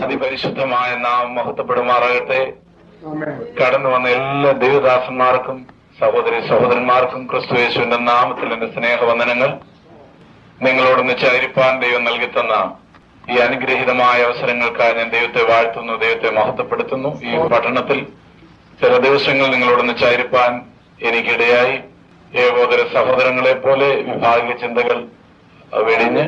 അതിപരിശുദ്ധമായ നാം മഹത്വപ്പെടുമാറാകട്ടെ Amen. കടന്നു വന്ന എല്ലാ ദൈവദാസന്മാർക്കും സഹോദരി സഹോദരന്മാർക്കും ക്രിസ്തു യേശുവിന്റെ നാമത്തിൽ എന്റെ സ്നേഹവന്ദനങ്ങൾ നിങ്ങളോടൊന്ന് ചാരിപ്പാൻ ദൈവം നൽകി തന്ന ഈ അനുഗ്രഹീതമായ അവസരങ്ങൾക്കായി ഞാൻ ദൈവത്തെ വാഴ്ത്തുന്നു ദൈവത്തെ മഹത്വപ്പെടുത്തുന്നു ഈ പഠനത്തിൽ ചില ദിവസങ്ങൾ നിങ്ങളോടൊന്ന് ചാരിപ്പാൻ എനിക്കിടയായി ഏകോദര സഹോദരങ്ങളെ പോലെ വിഭാഗീയ ചിന്തകൾ വെടിഞ്ഞ്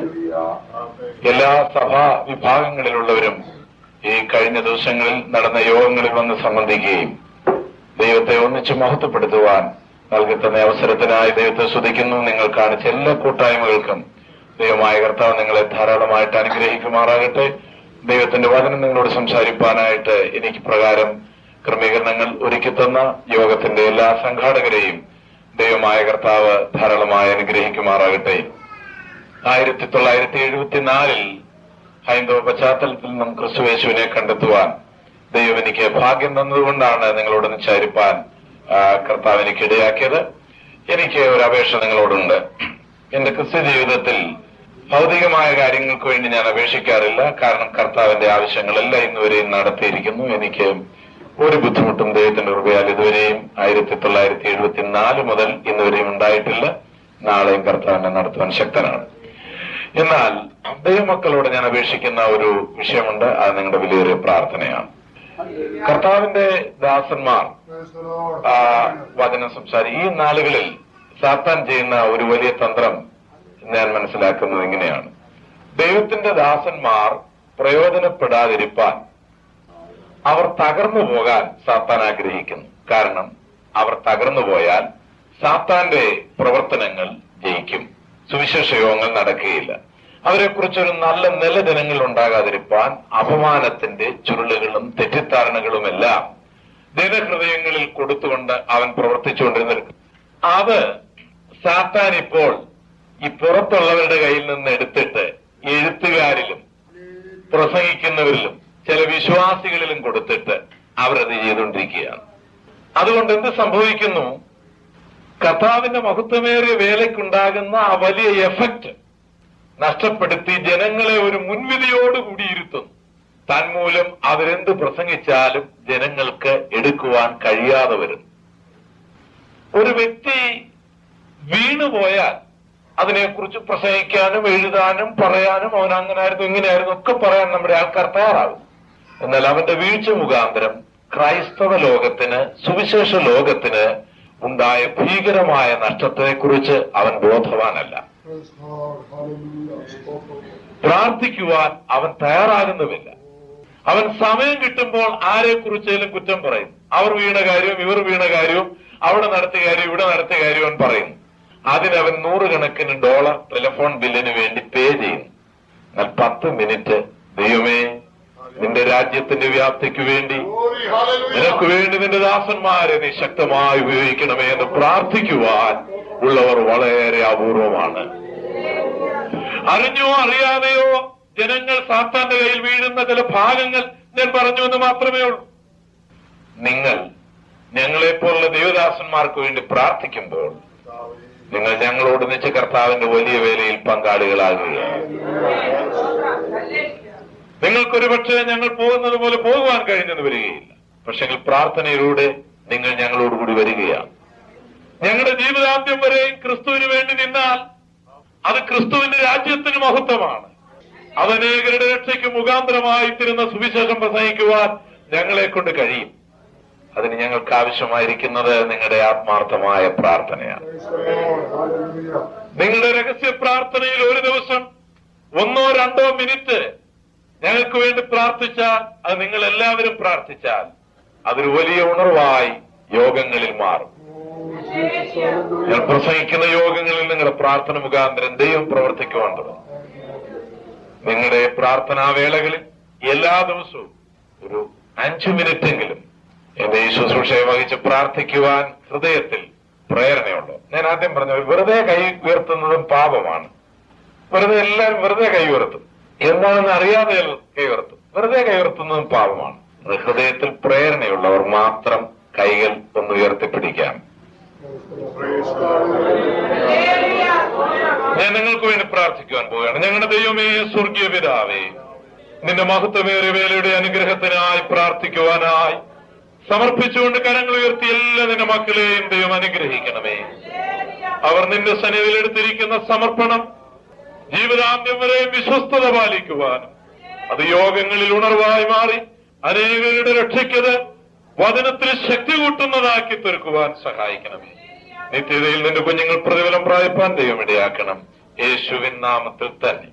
എല്ലാ സഭാ വിഭാഗങ്ങളിലുള്ളവരും ഈ കഴിഞ്ഞ ദിവസങ്ങളിൽ നടന്ന യോഗങ്ങളിൽ വന്ന് സംബന്ധിക്കുകയും ദൈവത്തെ ഒന്നിച്ച് മഹത്വപ്പെടുത്തുവാൻ നൽകി തന്ന അവസരത്തിനായി ദൈവത്തെ സ്തുതിക്കുന്നു നിങ്ങൾ കാണിച്ച എല്ലാ കൂട്ടായ്മകൾക്കും ദൈവമായ കർത്താവ് നിങ്ങളെ ധാരാളമായിട്ട് അനുഗ്രഹിക്കുമാറാകട്ടെ ദൈവത്തിന്റെ വചനം നിങ്ങളോട് സംസാരിപ്പാനായിട്ട് എനിക്ക് പ്രകാരം ക്രമീകരണങ്ങൾ ഒരുക്കി തന്ന യോഗത്തിന്റെ എല്ലാ സംഘാടകരെയും ദൈവമായ കർത്താവ് ധാരാളമായി അനുഗ്രഹിക്കുമാറാകട്ടെ ആയിരത്തി തൊള്ളായിരത്തി എഴുപത്തിനാലിൽ ഹൈന്ദവ പശ്ചാത്തലത്തിൽ നിന്നും ക്രിസ്തുവേശുവിനെ കണ്ടെത്തുവാൻ ദൈവം എനിക്ക് ഭാഗ്യം തന്നതുകൊണ്ടാണ് നിങ്ങളോടൊന്ന് ചാരിപ്പാൻ ആ, കർത്താവ് എനിക്ക് ഇടയാക്കിയത് എനിക്ക് ഒരു അപേക്ഷ നിങ്ങളോടുണ്ട് എന്റെ ക്രിസ്ത്യ ജീവിതത്തിൽ ഭൗതികമായ കാര്യങ്ങൾക്ക് വേണ്ടി ഞാൻ അപേക്ഷിക്കാറില്ല കാരണം കർത്താവിന്റെ ആവശ്യങ്ങളെല്ലാം ഇന്നുവരെയും നടത്തിയിരിക്കുന്നു എനിക്ക് ഒരു ബുദ്ധിമുട്ടും ദൈവത്തിന്റെ കൃപയാൽ ഇതുവരെയും ആയിരത്തി തൊള്ളായിരത്തി എഴുപത്തിനാല് മുതൽ ഇന്നുവരെയും ഉണ്ടായിട്ടില്ല നാളെയും കർത്താവിനെ നടത്തുവാൻ ശക്തനാണ് എന്നാൽ ദൈവമക്കളോട് ഞാൻ അപേക്ഷിക്കുന്ന ഒരു വിഷയമുണ്ട് അത് നിങ്ങളുടെ വിലയേറിയ പ്രാർത്ഥനയാണ് കർത്താവിന്റെ ദാസന്മാർ Praise the Lord. ആ, വചനം സംസാരി ഈ നാളുകളിൽ സാത്താൻ ചെയ്യുന്ന ഒരു വലിയ തന്ത്രം ഞാൻ മനസ്സിലാക്കുന്നത് ഇങ്ങനെയാണ് ദൈവത്തിന്റെ ദാസന്മാർ പ്രയോജനപ്പെടാതിരിപ്പാൻ അവർ തകർന്നു പോകാൻ സാത്താൻ ആഗ്രഹിക്കുന്നു കാരണം അവർ തകർന്നു പോയാൽ സാത്താന്റെ പ്രവർത്തനങ്ങൾ ജയിക്കും സുവിശേഷ യോഗങ്ങൾ നടക്കുകയില്ല അവരെക്കുറിച്ചൊരു നല്ല നിലദിനങ്ങൾ ഉണ്ടാകാതിരിപ്പാൻ അപമാനത്തിന്റെ ചുരുളുകളും തെറ്റിദ്ധാരണകളുമെല്ലാം ജനഹൃദയങ്ങളിൽ കൊടുത്തുകൊണ്ട് അവൻ പ്രവർത്തിച്ചുകൊണ്ടിരുന്നത് അത് സാത്താൻ ഇപ്പോൾ ഈ പുറത്തുള്ളവരുടെ കയ്യിൽ നിന്ന് എടുത്തിട്ട് എഴുത്തുകാരിലും പ്രസംഗിക്കുന്നവരിലും ചില വിശ്വാസികളിലും കൊടുത്തിട്ട് അവരത് ചെയ്തുകൊണ്ടിരിക്കുകയാണ് അതുകൊണ്ട് എന്ത് സംഭവിക്കുന്നു കർത്താവിന്റെ മഹത്വമേറിയ വേലയ്ക്കുണ്ടാകുന്ന ആ വലിയ എഫക്റ്റ് നഷ്ടപ്പെടുത്തി ജനങ്ങളെ ഒരു മുൻവിധിയോടുകൂടി ഇരുത്തുന്നു തന്മൂലം അവരെന്ത് പ്രസംഗിച്ചാലും ജനങ്ങൾക്ക് എടുക്കുവാൻ കഴിയാതെ വരും ഒരു വ്യക്തി വീണുപോയാൽ അതിനെക്കുറിച്ച് പ്രസംഗിക്കാനും എഴുതാനും പറയാനും അവൻ അങ്ങനായിരുന്നു ഇങ്ങനെയായിരുന്നു ഒക്കെ പറയാൻ നമ്മുടെ ആൾക്കാർ തയ്യാറാകും എന്നാൽ അവന്റെ വീഴ്ച മുഖാന്തരം ക്രൈസ്തവ ലോകത്തിന് സുവിശേഷ ലോകത്തിന് ഉണ്ടായ ഭീകരമായ നഷ്ടത്തെക്കുറിച്ച് അവൻ ബോധവാനല്ല Praise God. Hallelujah. Spoken. പ്രാർത്ഥിക്കുവാൻ അവൻ തയ്യാറാകുന്നുമില്ല അവൻ സമയം കിട്ടുമ്പോൾ ആരെക്കുറിച്ചേലും കുറ്റം പറയും അവർ വീണ കാര്യവും ഇവർ വീണ കാര്യവും അവിടെ നടത്തിയ കാര്യം ഇവിടെ നടത്തിയ കാര്യം അവൻ പറയും അതിനവൻ നൂറുകണക്കിന് ഡോളർ ടെലിഫോൺ ബില്ലിന് വേണ്ടി പേ ചെയ്യുന്നു എന്നാൽ പത്ത് മിനിറ്റ് ദൈവമേ നിന്റെ രാജ്യത്തിന്റെ വ്യാപ്തിക്ക് വേണ്ടി Glory. Hallelujah. നിനക്ക് വേണ്ടി നിന്റെ ദാസന്മാരെ നീ ശക്തമായി ഉപയോഗിക്കണമേ എന്ന് പ്രാർത്ഥിക്കുവാൻ ഉള്ളവർ വളരെ അപൂർവമാണ് അറിഞ്ഞോ അറിയാതെയോ ജനങ്ങൾ സാത്താന്റെ കയ്യിൽ വീഴുന്ന ചില ഭാഗങ്ങൾ ഞാൻ പറഞ്ഞു എന്ന് മാത്രമേ ഉള്ളൂ നിങ്ങൾ ഞങ്ങളെപ്പോലുള്ള ദൈവദാസന്മാർക്ക് വേണ്ടി പ്രാർത്ഥിക്കുമ്പോൾ നിങ്ങൾ ഞങ്ങളോട് നിച്ച് കർത്താവിന്റെ വലിയ വേലയിൽ പങ്കാളികളാകുകയാണ് നിങ്ങൾക്കൊരു പക്ഷേ ഞങ്ങൾ പോകുന്നത് പോലെ പോകുവാൻ കഴിഞ്ഞെന്ന് വരികയില്ല പക്ഷെ പ്രാർത്ഥനയിലൂടെ നിങ്ങൾ ഞങ്ങളോടുകൂടി വരികയാണ് ഞങ്ങളുടെ ജീവിതാന്ത്യം വരെയും ക്രിസ്തുവിന് വേണ്ടി നിന്നാൽ അത് ക്രിസ്തുവിന്റെ രാജ്യത്തിന് മഹത്വമാണ് അത് അനേകരുടെ രക്ഷയ്ക്ക് മുഖാന്തരമായി തീരുന്ന സുവിശേഷം പ്രസംഗിക്കുവാൻ ഞങ്ങളെ കൊണ്ട് കഴിയും അതിന് ഞങ്ങൾക്ക് ആവശ്യമായിരിക്കുന്നത് നിങ്ങളുടെ ആത്മാർത്ഥമായ പ്രാർത്ഥനയാണ് Praise the Lord. Hallelujah. നിങ്ങളുടെ രഹസ്യ പ്രാർത്ഥനയിൽ ഒരു ദിവസം ഒന്നോ രണ്ടോ മിനിറ്റ് ഞങ്ങൾക്ക് വേണ്ടി പ്രാർത്ഥിച്ചാൽ അത് നിങ്ങൾ എല്ലാവരും പ്രാർത്ഥിച്ചാൽ അതൊരു വലിയ ഉണർവായി യോഗങ്ങളിൽ മാറും Oh, Jesus. Hallelujah. ഞാൻ പ്രസംഗിക്കുന്ന യോഗങ്ങളിൽ നിങ്ങളുടെ പ്രാർത്ഥന മുഖാന്തരം ദൈവം പ്രവർത്തിക്കുവാൻ തുടങ്ങും നിങ്ങളുടെ പ്രാർത്ഥനാ വേളകളിൽ എല്ലാ ദിവസവും ഒരു അഞ്ചു മിനിറ്റെങ്കിലും എന്റെ ഈ ശുശ്രൂഷയെ വഹിച്ച് പ്രാർത്ഥിക്കുവാൻ ഹൃദയത്തിൽ പ്രേരണയുള്ളൂ ഞാൻ ആദ്യം പറഞ്ഞു വെറുതെ കൈ ഉയർത്തുന്നതും പാപമാണ് വെറുതെ എല്ലാവരും വെറുതെ കൈ ഉയർത്തും എന്താണെന്ന് അറിയാതെ കൈ ഉയർത്തും വെറുതെ കൈ ഉയർത്തുന്നതും പാപമാണ് അത് ഹൃദയത്തിൽ പ്രേരണയുള്ളവർ മാത്രം കൈകൾ ഒന്ന് ഉയർത്തിപ്പിടിക്കാം Praise God. ഞാൻ നിങ്ങൾക്ക് വേണ്ടി പ്രാർത്ഥിക്കുവാൻ പോവുകയാണ് ഞങ്ങളുടെ ദൈവമേ സ്വർഗീയ പിതാവേ നിന്റെ മഹത്വമേറിയ വേലയുടെ അനുഗ്രഹത്തിനായി പ്രാർത്ഥിക്കുവാനായി സമർപ്പിച്ചുകൊണ്ട് കരങ്ങൾ ഉയർത്തി എല്ലാ നിന്റെ മക്കളെയും ദൈവം അനുഗ്രഹിക്കണമേ അവർ നിന്റെ സന്നിധിയിൽ എടുത്തിരിക്കുന്ന സമർപ്പണം ജീവിതാന്ത്യം വരെ വിശ്വസ്തത പാലിക്കുവാനും അത് യോഗങ്ങളിൽ ഉണർവായി മാറി അനേകരുടെ രക്ഷയ്ക്കത് വചനത്തിൽ ശക്തി കൂട്ടുന്നതാക്കി തീർക്കുവാൻ സഹായിക്കണമേ നിത്യതയിൽ നിന്റെ കുഞ്ഞുങ്ങൾ പ്രതിഫലം പ്രായപ്പാൻ ദൈവം ഇടയാക്കണം യേശുവിൻ നാമത്തിൽ തന്നെ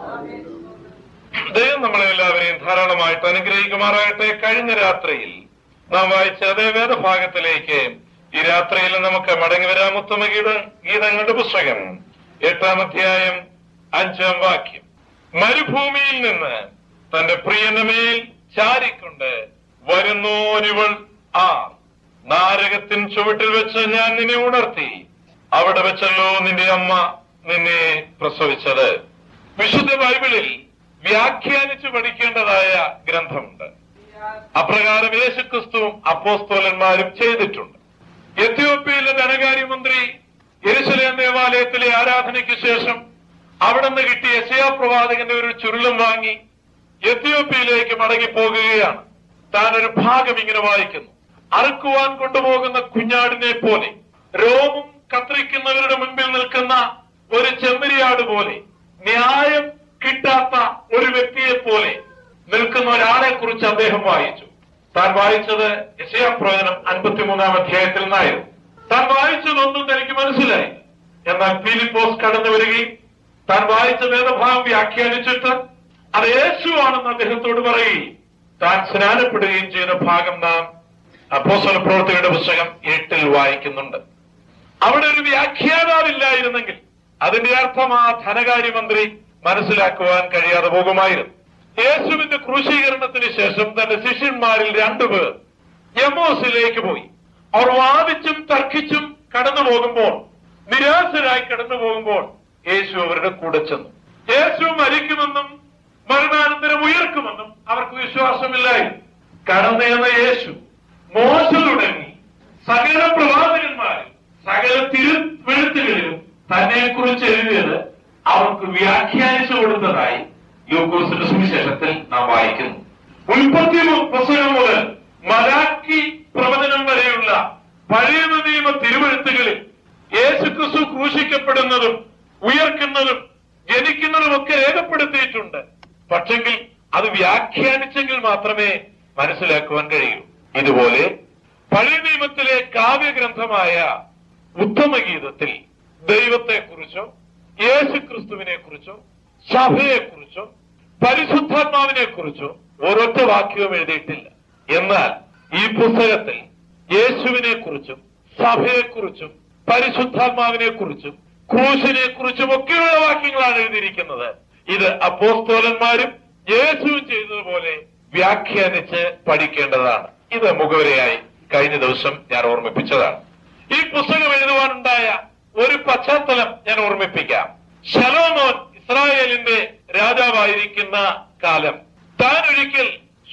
ദൈവം നമ്മളെ എല്ലാവരെയും ധാരാളമായിട്ട് അനുഗ്രഹിക്കുമാറാകട്ടെ കഴിഞ്ഞ രാത്രിയിൽ നാം വായിച്ച അതേ വേദഭാഗത്തിലേക്ക് ഈ രാത്രിയിൽ നമുക്ക് മടങ്ങി വരാം ഉത്തമ ഗീത ഗീതങ്ങളുടെ പുസ്തകം എട്ടാം അധ്യായം അഞ്ചാം വാക്യം മരുഭൂമിയിൽ നിന്ന് തന്റെ പ്രിയന്റെ മേൽ ചാരിക്കൊണ്ട് വരുന്നോരിവൾ ആ നാരകത്തിൻ ചുവട്ടിൽ വെച്ച് ഞാൻ നിന്നെ ഉണർത്തി അവിടെ വെച്ചല്ലോ നിന്റെ അമ്മ നിന്നെ പ്രസവിച്ചത് വിശുദ്ധ ബൈബിളിൽ വ്യാഖ്യാനിച്ച് പഠിക്കേണ്ടതായ ഗ്രന്ഥമുണ്ട് അപ്രകാരം യേശുക്രിസ്തുവും അപ്പോസ്തോലന്മാരും ചെയ്തിട്ടുണ്ട് എത്യോപ്യയിലെ ധനകാര്യമന്ത്രി യെരുശലേം ദേവാലയത്തിലെ ആരാധനയ്ക്ക് ശേഷം അവിടെ നിന്ന് കിട്ടിയ യശയാ പ്രവാചകന്റെ ഒരു ചുരുളും വാങ്ങി എത്യോപ്യയിലേക്ക് മടങ്ങി പോകുകയാണ് താൻ ഒരു ഭാഗം ഇങ്ങനെ വായിക്കുന്നു അറുക്കുവാൻ കൊണ്ടുപോകുന്ന കുഞ്ഞാടിനെ പോലെ രോമം കത്രിക്കുന്നവരുടെ മുൻപിൽ നിൽക്കുന്ന ഒരു ചെമ്മരിയാട് പോലെ ന്യായം കിട്ടാത്ത ഒരു വ്യക്തിയെ പോലെ നിൽക്കുന്ന ഒരാളെ കുറിച്ച് അദ്ദേഹം വായിച്ചു താൻ വായിച്ചത് യശയാ പ്രവചനം അൻപത്തിമൂന്നാം അധ്യായത്തിൽ നിന്നായിരുന്നു താൻ വായിച്ചതൊന്നും തനിക്ക് മനസ്സിലായി എന്നാൽ ഫിലിപ്പോസ് കടന്നു വരികയും താൻ വായിച്ച വേദഭാഗം വ്യാഖ്യാനിച്ചിട്ട് അത് യേശുവാണെന്ന് അദ്ദേഹത്തോട് പറയുകയും താൻ സ്നാനപ്പെടുകയും ചെയ്ത ഭാഗം നാം അപ്പോസ്തല പ്രവർത്തിയുടെ പുസ്തകം എട്ടിൽ വായിക്കുന്നുണ്ട് അവിടെ ഒരു വ്യാഖ്യാതാവില്ലായിരുന്നെങ്കിൽ അതിന്റെ അർത്ഥം ആ ധനകാര്യമന്ത്രി മനസ്സിലാക്കുവാൻ കഴിയാതെ പോകുമായിരുന്നു യേശുവിന്റെ ക്രൂശീകരണത്തിന് ശേഷം തന്റെ ശിഷ്യന്മാരിൽ രണ്ടുപേർ യമോസിലേക്ക് പോയി അവർ വാദിച്ചും തർക്കിച്ചും കടന്നു പോകുമ്പോൾ നിരാശരായി കടന്നു പോകുമ്പോൾ യേശു അവരുടെ കൂടെ ചെന്നു യേശു മരിക്കുമെന്നും മരണാനന്തരം ഉയർക്കുമെന്നും അവർക്ക് വിശ്വാസമില്ലായിരുന്നു കടന്നു ചെന്ന യേശു മോശ തുടങ്ങി സകല പ്രവാചകന്മാരും സകല തിരുവെഴുത്തുകളിലും തന്നെ കുറിച്ച് എഴുതിയത് അവർക്ക് വ്യാഖ്യാനിച്ചു കൊടുത്തതായി യൂക്കോസിന്റെ സുവിശേഷത്തിൽ നാം വായിക്കുന്നു ഉൽപ്പത്തി പുസ്തകം മുതൽ മലാക്കി പ്രവചനം വരെയുള്ള പഴയ നിയമ തിരുവെഴുത്തുകളിൽ യേശുക്രിസ്തു ക്രൂശിക്കപ്പെടുന്നതും ഉയർക്കുന്നതും ജനിക്കുന്നതും ഒക്കെ രേഖപ്പെടുത്തിയിട്ടുണ്ട് പക്ഷെങ്കിൽ അത് വ്യാഖ്യാനിച്ചെങ്കിൽ മാത്രമേ മനസ്സിലാക്കുവാൻ കഴിയൂ ഇതുപോലെ പഴയ നിയമത്തിലെ കാവ്യഗ്രന്ഥമായ ഉത്തമഗീതത്തിൽ ദൈവത്തെക്കുറിച്ചോ യേശുക്രിസ്തുവിനെ കുറിച്ചോ സഭയെക്കുറിച്ചോ പരിശുദ്ധാത്മാവിനെ കുറിച്ചോ ഒരൊറ്റ വാക്യവും എഴുതിയിട്ടില്ല എന്നാൽ ഈ പുസ്തകത്തിൽ യേശുവിനെ കുറിച്ചും സഭയെക്കുറിച്ചും പരിശുദ്ധാത്മാവിനെ കുറിച്ചും ക്രൂശിനെ കുറിച്ചും ഒക്കെയുള്ള വാക്യങ്ങളാണ് എഴുതിയിരിക്കുന്നത് ഇത് അപ്പോസ്തോലന്മാരും യേശുവും ചെയ്തതുപോലെ വ്യാഖ്യാനിച്ച് പഠിക്കേണ്ടതാണ് ഇത് മുഖവരയായി കഴിഞ്ഞ ദിവസം ഞാൻ ഓർമ്മിപ്പിച്ചതാണ് ഈ പുസ്തകം എഴുതുവാനുണ്ടായ ഒരു പശ്ചാത്തലം ഞാൻ ഓർമ്മിപ്പിക്കാം ശലോമോൻ ഇസ്രായേലിന്റെ രാജാവായിരിക്കുന്ന കാലം താൻ ഒരിക്കൽ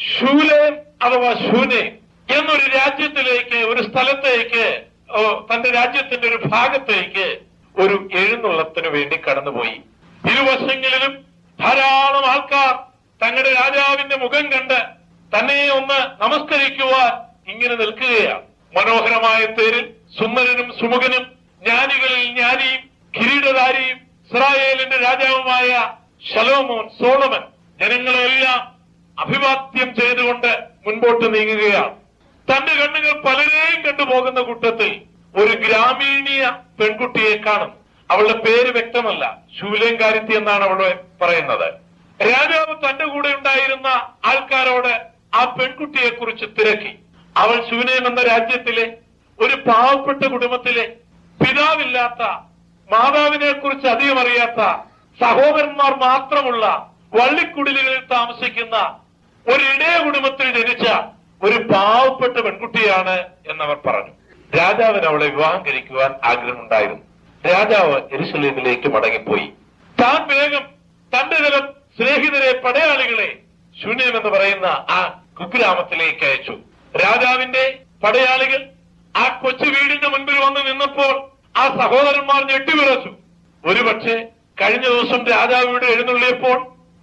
ശൂലേം അഥവാ ശൂനെ എന്നൊരു രാജ്യത്തിലേക്ക് ഒരു സ്ഥലത്തേക്ക് ഓ, തന്റെ രാജ്യത്തിന്റെ ഒരു ഭാഗത്തേക്ക് ഒരു എഴുന്നള്ളത്തിന് വേണ്ടി കടന്നുപോയി ഇരുവശങ്ങളിലും ധാരാളം ആൾക്കാർ തങ്ങളുടെ രാജാവിന്റെ മുഖം കണ്ട് തന്നെ ഒന്ന് നമസ്കരിക്കുവാൻ ഇങ്ങനെ നിൽക്കുകയാണ് മനോഹരമായ തേരിൽ സുന്ദരനും സുമുഖനും ജ്ഞാനികളിൽ ജ്ഞാനിയും കിരീടധാരിയും ഇസ്രായേലിന്റെ രാജാവുമായ ശലോമോൻ സോളമൻ ജനങ്ങളെല്ലാം അഭിവാദ്യം ചെയ്തുകൊണ്ട് മുൻപോട്ട് നീങ്ങുകയാണ് തന്റെ കണ്ണുകൾ പലരെയും കണ്ടുപോകുന്ന കൂട്ടത്തിൽ ഒരു ഗ്രാമീണീയ പെൺകുട്ടിയെ കാണും അവളുടെ പേര് വ്യക്തമല്ല ശൂലേങ്കാരിത്തി എന്നാണ് അവൾ പറയുന്നത് രാജാവ് തന്റെ കൂടെ ഉണ്ടായിരുന്ന ആൾക്കാരോട് ആ പെൺകുട്ടിയെ കുറിച്ച് തിരക്കി അവൾ ശൂനേം എന്ന രാജ്യത്തിലെ ഒരു പാവപ്പെട്ട കുടുംബത്തിലെ പിതാവില്ലാത്ത മാതാവിനെ കുറിച്ച് അധികം അറിയാത്ത സഹോദരന്മാർ മാത്രമുള്ള വള്ളിക്കുടിലുകളിൽ താമസിക്കുന്ന ഒരു ഇടയ കുടുംബത്തിൽ ജനിച്ച ഒരു പാവപ്പെട്ട പെൺകുട്ടിയാണ് എന്നവർ പറഞ്ഞു രാജാവിന് അവളെ വിവാഹം കഴിക്കുവാൻ ആഗ്രഹമുണ്ടായിരുന്നു രാജാവ് എരുസലേമിലേക്ക് മടങ്ങിപ്പോയി താൻ വേഗം തന്റെ ചില സ്നേഹിതരെ പടയാളികളെ ശൂന്യം എന്ന് പറയുന്ന ആ കുഗ്രാമത്തിലേക്ക് അയച്ചു രാജാവിന്റെ പടയാളികൾ ആ കൊച്ചു വീടിന്റെ മുൻപിൽ വന്ന് നിന്നപ്പോൾ ആ സഹോദരന്മാർ ഞെട്ടിവിറച്ചു ഒരുപക്ഷെ കഴിഞ്ഞ ദിവസം രാജാവ് ഇവിടെ എഴുന്നള്ളിയപ്പോൾ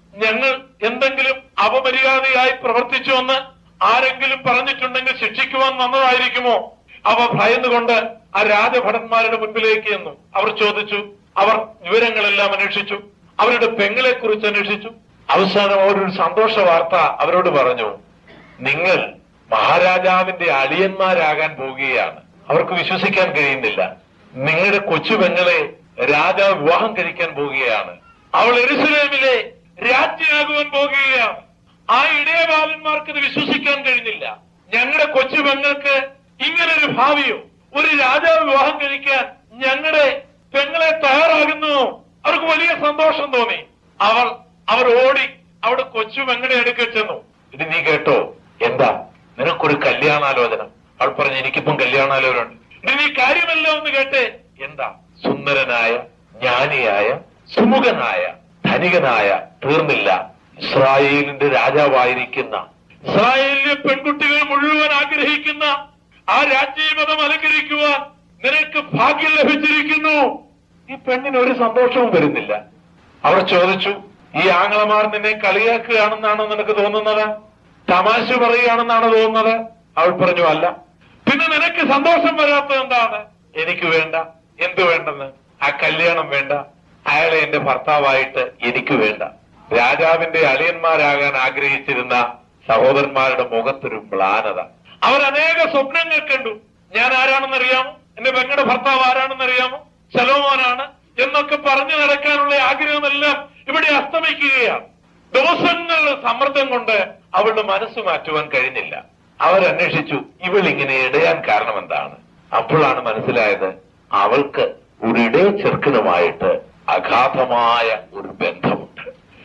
ഞങ്ങൾ എന്തെങ്കിലും അപമര്യാദയായി പ്രവർത്തിച്ചുവെന്ന് ആരെങ്കിലും പറഞ്ഞിട്ടുണ്ടെങ്കിൽ ശിക്ഷിക്കുവാൻ വന്നതായിരിക്കുമോ അവ ഭയന്നുകൊണ്ട് ആ രാജഭടന്മാരുടെ മുൻപിലേക്ക് എന്നു അവർ ചോദിച്ചു അവർ വിവരങ്ങളെല്ലാം അന്വേഷിച്ചു അവരുടെ പെങ്ങളെ കുറിച്ച് അന്വേഷിച്ചു അവസാനം അവരൊരു സന്തോഷ വാർത്ത അവരോട് പറഞ്ഞു നിങ്ങൾ മഹാരാജാവിന്റെ അളിയന്മാരാകാൻ പോവുകയാണ് അവർക്ക് വിശ്വസിക്കാൻ കഴിയുന്നില്ല നിങ്ങളുടെ കൊച്ചു പെങ്ങളെ രാജാവ് വിവാഹം കഴിക്കാൻ പോവുകയാണ് അവൾ എരുസലേമിലെ രാജ്ഞിയാകുവാൻ പോകുകയാണ് ആ ഇടയബാലന്മാർക്ക് ഇത് വിശ്വസിക്കാൻ കഴിഞ്ഞില്ല ഞങ്ങളുടെ കൊച്ചു പെങ്ങൾക്ക് ഇങ്ങനൊരു ഭാവിയോ ഒരു രാജാവ് വിവാഹം കഴിക്കാൻ ഞങ്ങളുടെ പെങ്ങളെ തയ്യാറാകുന്നു അവർക്ക് വലിയ സന്തോഷം തോന്നി അവൾ അവർ ഓടി അവിടെ കൊച്ചു പെങ്ങളെ എടുക്ക ചെന്നു ഇത് നീ കേട്ടോ എന്താ നിനക്കൊരു കല്യാണാലോചന അവൾ പറഞ്ഞു എനിക്കിപ്പം കല്യാണാലോചന ഉണ്ട് ഇത് നീ കാര്യമല്ല ഒന്ന് കേട്ടെ എന്താ സുന്ദരനായ ജ്ഞാനിയായ സുമുഖനായ ധനികനായ തീർന്നില്ല ഇസ്രായേലിന്റെ രാജാവായിരിക്കുന്ന ഇസ്രായേലിലെ പെൺകുട്ടികൾ മുഴുവൻ ആഗ്രഹിക്കുന്ന ആ രാജ്യമതം അലങ്കരിക്കുവാൻ നിനക്ക് ഭാഗ്യം ലഭിച്ചിരിക്കുന്നു ഈ പെണ്ണിന് ഒരു സന്തോഷവും വരുന്നില്ല അവർ ചോദിച്ചു ഈ ആങ്ങളമാർ നിന്നെ കളിയാക്കുകയാണെന്നാണോ നിനക്ക് തോന്നുന്നത് തമാശ പറയുകയാണെന്നാണ് തോന്നുന്നത് അവൾ പറഞ്ഞു അല്ല പിന്നെ നിനക്ക് സന്തോഷം വരാത്തത് എന്താണ് എനിക്ക് വേണ്ട എന്ത് വേണ്ടെന്ന് ആ കല്യാണം വേണ്ട അയാളെ എന്റെ ഭർത്താവായിട്ട് എനിക്ക് വേണ്ട രാജാവിന്റെ അളിയന്മാരാകാൻ ആഗ്രഹിച്ചിരുന്ന സഹോദരന്മാരുടെ മുഖത്തൊരു മ്ലാനത അവർ അനേക സ്വപ്നങ്ങൾ കണ്ടു ഞാൻ ആരാണെന്നറിയാമോ എന്റെ പെങ്ങളുടെ ഭർത്താവ് ആരാണെന്നറിയാമോ ശലോമോനാണ് എന്നൊക്കെ പറഞ്ഞു നടക്കാനുള്ള ആഗ്രഹമെല്ലാം ഇവിടെ അസ്തമിക്കുകയാണ് ദിവസങ്ങൾ സമ്മർദ്ദം കൊണ്ട് അവളുടെ മനസ്സ് മാറ്റുവാൻ കഴിഞ്ഞില്ല അവരന്വേഷിച്ചു ഇവൾ ഇങ്ങനെ ഇടയാൻ കാരണം എന്താണ് അപ്പോഴാണ് മനസ്സിലായത് അവൾക്ക് ഒരു ഇടയ ചെറുക്കനുമായിട്ട് അഗാധമായ ഒരു ബന്ധമുണ്ട്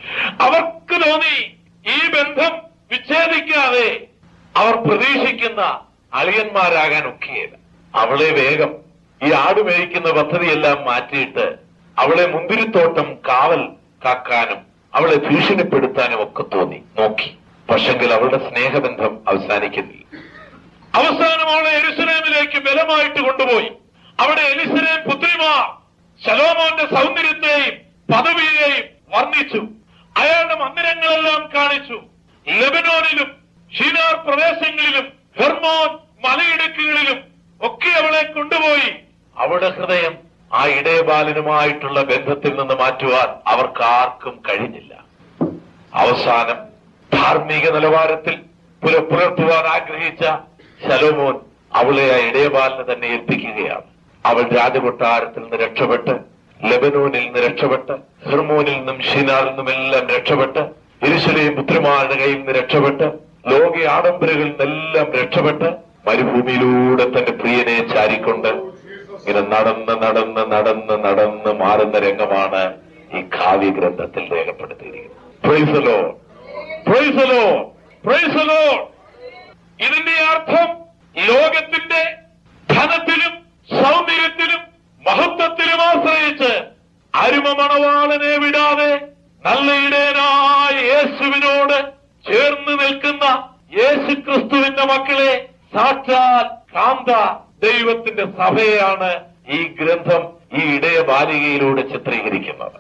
അവർക്ക് തോന്നി ഈ ബന്ധം വിച്ഛേദിക്കാതെ അവർ പ്രതീക്ഷിക്കുന്ന അളിയന്മാരാകാൻ ഒക്കെയില്ല അവളെ വേഗം ഈ ആട് മേയ്ക്കുന്ന പദ്ധതിയെല്ലാം മാറ്റിയിട്ട് അവളെ മുന്തിരിത്തോട്ടം കാവൽ കാക്കാനും അവളെ ഭീഷണിപ്പെടുത്താനും ഒക്കെ തോന്നി നോക്കി പക്ഷെങ്കിൽ അവളുടെ സ്നേഹബന്ധം അവസാനിക്കുന്നില്ല അവസാനം അവളെ എരുസലേമിലേക്ക് ബലമായിട്ട് കൊണ്ടുപോയി അവിടെ എലിസലേം പുത്രിമാർ ശലോമോന്റെ സൗന്ദര്യത്തെയും പദവിയെയും വർണ്ണിച്ചു അയാളുടെ മന്ദിരങ്ങളെല്ലാം കാണിച്ചു ലെബനോനിലും ഷീനാർ പ്രദേശങ്ങളിലും ഹെർമോൻ മലയിടുക്കുകളിലും ഒക്കെ അവളെ കൊണ്ടുപോയി അവളുടെ ഹൃദയം ആ ഇടയബാലനുമായിട്ടുള്ള ബന്ധത്തിൽ നിന്ന് മാറ്റുവാൻ അവർക്ക് ആർക്കും കഴിഞ്ഞില്ല അവസാനം ധാർമ്മിക നിലവാരത്തിൽ പുല പുലർത്തുവാൻ ആഗ്രഹിച്ച ശലോമോൻ അവളെ ആ ഇടയബാലിന് തന്നെ ഏൽപ്പിക്കുകയാണ് അവൾ രാജകൊട്ടാരത്തിൽ നിന്ന് രക്ഷപ്പെട്ട് ലെബനോനിൽ നിന്ന് രക്ഷപ്പെട്ട് ഹെർമോനിൽ നിന്നും ഷിനാറിൽ നിന്നുമെല്ലാം രക്ഷപ്പെട്ട് ഇരുശലേം പുത്രിമാരുടെ കയ്യിൽ നിന്ന് രക്ഷപ്പെട്ട് ലോക ആഡംബരകളിൽ നിന്നെല്ലാം രക്ഷപ്പെട്ട് മരുഭൂമിയിലൂടെ തന്റെ പ്രിയനെ ചാരിക്കൊണ്ട് ഇങ്ങനെ നടന്ന് നടന്ന് നടന്ന് നടന്ന് മാറുന്ന രംഗമാണ് ഈ കാവ്യഗ്രന്ഥത്തിൽ രേഖപ്പെടുത്തിയിരിക്കുന്നത് Praise the Lord. Praise the Lord. Praise the Lord. ഇതിന്റെ അർത്ഥം ലോകത്തിന്റെ ധനത്തിലും സൗന്ദര്യത്തിലും മഹത്വത്തിലും ആശ്രയിച്ച് അരുമ മണവാളനെ വിടാതെ നല്ല ഇടയനായ യേശുവിനോട് ചേർന്ന് നിൽക്കുന്ന യേശു ക്രിസ്തുവിന്റെ മക്കളെ സാക്ഷാൽ കാന്ത ദൈവത്തിന്റെ സഭയാണ് ഈ ഗ്രന്ഥം ഈ ഇടയ ബാലികയിലൂടെ ചിത്രീകരിക്കുന്നത്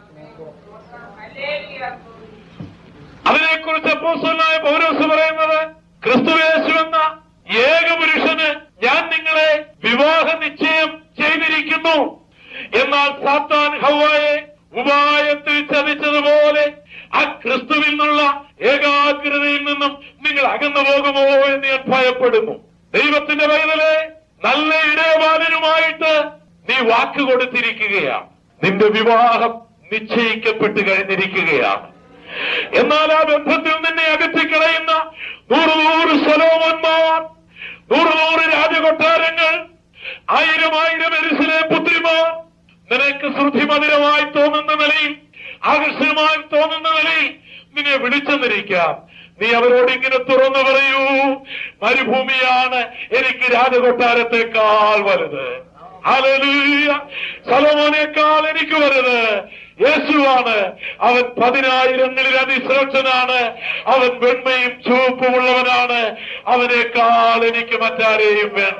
അതിനെക്കുറിച്ച് അപ്പോസ്തലനായ പൗരോസ് പറയുന്നത് ക്രിസ്തുവേശു എന്ന ഏക പുരുഷന് ഞാൻ നിങ്ങളെ വിവാഹ നിശ്ചയം ചെയ്തിരിക്കുന്നു എന്നാൽ സാത്താൻ ഹവായെ ഉപായത്തിൽ ചതിച്ചതുപോലെ ആ ക്രിസ്തുവിൽ നിന്നുള്ള ഏകാഗ്രതയിൽ നിന്നും നിങ്ങൾ അകന്നു പോകുമോ എന്ന് ഞാൻ ഭയപ്പെടുന്നു ദൈവത്തിന്റെ പൈതലെ നല്ല ഇടയബാലനുമായിട്ട് നീ വാക്ക് കൊടുത്തിരിക്കുകയാണ് നിന്റെ വിവാഹം നിശ്ചയിക്കപ്പെട്ട് കഴിഞ്ഞിരിക്കുകയാണ് എന്നാൽ ആ ബന്ധത്തിൽ നിന്നെ അകറ്റിക്കളയുന്ന നൂറ് നൂറ് സലോമന്മാർ നൂറ് നൂറ് രാജകൊട്ടാരങ്ങൾ ആയിരം ആയിരം എരിസിലെ പുത്രിമാർ നിനക്ക് ശ്രുതിമധുരമായി തോന്നുന്ന നിലയിൽ ആകർഷകമായി തോന്നുന്ന നിലയിൽ നിന്നെ വിളിച്ചെന്നിരിക്കാം നീ അവരോട് ഇങ്ങനെ തുറന്നു പറയൂ മരുഭൂമിയാണ് എനിക്ക് രാജകൊട്ടാരത്തെക്കാൾ വലുത് ഹല്ലേലൂയ സലോമോനേക്കാൾ എനിക്ക് വലുത് യേശുവാണ് അവൻ പതിനായിരങ്ങളിൽ അതിശ്രേഷ്ഠനാണ് അവൻ വെണ്മയും ചുവപ്പുമുള്ളവനാണ് അവനേക്കാൾ എനിക്ക് മറ്റാരെയും വേണ്ട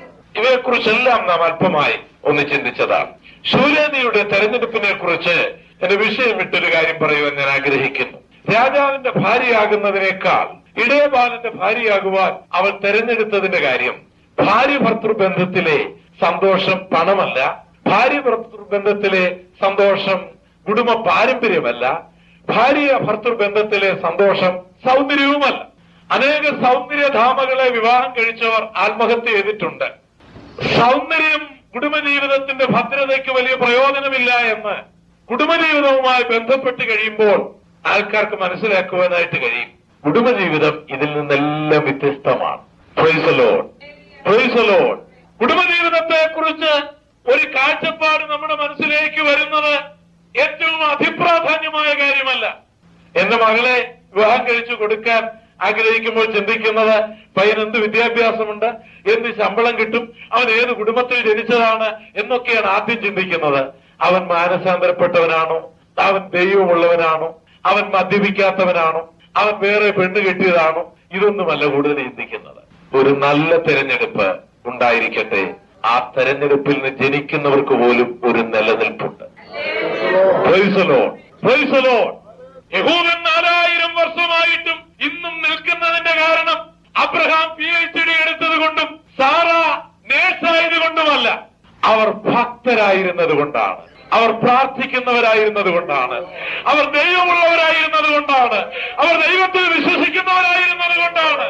ഇവയെക്കുറിച്ചെല്ലാം നാം അല്പമായി ഒന്ന് ചിന്തിച്ചതാണ് ശൂലേനിയുടെ തെരഞ്ഞെടുപ്പിനെ കുറിച്ച് എന്റെ വിഷയം വിട്ടൊരു കാര്യം പറയുവാൻ ഞാൻ ആഗ്രഹിക്കുന്നു രാജാവിന്റെ ഭാര്യയാകുന്നതിനേക്കാൾ ഇടയബാലന്റെ ഭാര്യയാകുവാൻ അവൾ തെരഞ്ഞെടുത്തതിന്റെ കാര്യം ഭാര്യ ഭർത്തൃ ബന്ധത്തിലെ സന്തോഷം പണമല്ല ഭാര്യ ഭർത്തൃ ബന്ധത്തിലെ സന്തോഷം കുടുംബ പാരമ്പര്യമല്ല ഭാര്യ ഭർത്തൃ ബന്ധത്തിലെ സന്തോഷം സൗന്ദര്യവുമല്ല അനേക സൗന്ദര്യധാമകളെ വിവാഹം കഴിച്ചവർ ആത്മഹത്യ ചെയ്തിട്ടുണ്ട് സൗന്ദര്യം കുടുംബജീവിതത്തിന്റെ ഭദ്രതയ്ക്ക് വലിയ പ്രയോജനമില്ല എന്ന് കുടുംബജീവിതവുമായി ബന്ധപ്പെട്ട് കഴിയുമ്പോൾ ആൾക്കാർക്ക് മനസ്സിലാക്കുവാനായിട്ട് കഴിയും കുടുംബജീവിതം ഇതിൽ നിന്നെല്ലാം വ്യത്യസ്തമാണ് പ്രൈസലോൺ പ്രൈസലോൺ കുടുംബജീവിതത്തെ കുറിച്ച് ഒരു കാഴ്ചപ്പാട് നമ്മുടെ മനസ്സിലേക്ക് വരുന്നത് ഏറ്റവും അതിപ്രാധാന്യമായ കാര്യമല്ല എന്റെ മകളെ വിവാഹം കഴിച്ചു കൊടുക്കാൻ ആഗ്രഹിക്കുമ്പോൾ ചിന്തിക്കുന്നത് പയ്യൻ എന്ത് വിദ്യാഭ്യാസമുണ്ട് എന്ത് ശമ്പളം കിട്ടും അവൻ ഏത് കുടുംബത്തിൽ ജനിച്ചതാണ് എന്നൊക്കെയാണ് ആദ്യം ചിന്തിക്കുന്നത് അവൻ മാനസാന്തരപ്പെട്ടവനാണോ അവൻ ദൈവമുള്ളവനാണോ അവൻ മദ്യപിക്കാത്തവനാണോ അവൻ വേറെ പെണ്ണ് കെട്ടിയതാണോ ഇതൊന്നുമല്ല കൂടുതൽ ചിന്തിക്കുന്നത് ഒരു നല്ല തെരഞ്ഞെടുപ്പ് ഉണ്ടായിരിക്കട്ടെ ആ തെരഞ്ഞെടുപ്പിൽ നിന്ന് ജനിക്കുന്നവർക്ക് പോലും ഒരു നിലനിൽപ്പുണ്ട് പ്രൈസലോൺ പ്രൈസലോൺ യഹൂദൻ നാലായിരം വർഷമായിട്ടും ഇന്നും നിൽക്കുന്നതിന്റെ കാരണം അബ്രഹാം പി എച്ച് ഡി എടുത്തത് കൊണ്ടും സാറ നേഴ്സായത് കൊണ്ടുമല്ല അവർ ഭക്തരായിരുന്നത് കൊണ്ടാണ് അവർ പ്രാർത്ഥിക്കുന്നവരായിരുന്നത് കൊണ്ടാണ് അവർ ദൈവമുള്ളവരായിരുന്നത് കൊണ്ടാണ് അവർ ദൈവത്തിൽ വിശ്വസിക്കുന്നവരായിരുന്നത് കൊണ്ടാണ്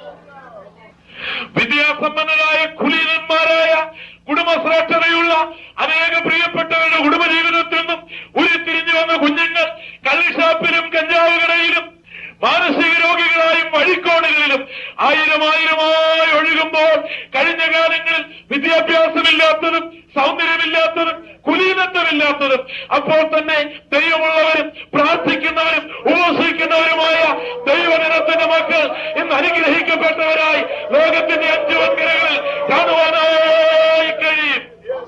വിദ്യാസമ്പന്നരായ കുലീനന്മാരായ കുടുംബശ്രേഷ്ഠതയുള്ള അനേക പ്രിയപ്പെട്ടവരുടെ കുടുംബജീവിതത്തിൽ നിന്നും ഉരുത്തിരിഞ്ഞു വന്ന കുഞ്ഞുങ്ങൾ കള്ളിഷാപ്പിലും കഞ്ചാവ് കടയിലും മാനസിക രോഗികളായും വഴിക്കോണുകളിലും ആയിരം ആയിരമായി ഒഴുകുമ്പോൾ കഴിഞ്ഞ കാലങ്ങളിൽ വിദ്യാഭ്യാസമില്ലാത്തതും സൗന്ദര്യമില്ലാത്തതും കുലീനത്വമില്ലാത്തതും അപ്പോൾ തന്നെ ദൈവമുള്ളവരും പ്രാർത്ഥിക്കുന്നവരും ഉപസിക്കുന്നവരുമായ ദൈവദിനത്തിന്റെ മക്കൾ ഇന്ന് അനുഗ്രഹിക്കപ്പെട്ടവരായി ലോകത്തിന്റെ അഞ്ചു വൻകരകളിൽ കാണുവാനായി കഴിയും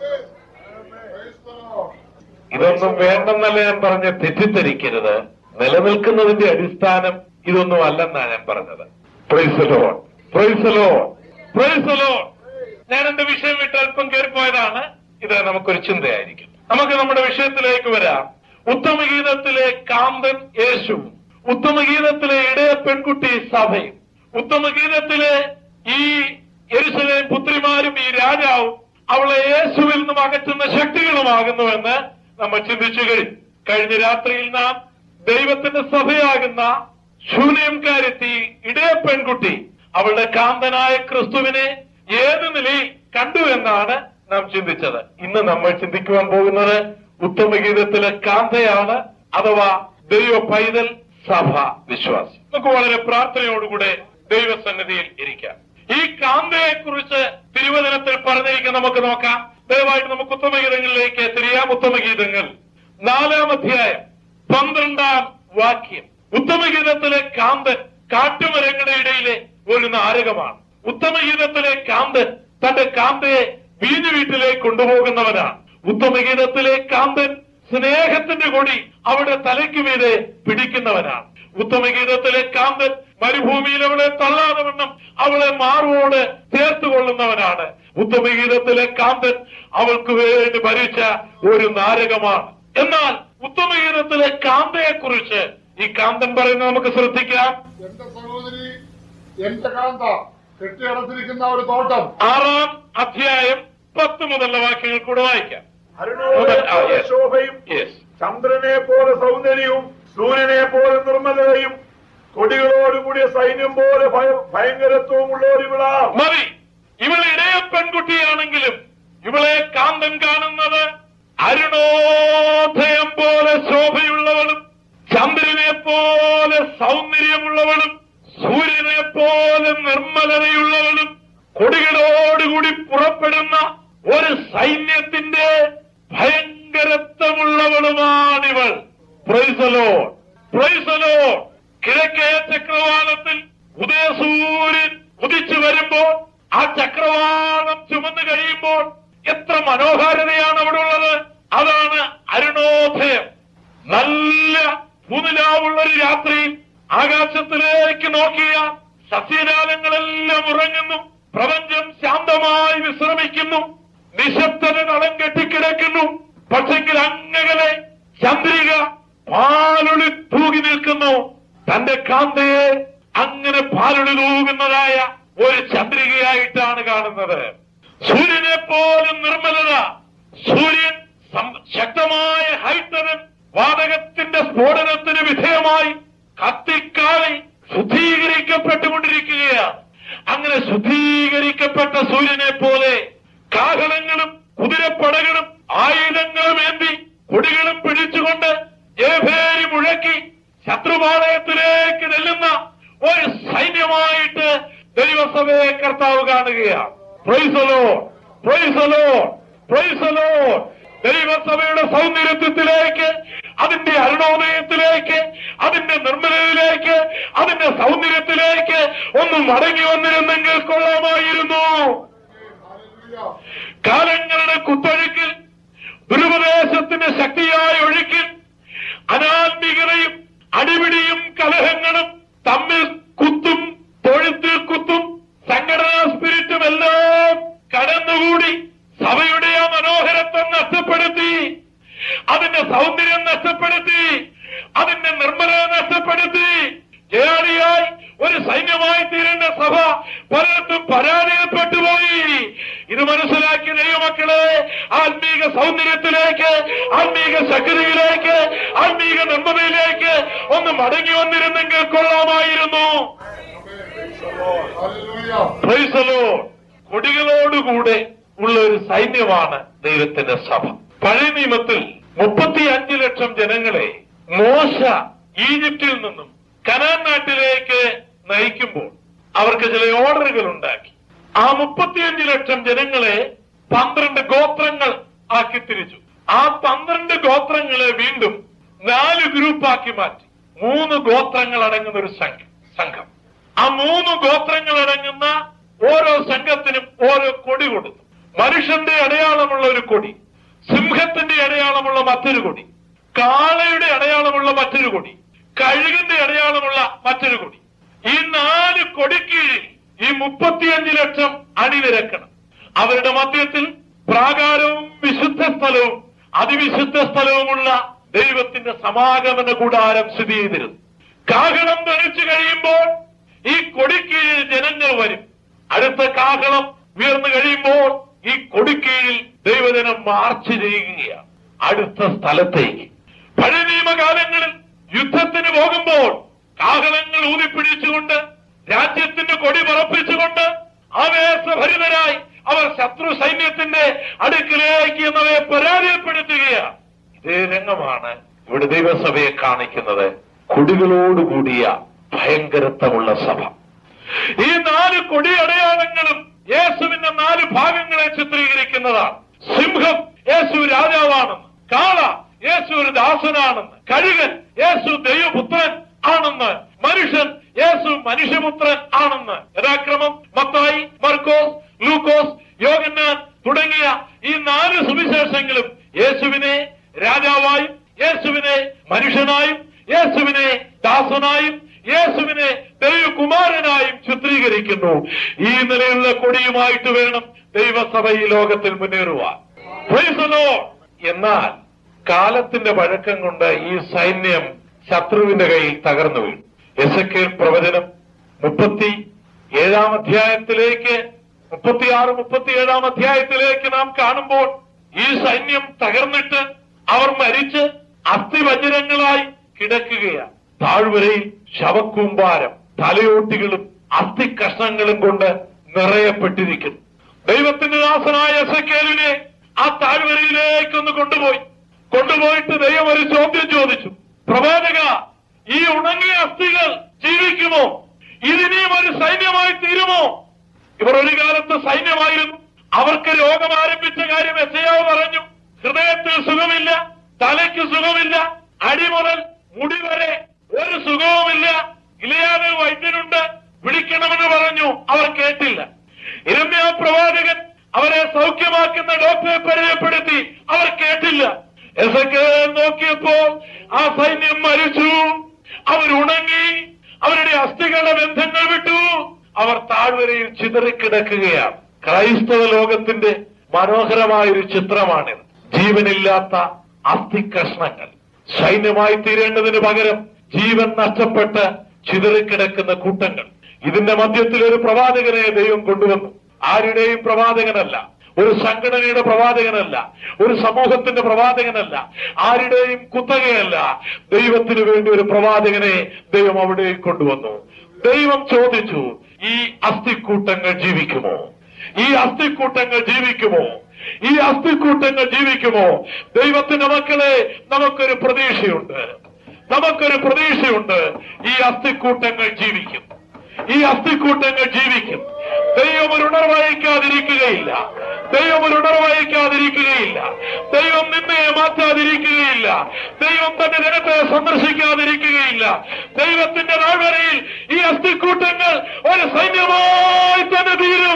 ഇതൊന്നും വേണ്ടെന്നല്ല ഞാൻ പറഞ്ഞ തെറ്റിദ്ധരിക്കരുത് നിലനിൽക്കുന്നതിന്റെ അടിസ്ഥാനം ഇതൊന്നും അല്ലെന്നാണ് ഞാൻ പറഞ്ഞത് പ്രൈസലോ പ്രൈസലോ പ്രൈസലോ ഞാൻ എന്റെ വിഷയം വിട്ട് അല്പം കയറിപ്പോയതാണ് ഇത് നമുക്കൊരു ചിന്തയായിരിക്കും നമുക്ക് നമ്മുടെ വിഷയത്തിലേക്ക് വരാം ഉത്തമഗീതത്തിലെ കാന്തൻ യേശുവും ഉത്തമഗീതത്തിലെ ഇടയ പെൺകുട്ടി സഭയും ഉത്തമഗീതത്തിലെ ഈ യെരുസലേം പുത്രിമാരും ഈ രാജാവും അവളെ യേശുവിൽ നിന്നും അകറ്റുന്ന ശക്തികളുമാകുന്നുവെന്ന് നമ്മൾ ചിന്തിച്ചു കഴിഞ്ഞു കഴിഞ്ഞ രാത്രിയിൽ നാം ദൈവത്തിന്റെ സഭയാകുന്ന ശൂന്യംകാരെത്തി ഇടയ പെൺകുട്ടി അവളുടെ കാന്തനായ ക്രിസ്തുവിനെ ഏത് നിലയിൽ കണ്ടു എന്നാണ് നാം ചിന്തിച്ചത് ഇന്ന് നമ്മൾ ചിന്തിക്കുവാൻ പോകുന്നത് ഉത്തമഗീതത്തിലെ കാന്തയാണ് അഥവാ ദൈവ പൈതൽ സഭ വിശ്വാസി നമുക്ക് വളരെ പ്രാർത്ഥനയോടുകൂടെ ദൈവസന്നിധിയിൽ ഇരിക്കാം ഈ കാന്തയെ കുറിച്ച് തിരുവചനത്തിൽ പറഞ്ഞിരിക്കാൻ നമുക്ക് നോക്കാം ദയവായിട്ട് നമുക്ക് ഉത്തമഗീതങ്ങളിലേക്ക് തിരിയാം ഉത്തമഗീതങ്ങൾ നാലാം അധ്യായം പന്ത്രണ്ടാം വാക്യം ഉത്തമഗീതത്തിലെ കാന്തൻ കാട്ടുമരങ്ങളുടെ ഇടയിലെ ഒരു നാരകമാണ് ഉത്തമഗീതത്തിലെ കാന്തൻ തന്റെ കാന്തയെ വീഞ്ഞു വീട്ടിലേക്ക് കൊണ്ടുപോകുന്നവനാണ് ഉത്തമഗീതത്തിലെ കാന്തൻ സ്നേഹത്തിന്റെ കൊടി അവിടെ തലയ്ക്ക് മീതെ പിടിക്കുന്നവനാണ് ഉത്തമഗീതത്തിലെ കാന്തൻ മരുഭൂമിയിൽ അവളെ തള്ളാതെ വണ്ണം അവളെ മാറുവോട് ചേർത്ത് കൊള്ളുന്നവനാണ് ഉത്തമഗീതത്തിലെ കാന്തൻ അവൾക്ക് വേണ്ടി ഭരിച്ച ഒരു നാരകമാണ് എന്നാൽ ഉത്തമഗീതത്തിലെ കാന്തയെ കുറിച്ച് ഈ കാന്തൻ പറയുന്നത് നമുക്ക് ശ്രദ്ധിക്കാം എന്റെ സഹോദരി എന്റെ കാന്ത കെട്ടിയടച്ചിരിക്കുന്ന ഒരു തോട്ടം ആറാം അധ്യായം പത്ത് മുതലുള്ള വാക്യങ്ങൾ കൂടെ വായിക്കാം അരുണോടെ ആ, yes. ശോഭയും യെസ് ചന്ദ്രനെ പോലെ സൗന്ദര്യവും സൂര്യനെ പോലെ നിർമ്മലതയും കൊടികളോടുകൂടിയ സൈന്യം പോലെ ഭയ- ഭയങ്കരത്വവും ഉള്ളവരിവിളാ മതി ഇവൾ ഇടയ പെൺകുട്ടിയാണെങ്കിലും ഇവളെ കാന്തൻ കാണുന്നത് അരുണോദയം പോലെ ശോഭയുള്ളവളും ചന്ദ്രനെ പോലെ സൗന്ദര്യമുള്ളവളും സൂര്യനെ പോലെ നിർമ്മലതയുള്ളവളും കൊടികളോടുകൂടി പുറപ്പെടുന്ന ഒരു സൈന്യത്തിന്റെ ഭയങ്കരത്വമുള്ളവളുമാണിവൾ പ്രൈസലോ പ്രൈസലോ കിഴക്കേ ചക്രവാളത്തിൽ ഉദയസൂര്യൻ ഉദിച്ചു വരുമ്പോൾ ആ ചക്രവാളം ചുമന്നു കഴിയുമ്പോൾ എത്ര മനോഹാരിതയാണ് അവിടെ ഉള്ളത് അതാണ് അരുണോദയം നല്ല പുതുലാവുള്ള ഒരു രാത്രിയിൽ ആകാശത്തിലേക്ക് നോക്കിയ സസ്യജാലങ്ങളെല്ലാം ഉറങ്ങുന്നു പ്രപഞ്ചം ശാന്തമായി വിശ്രമിക്കുന്നു നിശബ്ദത നളം കെട്ടിക്കിടക്കുന്നു പക്ഷെങ്കിൽ അങ്ങകലെ ചന്ദ്രിക പാലൊളി തൂകി നിൽക്കുന്നു തന്റെ കാന്തയെ അങ്ങനെ പാലൊളി തൂകുന്നതായ ഒരു ചന്ദ്രികയായിട്ടാണ് കാണുന്നത് സൂര്യനെ പോലും നിർമ്മലത സൂര്യൻ സം- ശക്തമായ ഹൈഡ്രജൻ വാതകത്തിന്റെ സ്ഫോടനത്തിന് വിധേയമായി കത്തിക്കാളി ശുദ്ധീകരിക്കപ്പെട്ടുകൊണ്ടിരിക്കുകയാണ് അങ്ങനെ ശുദ്ധീകരിക്കപ്പെട്ട സൂര്യനെ പോലെ കാഹളങ്ങളും കുതിരപ്പടകളും ആയുധങ്ങളും ഏന്തി കൊടികളും പിടിച്ചുകൊണ്ട് ജയഭേരി മുഴക്കി ശത്രുപാളയത്തിലേക്ക് നെല്ലുന്ന ഒരു സൈന്യമായിട്ട് ദൈവസഭയെ കർത്താവ് കാണുകയാണ് പ്രൈസലോ പ്രൈസലോ പ്രൈസലോ ദൈവസഭയുടെ സൗന്ദര്യത്വത്തിലേക്ക് അതിന്റെ അരുണോദയത്തിലേക്ക് അതിന്റെ നിർമ്മലതയിലേക്ക് അതിന്റെ സൗന്ദര്യത്തിലേക്ക് ഒന്ന് മടങ്ങി വന്നിരുന്നെങ്കിൽ കൊള്ളാമായിരുന്നു ഹല്ലേലൂയ. കാലങ്ങളുടെ കുത്തൊഴുക്കിൽ ദുരുപദേശത്തിന്റെ ശക്തിയായ ഒഴുക്കിൽ അനാത്മികതയും അടിപിടിയും കലഹങ്ങളും തമ്മിൽ കുത്തും തൊഴുത്തിൽ കുത്തും സംഘടനാ സ്പിരിറ്റും എല്ലാം കടന്നുകൂടി സഭയുടെ ആ മനോഹരത്വം നഷ്ടപ്പെടുത്തി അതിന്റെ സൗന്ദര്യം നഷ്ടപ്പെടുത്തി അതിന്റെ നിർമ്മലത നഷ്ടപ്പെടുത്തി ജയാളിയായി ഒരു സൈന്യമായി തീരേണ്ട സഭ പലയിടത്തും പരാജയപ്പെട്ടുപോയി ഇത് മനസ്സിലാക്കിയ ദൈവമക്കളെ ആത്മീക സൗന്ദര്യത്തിലേക്ക് ആത്മീക ശക്തിയിലേക്ക് ആത്മീക നിർമ്മതയിലേക്ക് ഒന്ന് മടങ്ങി വന്നിരുന്നെങ്കിൽ കൊള്ളാമായിരുന്നു ഹല്ലേലൂയ. Praise the Lord. കൊടികളോടുകൂടെ ഉള്ള ഒരു സൈന്യമാണ് ദൈവത്തിന്റെ സഭ പഴയ നിയമത്തിൽ മുപ്പത്തി അഞ്ച് ലക്ഷം ജനങ്ങളെ മോശ ഈജിപ്തിൽ നിന്നും കനാൻ നാട്ടിലേക്ക് നയിക്കുമ്പോൾ അവർക്ക് ചില ഓർഡറുകൾ ഉണ്ടാക്കി ആ മുപ്പത്തിയഞ്ച് ലക്ഷം ജനങ്ങളെ പന്ത്രണ്ട് ഗോത്രങ്ങൾ ആക്കി തിരിച്ചു ആ പന്ത്രണ്ട് ഗോത്രങ്ങളെ വീണ്ടും നാല് ഗ്രൂപ്പാക്കി മാറ്റി മൂന്ന് ഗോത്രങ്ങൾ അടങ്ങുന്ന ഒരു സംഘം സംഘം ആ മൂന്ന് ഗോത്രങ്ങൾ അടങ്ങുന്ന ഓരോ സംഘത്തിനും ഓരോ കൊടി കൊടുത്തു മനുഷ്യന്റെ അടയാളമുള്ള ഒരു കൊടി സിംഹത്തിന്റെ അടയാളമുള്ള മറ്റൊരു കൊടി കാളയുടെ അടയാളമുള്ള മറ്റൊരു കൊടി കഴുകിന്റെ അടയാളമുള്ള മറ്റൊരു കൊടി ഈ നാല് കൊടിക്കീഴിൽ ഈ മുപ്പത്തിയഞ്ച് ലക്ഷം അണിനിരക്കണം അവരുടെ മധ്യത്തിൽ പ്രാകാരവും വിശുദ്ധ സ്ഥലവും അതിവിശുദ്ധ സ്ഥലവുമുള്ള ദൈവത്തിന്റെ സമാഗമന കൂടാരം സ്ഥിതി ചെയ്തിരുന്നു കാഹളം ധരിച്ചു കഴിയുമ്പോൾ ഈ കൊടിക്കീഴിൽ ജനങ്ങൾ വരും അടുത്ത കാഹളം ഉയർന്നു കഴിയുമ്പോൾ ഈ കൊടിക്കീഴിൽ ദൈവജനം മാർച്ച് ചെയ്യുകയാണ് അടുത്ത സ്ഥലത്തേക്ക് പഴയ നിയമകാലങ്ങളിൽ യുദ്ധത്തിന് പോകുമ്പോൾ കാഹളങ്ങൾ ഊതിപ്പിടിച്ചുകൊണ്ട് രാജ്യത്തിന്റെ കൊടി പറപ്പിച്ചുകൊണ്ട് ആവേശഭരിതരായി അവർ ശത്രു സൈന്യത്തിന്റെ അടുക്കിലേക്ക് എന്നവയെ പരാജയപ്പെടുത്തുകയാണ് ഇതേ രംഗമാണ് ഇവിടെ ദൈവസഭയെ കാണിക്കുന്നത് കൊടികളോടുകൂടിയ ഭയങ്കരത്വമുള്ള സഭ ഈ നാല് കൊടി അടയാളങ്ങളും യേശുവിന്റെ നാല് ഭാഗങ്ങളെ ചിത്രീകരിക്കുന്നതാണ് സിംഹം യേശു രാജാവാണെന്ന് കാള യേശു ഒരു ദാസനാണെന്ന് കഴുകൻ യേശു ദൈവപുത്രൻ ആണെന്ന് മനുഷ്യൻ യേശു മനുഷ്യപുത്രൻ ആണെന്ന് യഥാക്രമം മത്തായി മർക്കോസ് ലൂക്കോസ് യോഗന്നാൻ തുടങ്ങിയ ഈ നാല് സുവിശേഷങ്ങളും യേശുവിനെ രാജാവായും യേശുവിനെ മനുഷ്യനായും യേശുവിനെ ദാസനായും യേശുവിനെ ദൈവകുമാരനായും ചിത്രീകരിക്കുന്നു ഈ നിലയുള്ള കൊടിയുമായിട്ട് വേണം ദൈവസഭ ഈ ലോകത്തിൽ മുന്നേറുവാൻ Praise the Lord. എന്നാൽ കാലത്തിന്റെ പഴക്കം കൊണ്ട് ഈ സൈന്യം ശത്രുവിന്റെ കയ്യിൽ തകർന്നു വീണു എസക്കേൽ പ്രവചനം മുപ്പത്തി ഏഴാം അധ്യായത്തിലേക്ക് മുപ്പത്തിയാറ് മുപ്പത്തിയേഴാം അധ്യായത്തിലേക്ക് നാം കാണുമ്പോൾ ഈ സൈന്യം തകർന്നിട്ട് അവർ മരിച്ച് അസ്ഥിവജ്രങ്ങളായി കിടക്കുകയാണ് താഴ്വരയിൽ ശവക്കൂമ്പാരം തലയോട്ടികളും അസ്ഥി കഷ്ണങ്ങളും കൊണ്ട് നിറയപ്പെട്ടിരിക്കുന്നു ദൈവത്തിന്റെ ദാസനായ എസക്കേലിനെ ആ താഴ്വരയിലേക്കൊന്ന് കൊണ്ടുപോയി കൊണ്ടുപോയിട്ട് ദൈവം ഒരു ചോദ്യം ചോദിച്ചു പ്രവാചക ഈ ഉണങ്ങിയ അസ്ഥികൾ ജീവിക്കുമോ ഇതിനെയും ഒരു സൈന്യമായി തീരുമോ ഇവർ ഒരു കാലത്ത് സൈന്യമായിരുന്നു അവർക്ക് രോഗം ആരംഭിച്ച കാര്യം എസയാവ് പറഞ്ഞു ഹൃദയത്തിൽ സുഖമില്ല തലയ്ക്ക് സുഖമില്ല അടി മുതൽ മുടി വരെ ഒരു സുഖവുമില്ല ഇലയാതെ വൈദ്യനുണ്ട് വിളിക്കണമെന്ന് പറഞ്ഞു അവർ കേട്ടില്ല ഇരമ്യ പ്രവാചകൻ അവരെ സൗഖ്യമാക്കുന്ന ഡോക്ടറെ പരിചയപ്പെടുത്തി അവർ കേട്ടില്ല എസക്ക് നോക്കിയപ്പോൾ ആ സൈന്യം മരിച്ചു അവരുണങ്ങി അവരുടെ അസ്ഥികളുടെ ബന്ധങ്ങൾ വിട്ടു അവർ താഴ്വരയിൽ ചിതറിക്കിടക്കുകയാണ് ക്രൈസ്തവ ലോകത്തിന്റെ മനോഹരമായ ഒരു ചിത്രമാണിത് ജീവനില്ലാത്ത അസ്ഥി കഷ്ണങ്ങൾ സൈന്യമായി തീരേണ്ടതിന് പകരം ജീവൻ നഷ്ടപ്പെട്ട് ചിതറിക്കിടക്കുന്ന കൂട്ടങ്ങൾ ഇതിന്റെ മധ്യത്തിൽ ഒരു പ്രവാചകനെ ദൈവം കൊണ്ടുവന്നു ആരുടെയും പ്രവാചകനല്ല ഒരു സംഘടനയുടെ പ്രവാചകനല്ല ഒരു സമൂഹത്തിന്റെ പ്രവാചകനല്ല ആരുടെയും കുത്തകയല്ല ദൈവത്തിന് വേണ്ടി ഒരു പ്രവാചകനെ ദൈവം അവിടെ കൊണ്ടുവന്നു ദൈവം ചോദിച്ചു ഈ അസ്ഥിക്കൂട്ടങ്ങൾ ജീവിക്കുമോ ഈ അസ്ഥിക്കൂട്ടങ്ങൾ ജീവിക്കുമോ ഈ അസ്ഥിക്കൂട്ടങ്ങൾ ജീവിക്കുമോ ദൈവത്തിന്റെ മക്കളെ നമുക്കൊരു പ്രതീക്ഷയുണ്ട് നമുക്കൊരു പ്രതീക്ഷയുണ്ട് ഈ അസ്ഥിക്കൂട്ടങ്ങൾ ജീവിക്കും ഈ അസ്ഥിക്കൂട്ടങ്ങൾ ജീവിക്കും ദൈവം ഒരു ഉണർവഹിക്കാതിരിക്കുകയില്ല ദൈവം ഒരു ഉണർവഹിക്കാതിരിക്കുകയില്ല ദൈവം നിന്നയെ മാറ്റാതിരിക്കുകയില്ല ദൈവം തന്റെ ജനത്തെ സന്ദർശിക്കാതിരിക്കുകയില്ല ദൈവത്തിന്റെ താഴ്വരയിൽ ഈ അസ്ഥിക്കൂട്ടങ്ങൾ ഒരു സൈന്യമായി തന്നെ തീരും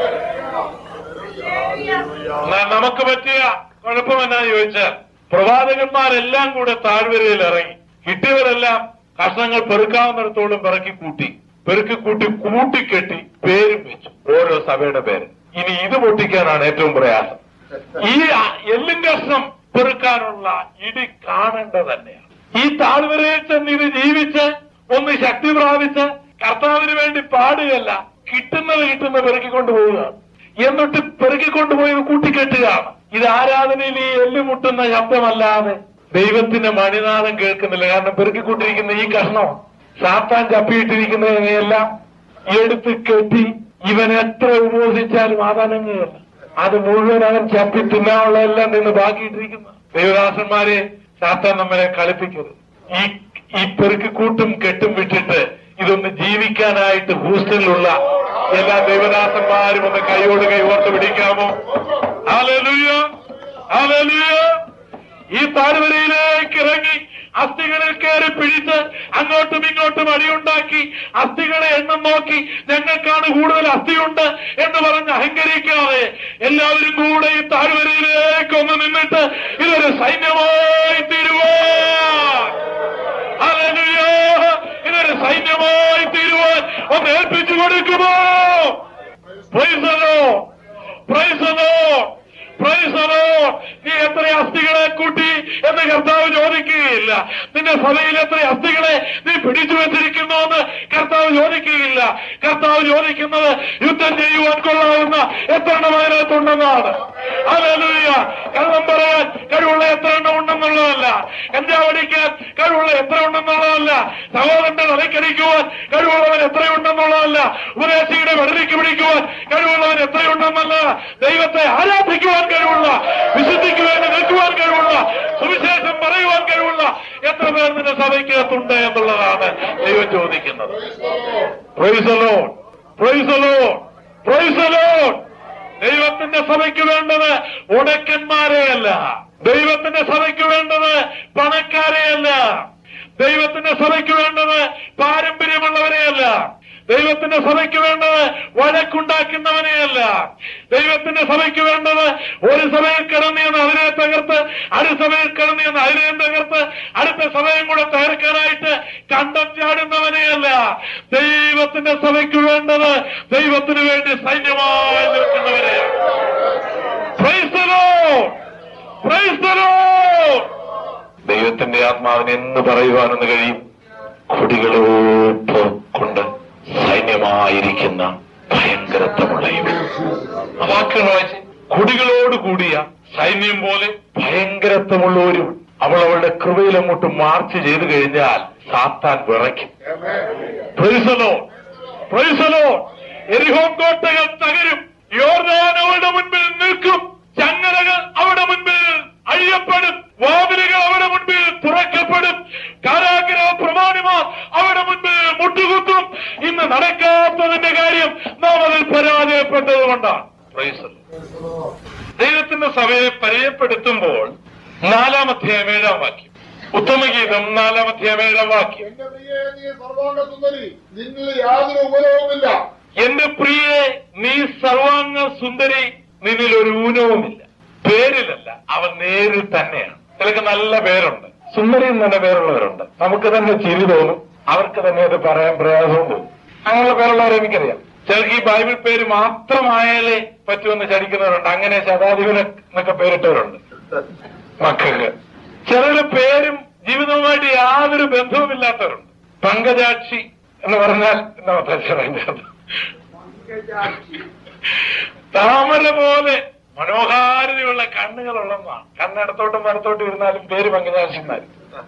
ന- നമുക്ക് പറ്റിയ കുഴപ്പം എന്നാന്ന് ചോദിച്ചാൽ പ്രവാചകന്മാരെല്ലാം കൂടെ താഴ്വരയിൽ ഇറങ്ങി കിട്ടിയവരെല്ലാം കഷ്ണങ്ങൾ പെറുക്കാവുന്നിടത്തോളം പെറുക്കി കൂട്ടി പെറുക്കി കൂട്ടി കൂട്ടിക്കെട്ടി പേരും വെച്ചു ഓരോ സഭയുടെ പേര് ഇനി ഇത് പൊട്ടിക്കാനാണ് ഏറ്റവും പ്രയാസം ഈ അ- എല്ലും കഷ്ണം പെറുക്കാനുള്ള ഇടി കാണേണ്ടത് തന്നെയാണ് ഈ താഴ്വരയിൽ ചെന്ന് ഇത് ജീവിച്ച് ഒന്ന് ശക്തി പ്രാപിച്ച് കർത്താവിന് വേണ്ടി പാടുകയല്ല കിട്ടുന്നത് കിട്ടുന്ന പെറുക്കിക്കൊണ്ട് പോവുകയാണ് എന്നിട്ട് പെറുക്കിക്കൊണ്ടുപോയി ഇത് കൂട്ടിക്കെട്ടുകയാണ് ഇത് ആരാധനയിൽ ഈ എല്ലുമുട്ടുന്ന ശബ്ദമല്ലാതെ ദൈവത്തിന്റെ മണിനാദം കേൾക്കുന്നില്ല കാരണം പെറുക്കിക്കൊണ്ടിരിക്കുന്ന ഈ കഷ്ണം സാത്താൻ ചപ്പിയിട്ടിരിക്കുന്നതിനെയെല്ലാം എടുത്ത് കെട്ടി ഇവൻ എത്ര ഉപയോഗിച്ചാലും ആദാനങ്ങുകയല്ല അത് മുഴുവൻ അവൻ ചപ്പി തിന്നാനുള്ളതെല്ലാം നിന്ന് ബാക്കിയിട്ടിരിക്കുന്ന ദൈവദാസന്മാരെ സാത്താൻ നമ്മളെ കളിപ്പിക്കരുത് ഈ ഈ പെറുക്കിക്കൂട്ടും കെട്ടും വിട്ടിട്ട് ഇതൊന്ന് ജീവിക്കാനായിട്ട് ഹൂസ്റ്റലിലുള്ള എല്ലാ ദൈവദാസന്മാരും ഒന്ന് കൈയോട് കൈ ഓർത്ത് പിടിക്കാമോ ഹല്ലേലൂയ ഹല്ലേലൂയ ഈ താഴ്വരയിലേക്ക് ഇറങ്ങി അസ്ഥികളിൽ കയറി പിടിച്ച് അങ്ങോട്ടും ഇങ്ങോട്ടും അടിയുണ്ടാക്കി അസ്ഥികളെ എണ്ണം നോക്കി ഞങ്ങൾക്കാണ് കൂടുതൽ അസ്ഥിയുണ്ട് എന്ന് പറഞ്ഞ് അഹങ്കരിക്കാതെ എല്ലാവരും കൂടെ ഈ താഴ്വരയിലേക്ക് ഒന്ന് നിന്നിട്ട് ഇതൊരു സൈന്യമായി തീരുവാൻ ഹല്ലേലൂയ. ഇതൊരു സൈന്യമായി തീരുവാൻ ഒന്ന് ഏൽപ്പിച്ചു കൊടുക്കുമോ Praise the Lord. Praise the Lord. Praise the Lord. നീ എത്ര അസ്ഥികളെ കൂട്ടി എന്ന് കർത്താവ് ചോദിക്കുകയില്ല നിന്റെ സഭയിൽ എത്ര അസ്ഥികളെ നീ പിടിച്ചു വെച്ചിരിക്കുന്നു എന്ന് കർത്താവ് ചോദിക്കുകയില്ല കർത്താവ് ചോദിക്കുന്നത് യുദ്ധം ചെയ്യുവാൻ കൊള്ളാവുന്ന എത്ര എണ്ണം അതിനകത്തുണ്ടെന്നാണ് ഹല്ലേലൂയ കള്ളം പറയാൻ കഴിവുള്ള എത്ര എണ്ണം ഉണ്ടെന്നുള്ളതല്ല കഞ്ചാവടിക്കാൻ കഴിവുള്ള എത്ര ഉണ്ടെന്നുള്ളതല്ല സഹോദരന്റെ തലക്കടിക്കുവാൻ കഴിവുള്ളവൻ എത്രയുണ്ടെന്നുള്ളതല്ല ഉപദേശിയുടെ വെടലിക്ക് പിടിക്കുവാൻ കഴിവുള്ളവൻ എത്രയുണ്ടെന്നല്ല ദൈവത്തെ ആരാധിക്കുവാൻ കഴിവുള്ള വിശുദ്ധിക്ക് വേണ്ടി നിൽക്കുവാൻ കഴിവുള്ള സുവിശേഷം പറയുവാൻ കഴിവുള്ള എത്ര പേർ നിന്റെ സഭയ്ക്കകത്തുണ്ട് എന്നുള്ളതാണ് ദൈവം ചോദിക്കുന്നത് Praise the Lord. Praise the Lord. Praise the Lord. ദൈവത്തിന്റെ സഭയ്ക്ക് വേണ്ടത് ഉടക്കന്മാരെയല്ല ദൈവത്തിന്റെ സഭയ്ക്ക് വേണ്ടത് പണക്കാരെയല്ല ദൈവത്തിന്റെ സഭയ്ക്ക് വേണ്ടത് പാരമ്പര്യമുള്ളവരെയല്ല ദൈവത്തിന്റെ സഭയ്ക്ക് വേണ്ടത് വഴക്കുണ്ടാക്കുന്നവനെയല്ല ദൈവത്തിന്റെ സഭയ്ക്ക് വേണ്ടത് ഒരു സഭയിൽ കിടന്നിയെന്ന് അതിനെ തകർത്ത് അടുത്ത സഭയിൽ കിടന്നിയെന്ന് അതിനെയും തകർത്ത് അടുത്ത സഭയും കൂടെ തകർക്കാനായിട്ട് കണ്ടം ചാടുന്നവനെയല്ല ദൈവത്തിന്റെ സഭയ്ക്ക് വേണ്ടത് ദൈവത്തിന് വേണ്ടി സൈന്യമായി നിൽക്കുന്നവരെയാണ് Praise the Lord. Praise the Lord. ദൈവത്തിന്റെ ആത്മാവിന് എന്ന് പറയുവാനെന്ന് കഴിയും കൊടികളോട്ട് കൊണ്ട് സൈന്യമായിരിക്കുന്ന ഭയങ്കരത്വമുള്ള ഇവ ആ വാക്കുകൾ വായിച്ച് കൊടികളോട് കൂടിയ സൈന്യം പോലെ ഭയങ്കരത്വമുള്ളവരും അവൾ അവളുടെ കൃപയിൽ അങ്ങോട്ട് മാർച്ച് ചെയ്തു കഴിഞ്ഞാൽ സാത്താൻ വിറയ്ക്കും പ്രൈസലോ പ്രൈസലോ എരിഹോം കോട്ടകൾ തകരും യോർദാൻ അവളുടെ മുൻപിൽ നിൽക്കും ചങ്ങലകൾ അവിടെ മുൻപിൽ അഴിയപ്പെടും വാതിലുകൾ അവിടെ മുൻപിൽ തുറക്കപ്പെടും കാരാഗ്രഹ പ്രമാണിമാർ അവിടെ മുൻപിൽ മുട്ടുകുത്തും ഇന്ന് നടക്കാത്തതിന്റെ കാര്യം നാം അതിൽ പരാജയപ്പെട്ടത് കൊണ്ടാണ് ദൈവത്തിന്റെ സഭയെ പരിചയപ്പെടുത്തുമ്പോൾ നാലാം അധ്യായം ഏഴാം വാക്യം ഉത്തമഗീതം നാലാം അധ്യായം ഏഴാം വാക്യം എന്റെ പ്രിയേ നീ സർവാംഗ സുന്ദരി നിന്നിൽ യാതൊരു ഉപലവുമില്ല എന്റെ പ്രിയെ നീ സർവാംഗ സുന്ദരി നിന്നിൽ ഒരു ഊനവുമില്ല പേരിലല്ല അവൻ നേരിൽ തന്നെയാണ് ചിലക്ക് നല്ല പേരുണ്ട് സുന്ദരി എന്ന് തന്നെ പേരുള്ളവരുണ്ട് നമുക്ക് തന്നെ ചിരി തോന്നും അവർക്ക് തന്നെ അത് പറയാൻ പ്രയാസവും തോന്നും അങ്ങനെയുള്ള പേരുള്ളവരെ എനിക്കറിയാം ചിലർക്ക് ഈ ബൈബിൾ പേര് മാത്രമായാലേ പറ്റുമെന്ന് ചടിക്കുന്നവരുണ്ട് അങ്ങനെ ശതാധിപന എന്നൊക്കെ പേരിട്ടവരുണ്ട് മക്കൾക്ക് ചിലര് പേരും യാതൊരു ബന്ധവുമില്ലാത്തവരുണ്ട് പങ്കജാക്ഷി എന്ന് പറഞ്ഞാൽ എന്താ പറയുന്നത് താമര പോലെ മനോഹാരിതയുള്ള കണ്ണുകളുള്ളതാണ് കണ്ണിടത്തോട്ടും വലത്തോട്ടും ഇരുന്നാലും പേര് പങ്കജാക്ഷിമാര്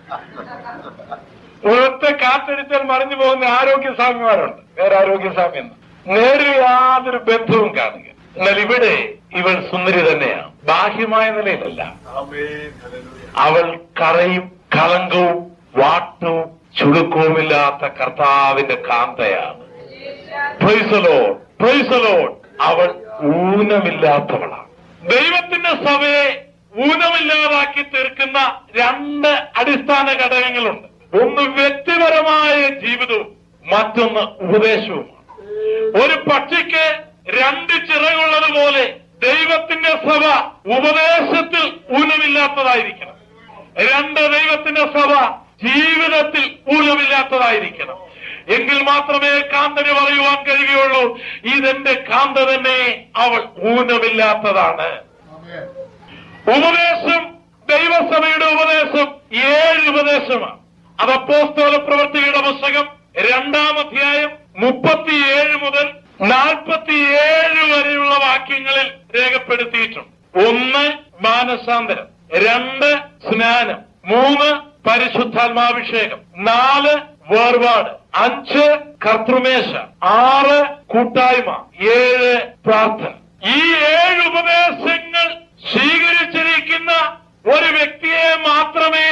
പുറത്തെ കാറ്റടിച്ചാൽ മറിഞ്ഞു പോകുന്ന ആരോഗ്യസ്വാമിമാരുണ്ട് വേറെ ആരോഗ്യസ്വാമി നേരിൽ യാതൊരു ബന്ധവും കാണുക എന്നാൽ ഇവിടെ ഇവൾ സുന്ദരി തന്നെയാണ് ബാഹ്യമായ നിലയിലല്ല അവൾ കറയും കളങ്കവും വാട്ടവും ചുളുക്കവുമില്ലാത്ത കർത്താവിന്റെ കാന്തയാണ് പ്രൈസലോ പ്രൈസലോ അവൾ ഊനമില്ലാത്തവളാണ് ദൈവത്തിന്റെ സഭയെ ഊനമില്ലാതാക്കി തീർക്കുന്ന രണ്ട് അടിസ്ഥാന ഘടകങ്ങളുണ്ട് ഒന്ന് വ്യക്തിപരമായ ജീവിതവും മറ്റൊന്ന് ഉപദേശവുമാണ് ഒരു പക്ഷിക്ക് രണ്ട് ചിറകുള്ളതുപോലെ ദൈവത്തിന്റെ സഭ ഉപദേശത്തിൽ ഊനമില്ലാത്തതായിരിക്കണം രണ്ട് ദൈവത്തിന്റെ സഭ ജീവിതത്തിൽ ഊനമില്ലാത്തതായിരിക്കണം എങ്കിൽ മാത്രമേ കാന്തന് പറയുവാൻ കഴിയുകയുള്ളൂ ഇതെന്റെ കാന്ത തന്നെ അവൾ ഊനമില്ലാത്തതാണ് ആമേൻ ഉപദേശം ദൈവസഭയുടെ ഉപദേശം ഏഴ് ഉപദേശമാണ് അത് അപ്പോസ്തല പ്രവർത്തികളുടെ പുസ്തകം രണ്ടാം അധ്യായം മുപ്പത്തിയേഴ് മുതൽ നാൽപ്പത്തിയേഴ് വരെയുള്ള വാക്യങ്ങളിൽ രേഖപ്പെടുത്തിയിട്ടുണ്ട് ഒന്ന് മാനസാന്തരം രണ്ട് സ്നാനം മൂന്ന് പരിശുദ്ധാത്മാഭിഷേകം നാല് വേർപാട് അഞ്ച് കർത്തൃമേശ ആറ് കൂട്ടായ്മ ഏഴ് പ്രാർത്ഥന ഈ ഏഴ് ഉപദേശങ്ങൾ സ്വീകരിച്ചിരിക്കുന്ന ഒരു വ്യക്തിയെ മാത്രമേ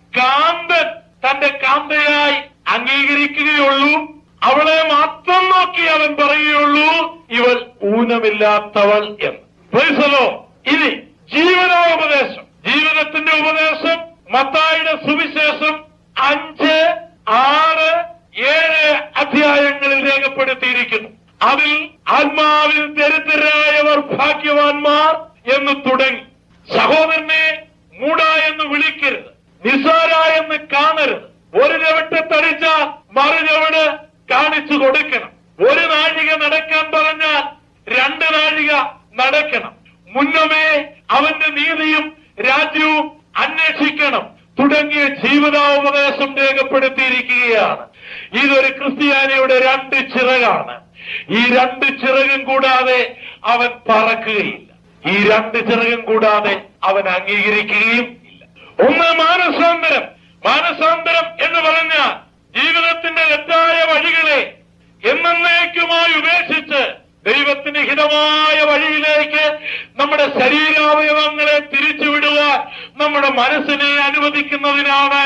കാന്തൻ തന്റെ കാന്തയായി അംഗീകരിക്കുകയുള്ളൂ അവളെ മാത്രം നോക്കി അവൻ പറയുകയുള്ളൂ ഇവൾ ഊനമില്ലാത്തവൾ എന്ന് പ്രൈസലോ ഇനി ജീവനോപദേശം ജീവിതത്തിന്റെ ഉപദേശം മത്തായുടെ സുവിശേഷം അഞ്ച് ആറ് ഏഴ് അധ്യായങ്ങളിൽ രേഖപ്പെടുത്തിയിരിക്കുന്നു അതിൽ ആത്മാവിൽ ദരിദ്രരായവർ ഭാഗ്യവാന്മാർ എന്ന് തുടങ്ങി സഹോദരനെ മൂട എന്ന് വിളിക്കരുത് നിസാര എന്ന് കാണരുത് ഒരു ചവിട്ട് തടിച്ചാൽ മറു ചവിട് കാണിച്ചു കൊടുക്കണം ഒരു നാഴിക നടക്കാൻ പറഞ്ഞാൽ രണ്ട് നാഴിക നടക്കണം മുന്നമേ അവന്റെ നീതിയും രാജ്യവും അന്വേഷിക്കണം തുടങ്ങിയ ജീവിതാപദേശം രേഖപ്പെടുത്തിയിരിക്കുകയാണ് ഇതൊരു ക്രിസ്ത്യാനിയുടെ രണ്ട് ചിറകാണ് ഈ രണ്ട് ചിറകും കൂടാതെ അവൻ പറക്കുകയില്ല ഈ രണ്ട് ചിറകും കൂടാതെ അവൻ അംഗീകരിക്കുകയും ഇല്ല ഒന്ന് മാനസാന്തരം മാനസാന്തരം എന്ന് പറഞ്ഞാൽ ജീവിതത്തിന്റെ തെറ്റായ വഴികളെ എന്നേക്കുമായി ഉപേക്ഷിച്ച് ദൈവത്തിന് ഹിതമായ വഴിയിലേക്ക് നമ്മുടെ ശരീരാവയവങ്ങളെ തിരിച്ചുവിടുവാൻ നമ്മുടെ മനസ്സിനെ അനുവദിക്കുന്നതിനാണ്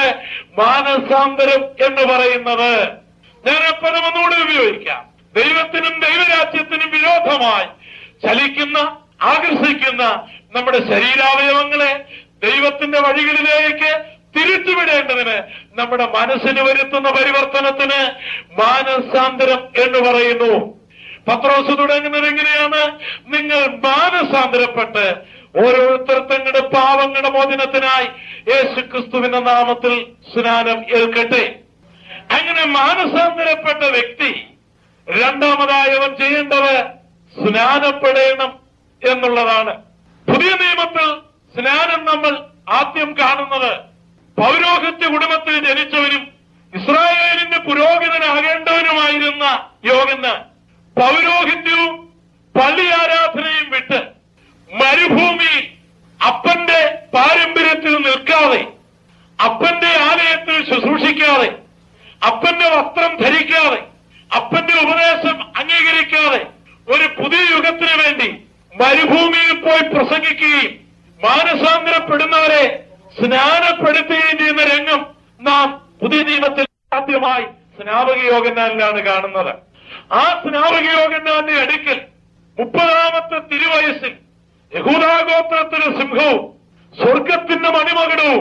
മാനസാന്തരം എന്ന് പറയുന്നത് ഞാൻ ആ പദം ഒന്നുകൂടെ ഉപയോഗിക്കാം ദൈവത്തിനും ദൈവരാജ്യത്തിനും വിരോധമായി ചലിക്കുന്ന ആകർഷിക്കുന്ന നമ്മുടെ ശരീരാവയവങ്ങളെ ദൈവത്തിന്റെ വഴികളിലേക്ക് തിരിച്ചുവിടേണ്ടതിന് നമ്മുടെ മനസ്സിന് വരുത്തുന്ന പരിവർത്തനത്തിന് മാനസാന്തരം എന്ന് പറയുന്നു പത്രോസ് തുടങ്ങുന്നത് എങ്ങനെയാണ് നിങ്ങൾ മാനസാന്തരപ്പെട്ട് ഓരോരുത്തർ തങ്ങളുടെ പാവങ്ങളുടെ മോചനത്തിനായി യേശു ക്രിസ്തുവിന്റെ നാമത്തിൽ സ്നാനം ഏൽക്കട്ടെ അങ്ങനെ മാനസാന്തരപ്പെട്ട വ്യക്തി രണ്ടാമതായി അവൻ ചെയ്യേണ്ടത് സ്നാനപ്പെടേണം എന്നുള്ളതാണ് പുതിയ നിയമത്തിൽ സ്നാനം നമ്മൾ ആദ്യം കാണുന്നത് പൗരോഹിത്യ കുടുംബത്തിൽ ജനിച്ചവനും ഇസ്രായേലിന്റെ പുരോഹിതനാകേണ്ടവനുമായിരുന്ന യോഗന്ന് പൗരോഹിത്യവും പള്ളി ആരാധനയും വിട്ട് മരുഭൂമിയിൽ അപ്പന്റെ പാരമ്പര്യത്തിൽ നിൽക്കാതെ അപ്പന്റെ ആലയത്തിൽ ശുശ്രൂഷിക്കാതെ അപ്പന്റെ വസ്ത്രം ധരിക്കാതെ അപ്പന്റെ ഉപദേശം അംഗീകരിക്കാതെ ഒരു പുതിയ യുഗത്തിന് വേണ്ടി മരുഭൂമിയിൽ പോയി പ്രസംഗിക്കുകയും മാനസാന്തരപ്പെടുന്നവരെ സ്നാനപ്പെടുത്തുകയും ചെയ്യുന്ന രംഗം നാം പുതിയ നിയമത്തിൽ ആദ്യമായി സ്നാപക യോഗനാലിലാണ് കാണുന്നത് ആ സ്നാപക യോഗനാലിന്റെ അടുക്കൽ മുപ്പതാമത്തെ തിരുവയസ്സിൽ യഹൂദാഗോത്രത്തിന് സിംഹവും സ്വർഗത്തിന്റെ മണിമകടവും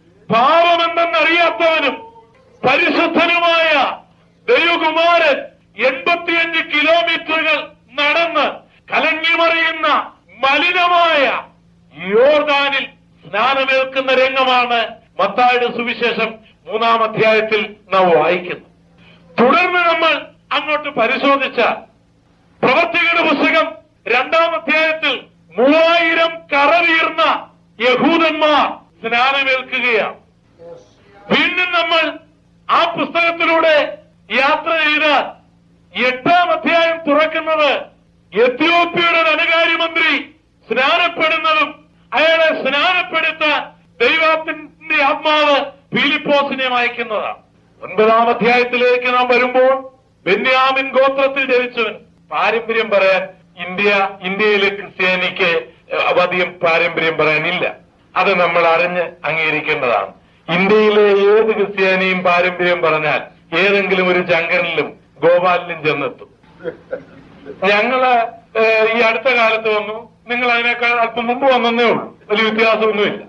പാപമെന്തെന്നറിയാത്തവനും പരിശുദ്ധനുമായ ദൈവകുമാരൻ എൺപത്തിയഞ്ച് കിലോമീറ്ററുകൾ നടന്ന് കലങ്ങിമറിയുന്ന മലിനമായ യോർദാനിൽ സ്നാനമേൽക്കുന്ന രംഗമാണ് മത്തായുടെ സുവിശേഷം മൂന്നാം അധ്യായത്തിൽ നാം വായിക്കുന്നു തുടർന്ന് നമ്മൾ അങ്ങോട്ട് പരിശോധിച്ചാൽ പ്രവർത്തികളുടെ പുസ്തകം രണ്ടാം അധ്യായത്തിൽ മൂവായിരം കറവീർന്ന യഹൂദന്മാർ സ്നാനമേൽക്കുകയാണ് വീണ്ടും നമ്മൾ പുസ്തകത്തിലൂടെ യാത്ര ചെയ്താൽ എട്ടാം അധ്യായം തുറക്കുന്നത് എത്യോപ്യയുടെ ധനകാര്യമന്ത്രി സ്നാനപ്പെടുന്നതും അയാളെ സ്നാനപ്പെടുത്താൻ ദൈവത്തിന്റെ ആത്മാവ് ഫിലിപ്പോസിനെ അയക്കുന്നതാണ് ഒൻപതാം അധ്യായത്തിലേക്ക് നാം വരുമ്പോൾ ബെന്യാമിൻ ഗോത്രത്തിൽ ജനിച്ചവൻ പാരമ്പര്യം പറയാൻ ഇന്ത്യ ഇന്ത്യയിലെ ക്രിസ്ത്യാനിക്ക് അധികം പാരമ്പര്യം പറയാനില്ല അത് നമ്മൾ അറിഞ്ഞ് അംഗീകരിക്കേണ്ടതാണ് ഇന്ത്യയിലെ ഏത് ക്രിസ്ത്യാനിയും പാരമ്പര്യം പറഞ്ഞാൽ ഏതെങ്കിലും ഒരു ചങ്കരനിലും ഗോപാലിനും ചെന്നെത്തും ഞങ്ങള് ഏഹ്, ഈ അടുത്ത കാലത്ത് വന്നു നിങ്ങൾ അതിനേക്കാൾ അല്പം മുമ്പ് വന്നേ ഉള്ളൂ വലിയ വ്യത്യാസമൊന്നുമില്ല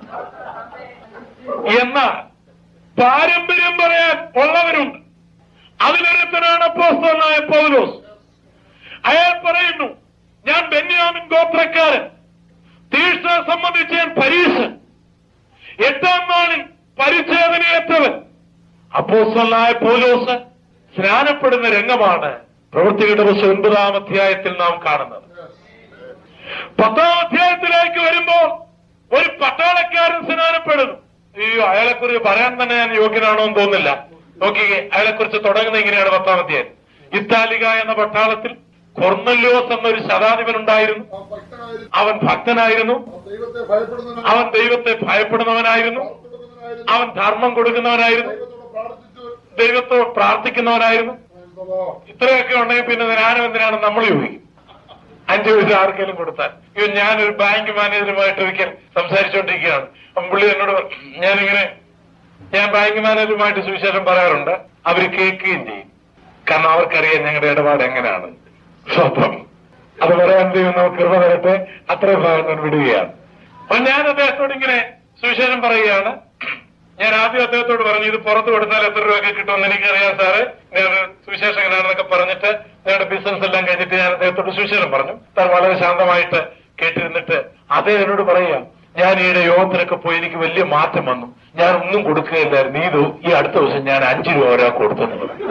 എന്നാൽ പാരമ്പര്യം പറയാൻ ഉള്ളവരുണ്ട് അതിലൊരുത്തനാണ് അപ്പോസ്തലനായ പൗലോസ് അയാൾ പറയുന്നു ഞാൻ ബെന്യാമിൻ ഗോത്രക്കാരൻ തീഷ്ണ സംബന്ധിച്ച് ഞാൻ പരീക്ഷ എട്ടാം നാളിൽ പരിച്ഛേദനയേറ്റവൻ അപ്പോസ്തലനായ പൗലോസ് സ്നാനപ്പെടുന്ന രംഗമാണ് പ്രവൃത്തികളുടെ പുസ്തകം ഒൻപതാം അധ്യായത്തിൽ നാം കാണുന്നത് പത്താം അധ്യായത്തിലേക്ക് വരുമ്പോൾ ഒരു പട്ടാളക്കാരൻ സ്നാനപ്പെടുന്നു അയ്യോ അയാളെക്കുറിച്ച് പറയാൻ തന്നെ ഞാൻ യോഗ്യനാണോ എന്ന് തോന്നുന്നില്ല നോക്കിക്കേ അയാളെക്കുറിച്ച് തുടങ്ങുന്ന ഇങ്ങനെയാണ് പത്താം അധ്യായം ഇത്താലിക എന്ന പട്ടാളത്തിൽ കൊർന്നല്യോസ് എന്നൊരു ശതാധിപൻ ഉണ്ടായിരുന്നു ആ ഭക്തനായിരുന്നു അവൻ ഭക്തനായിരുന്നു ആ ദൈവത്തെ ഭയപ്പെടുന്നവനായിരുന്നു അവൻ ദൈവത്തെ ഭയപ്പെടുന്നവനായിരുന്നു ഭയപ്പെടുന്നവനായിരുന്നു. അവൻ ധർമ്മം കൊടുക്കുന്നവനായിരുന്നു ദൈവത്തോട് പ്രാർത്ഥിച്ചു ദൈവത്തോട് പ്രാർത്ഥിക്കുന്നവനായിരുന്നു എന്തോ ഇത്രയൊക്കെ ഉണ്ടെങ്കിൽ പിന്നെ ജ്ഞാനം എന്തിനാണ് നമ്മൾ ചോദിക്കും അഞ്ചു പൈസ ആർക്കെങ്കിലും കൊടുത്താൽ അയ്യോ ഞാനൊരു ബാങ്ക് മാനേജറുമായിട്ട് ഒരിക്കൽ സംസാരിച്ചുകൊണ്ടിരിക്കുകയാണ് അപ്പം പുള്ളി എന്നോട് പറഞ്ഞു, ഞാനിങ്ങനെ ഞാൻ ബാങ്ക് മാനേജറുമായിട്ട് സുവിശേഷം പറയാറുണ്ട് അവർ കേൾക്കുകയും ചെയ്യും കാരണം അവർക്കറിയാം ഞങ്ങളുടെ ഇടപാട് എങ്ങനെയാണ് സ്വന്തം അത് പറയാൻ ദൈവം നമുക്ക് കൃപ തരട്ടെ അത്രയും ഭാഗം ഞാൻ വിടുകയാണ് അപ്പൊ ഞാൻ അദ്ദേഹത്തോട് ഇങ്ങനെ സുവിശേഷം പറയുകയാണ് ഞാൻ ആദ്യം അദ്ദേഹത്തോട് പറഞ്ഞു ഇത് പുറത്ത് കൊടുത്താൽ എത്ര രൂപയൊക്കെ കിട്ടുമെന്ന് എനിക്കറിയാം സാറ് ഞാൻ സുവിശേഷകനാണെന്നൊക്കെ പറഞ്ഞിട്ട് ഞങ്ങളുടെ ബിസിനസ് എല്ലാം കഴിഞ്ഞിട്ട് ഞാൻ അദ്ദേഹത്തോട് സുവിശേഷം പറഞ്ഞു സാർ വളരെ ശാന്തമായിട്ട് കേട്ടിരുന്നിട്ട് അദ്ദേഹം എന്നോട് പറയുക ഞാൻ ഈയിടെ യോഗത്തിനൊക്കെ പോയി എനിക്ക് വലിയ മാറ്റം വന്നു ഞാൻ ഒന്നും കൊടുക്കുകയില്ലായിരുന്നു നീ ഇത് ഈ അടുത്ത ദിവസം ഞാൻ അഞ്ചു രൂപ ഒരാൾ കൊടുത്തെന്ന് പറഞ്ഞു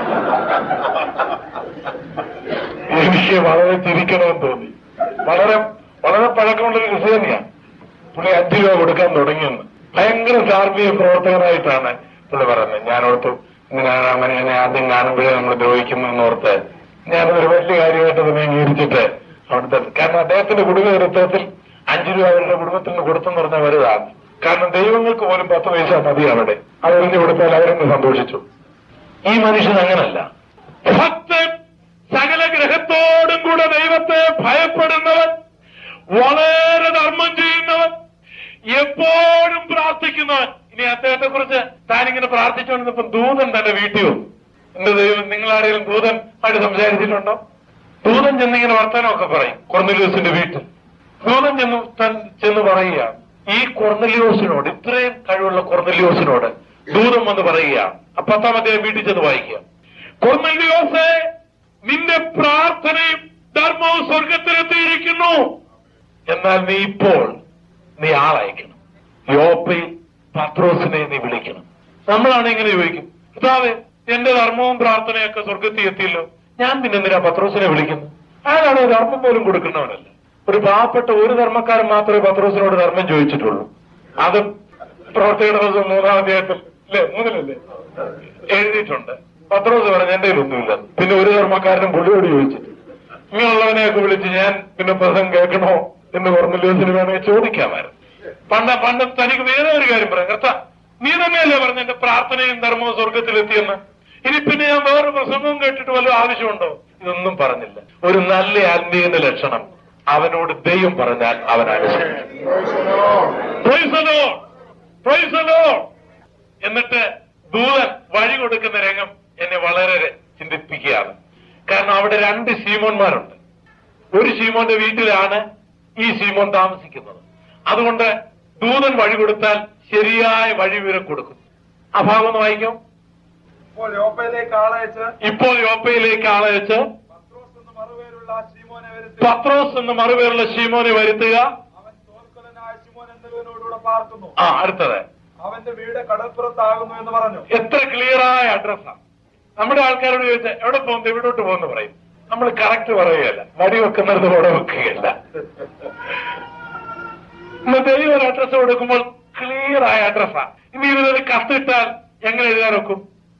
എനിക്ക് വളരെ ചിരിക്കണമെന്ന് തോന്നി വളരെ വളരെ പഴക്കമുള്ളൊരു ക്രിസ്ത്യാനിയാണ് പുള്ളി അഞ്ചു രൂപ കൊടുക്കാൻ തുടങ്ങിയെന്ന് ഭയങ്കര ധാർമ്മിക പ്രവർത്തകനായിട്ടാണ് പുള്ളി പറയുന്നത് ഞാനോർത്ത് ഇങ്ങനെ അങ്ങനെ അങ്ങനെ ആദ്യം കാണുമ്പോഴേ നമ്മൾ ദ്രോഹിക്കുന്നു ഓർത്ത് ഞാനതൊരു വലിയ കാര്യമായിട്ട് തന്നെ അംഗീകരിച്ചിട്ട് അവിടുത്തെ കാരണം അദ്ദേഹത്തിന്റെ കുടുംബ ചരിത്രത്തിൽ അഞ്ചു രൂപ അവരുടെ കുടുംബത്തിൽ നിന്ന് കൊടുത്തെന്ന് പറഞ്ഞാൽ വലുതാണ് കാരണം ദൈവങ്ങൾക്ക് പോലും പത്ത് പൈസ മതി അവിടെ അവരെറിഞ്ഞു കൊടുത്താൽ അവരെന്ന് സന്തോഷിച്ചു ഈ മനുഷ്യൻ അങ്ങനല്ല ഭക്തൻ സകല ഗ്രഹത്തോടും കൂടെ ദൈവത്തെ ഭയപ്പെടുന്നവൻ വളരെ ധർമ്മം ചെയ്യുന്നവൻ എപ്പോഴും പ്രാർത്ഥിക്കുന്നവൻ ഇനി അദ്ദേഹത്തെ കുറിച്ച് താനിങ്ങനെ പ്രാർത്ഥിച്ചുകൊണ്ടിരുന്നപ്പം ദൂതൻ തന്റെ വീട്ടിൽ വന്നു എന്റെ ദൈവം നിങ്ങൾ ആരെങ്കിലും ദൂതൻ ആയിട്ട് സംസാരിച്ചിട്ടുണ്ടോ ദൂതൻ ചെന്നിങ്ങനെ വർത്തമാനമൊക്കെ പറയും കൊർന്നലിയോസിന്റെ വീട്ടിൽ ദൂതൻ ചെന്ന് തൻ ചെന്ന് പറയുകയാണ് ഈ കൊർന്നലിയോസിനോട് ഇത്രയും കഴിവുള്ള കൊർന്നലിയോസിനോട് ദൂതം വന്ന് പറയുകയാണ് ആ പത്താമത്തെ വീട്ടിൽ ചെന്ന് വായിക്കുക കൊർന്നലിയോസെ നിന്റെ പ്രാർത്ഥനയും ധർമ്മവും സ്വർഗത്തിലെത്തിയിരിക്കുന്നു എന്നാൽ നീ ഇപ്പോൾ നീ ആളയക്കണം യോപ്പയിൽ പത്രോസിനെ നീ വിളിക്കണം നമ്മളാണ് ഇങ്ങനെ ചോദിക്കും കർത്താവേ എന്റെ ധർമ്മവും പ്രാർത്ഥനയൊക്കെ സ്വർഗത്തിൽ എത്തിയല്ലോ ഞാൻ പിന്നെ എന്തിനാ പത്രോസിനെ വിളിക്കുന്നു അയാളാണ് ധർമ്മം പോലും കൊടുക്കുന്നവനല്ല ഒരു പാവപ്പെട്ട ഒരു ധർമ്മക്കാരൻ മാത്രമേ പത്രോസിനോട് ധർമ്മം ചോദിച്ചിട്ടുള്ളൂ അത് പ്രവർത്തിയുടെ ദിവസം മൂന്നാം അധ്യായത്തിൽ അല്ലേ മൂന്നിലല്ലേ എഴുതിയിട്ടുണ്ട് പത്രോസ് പറഞ്ഞു എന്റെ കയ്യിലൊന്നുമില്ല പിന്നെ ഒരു ധർമ്മക്കാരനും പുള്ളിയോട് ചോദിച്ചിട്ട് ഇങ്ങനെയുള്ളവനെയൊക്കെ വിളിച്ച് ഞാൻ പിന്നെ പ്രസംഗം കേൾക്കണോ എന്ന് പറഞ്ഞില്ലോസിന് വേണമെങ്കിൽ ചോദിക്കാമായിരുന്നു പണ്ട് പണ്ട് തനിക്ക് വേറെ ഒരു കാര്യം പറയാം കർത്ത നീ തന്നെയല്ലേ പറഞ്ഞ എന്റെ പ്രാർത്ഥനയും ധർമ്മവും സ്വർഗത്തിലെത്തിയെന്ന് ഇനി പിന്നെ ഞാൻ വേറെ പ്രസംഗവും കേട്ടിട്ട് വല്ല ആവശ്യമുണ്ടോ ഇതൊന്നും പറഞ്ഞില്ല ഒരു നല്ല ആത്മീയന്റെ ലക്ഷണം അവനോട് ദൈവം പറഞ്ഞാൽ അവൻ അനുസരിക്കും Praise the Lord. Praise the Lord. എന്നിട്ട് ദൂതൻ വഴി കൊടുക്കുന്ന രംഗം എന്നെ വളരെ ചിന്തിപ്പിക്കുകയാണ് കാരണം അവിടെ രണ്ട് ശീമോന്മാരുണ്ട് ഒരു ശീമോന്റെ വീട്ടിലാണ് ഈ ശീമോൻ താമസിക്കുന്നത് അതുകൊണ്ട് ദൂതൻ വഴി കൊടുത്താൽ ശരിയായ വഴി വിവരം കൊടുക്കും ആ ഭാഗം ഒന്ന് വായിക്കാം ഇപ്പോൾ യോപ്പയിലേക്ക് ആളയച്ച് ഇപ്പോൾ യോപ്പയിലേക്ക് ആളെ വെച്ച് പത്രോസ് എന്ന് മറുപേരുള്ള ശിമോനെ വരുത്തി പത്രോസ് എന്ന മറുപേരുള്ള ശീമോനെ വരുത്തുക അവൻ തോൽക്കൊലനായ ശിമോൻ എന്നിവനോടുകൂടെ പാർക്കുന്നു ആ അടുത്തത് അവന്റെ വീട് കടൽപ്പുറത്താകുന്നു എന്ന് പറഞ്ഞു എത്ര ക്ലിയറായ അഡ്രസ്സാണ് നമ്മുടെ ആൾക്കാരോട് ചോദിച്ചാൽ എവിടെ പോകുന്നു എവിടോട്ട് പോകുന്നു പറയും നമ്മൾ കറക്റ്റ് പറയുകയല്ല വടി വെക്കുന്നിടത്ത് ഇവിടെ വെക്കുകയല്ല ഇന്ന് ദൈവം ഒരു അഡ്രസ് കൊടുക്കുമ്പോൾ ക്ലിയർ ആയ അഡ്രസ്സാണ് ഇനി ഇതിനൊരു കത്തിട്ടാൽ എങ്ങനെ എഴുതാൻ വെക്കും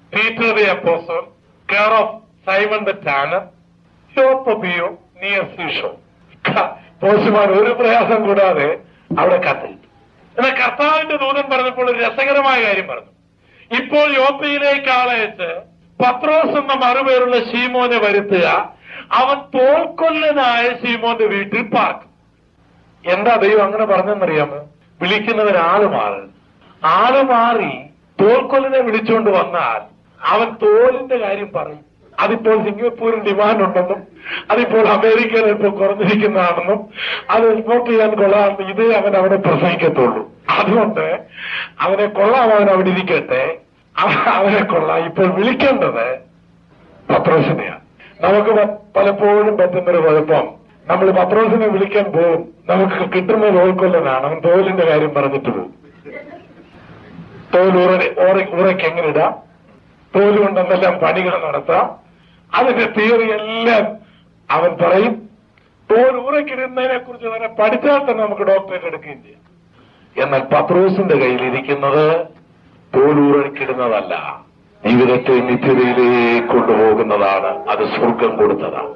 Peter the apostle care of Simon the tanner യോപ്പബിയോ നിയർ സീഷോ പോസ്റ്റ്മാൻ ഒരു പ്രയാസം കൂടാതെ അവിടെ കത്തിട്ടു എന്നാൽ കർത്താവിന്റെ ദൂതൻ പറഞ്ഞപ്പോൾ ഒരു രസകരമായ കാര്യം പറഞ്ഞു ഇപ്പോൾ യോപ്പയിലേക്ക് ആളയച്ച് പത്രോസ് എന്ന മറുപേരുള്ള ശീമോനെ വരുത്തുക അവൻ തോൽക്കൊല്ലനായ ശീമോന്റെ വീട്ടിൽ പാർക്കും എന്താ ദൈവം അങ്ങനെ പറഞ്ഞെന്നറിയാമോ വിളിക്കുന്നവൻ ആള് മാറി ആള് മാറി തോൽക്കൊല്ലിനെ വിളിച്ചുകൊണ്ട് വന്നാൽ അവൻ തോലിന്റെ കാര്യം പറയും അതിപ്പോൾ സിംഗപ്പൂരിൽ ഡിമാൻഡ് ഉണ്ടെന്നും അതിപ്പോൾ അമേരിക്കയിൽ ഇപ്പോൾ കുറഞ്ഞിരിക്കുന്നതാണെന്നും അത് എക്സ്പോർട്ട് ചെയ്യാൻ കൊള്ളാമെന്ന് ഇതേ അവൻ അവിടെ പ്രസംഗിക്കത്തുള്ളൂ അതുകൊണ്ട് അവനെ കൊള്ളാം അവൻ അവിടെ ഇരിക്കട്ടെ അവ- അവനെ കൊള്ളാം ഇപ്പോൾ വിളിക്കേണ്ടത് പത്രോസിനെയാണ് നമുക്ക് പ- പലപ്പോഴും പറ്റുന്നൊരു കുഴപ്പം നമ്മൾ പത്രോസിനെ വിളിക്കാൻ പോകും നമുക്ക് കിട്ടുന്ന തോൽക്കൊല്ലനാണ് അവൻ തോലിന്റെ കാര്യം പറഞ്ഞിട്ട് പോകും തോൽ ഉറ ഉറ- ഉറയ്ക്ക് എങ്ങനെ ഇടാം തോല് കൊണ്ട് എന്തെല്ലാം പണികൾ നടത്താം അതിന്റെ തിയറി എല്ലാം അവൻ പറയും തോൽ ഉറയ്ക്കിടുന്നതിനെ കുറിച്ച് തന്നെ പഠിച്ചാൽ തന്നെ നമുക്ക് ഡോക്ടറേറ്റ് എടുക്കുകയും ചെയ്യാം എന്നാൽ പത്രോസിന്റെ കയ്യിൽ ഇരിക്കുന്നത് തോലൂറക്കിടുന്നതല്ല ജീവിതത്തെ നിത്യതയിലേക്ക് കൊണ്ടുപോകുന്നതാണ് അത് സ്വർഗം കൊടുത്തതാണ്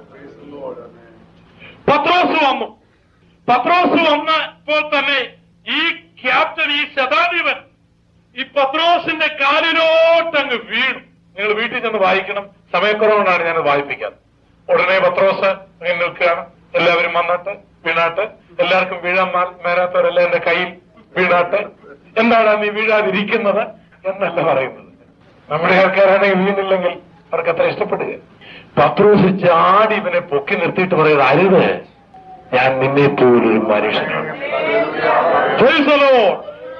പത്രോസ് വന്നു പത്രോസ് വന്നപ്പോൾ തന്നെ ഈ ക്യാപ്റ്റൻ ഈ ശതാധിപൻ ഈ പത്രോസിന്റെ കാലിലോട്ടങ്ങ് വീണു നിങ്ങൾ വീട്ടിൽ ചെന്ന് വായിക്കണം സമയക്കുറവുകൊണ്ടാണ് ഞാൻ വായിപ്പിക്കാറ് ഉടനെ പത്രോസ് ഇങ്ങനെ നിൽക്കുകയാണ് എല്ലാവരും വന്നിട്ട് വീണാട്ട് എല്ലാവർക്കും വീഴാൻ മാ- മേലാത്തവരെല്ലാം എന്റെ കയ്യിൽ വീണാട്ട് എന്താണ് നീ വീഴാതിരിക്കുന്നത് എന്നല്ല പറയുന്നത് നമ്മുടെ ആൾക്കാരാണെങ്കിൽ വീണില്ലെങ്കിൽ അവർക്ക് അത്ര ഇഷ്ടപ്പെടുക പത്രോസ് ചാടി ഇവനെ പൊക്കി നിർത്തിയിട്ട് പറയുന്നത് അരുത് ഞാൻ നിന്നെ പോലൊരു മനുഷ്യനാണ് Praise the Lord.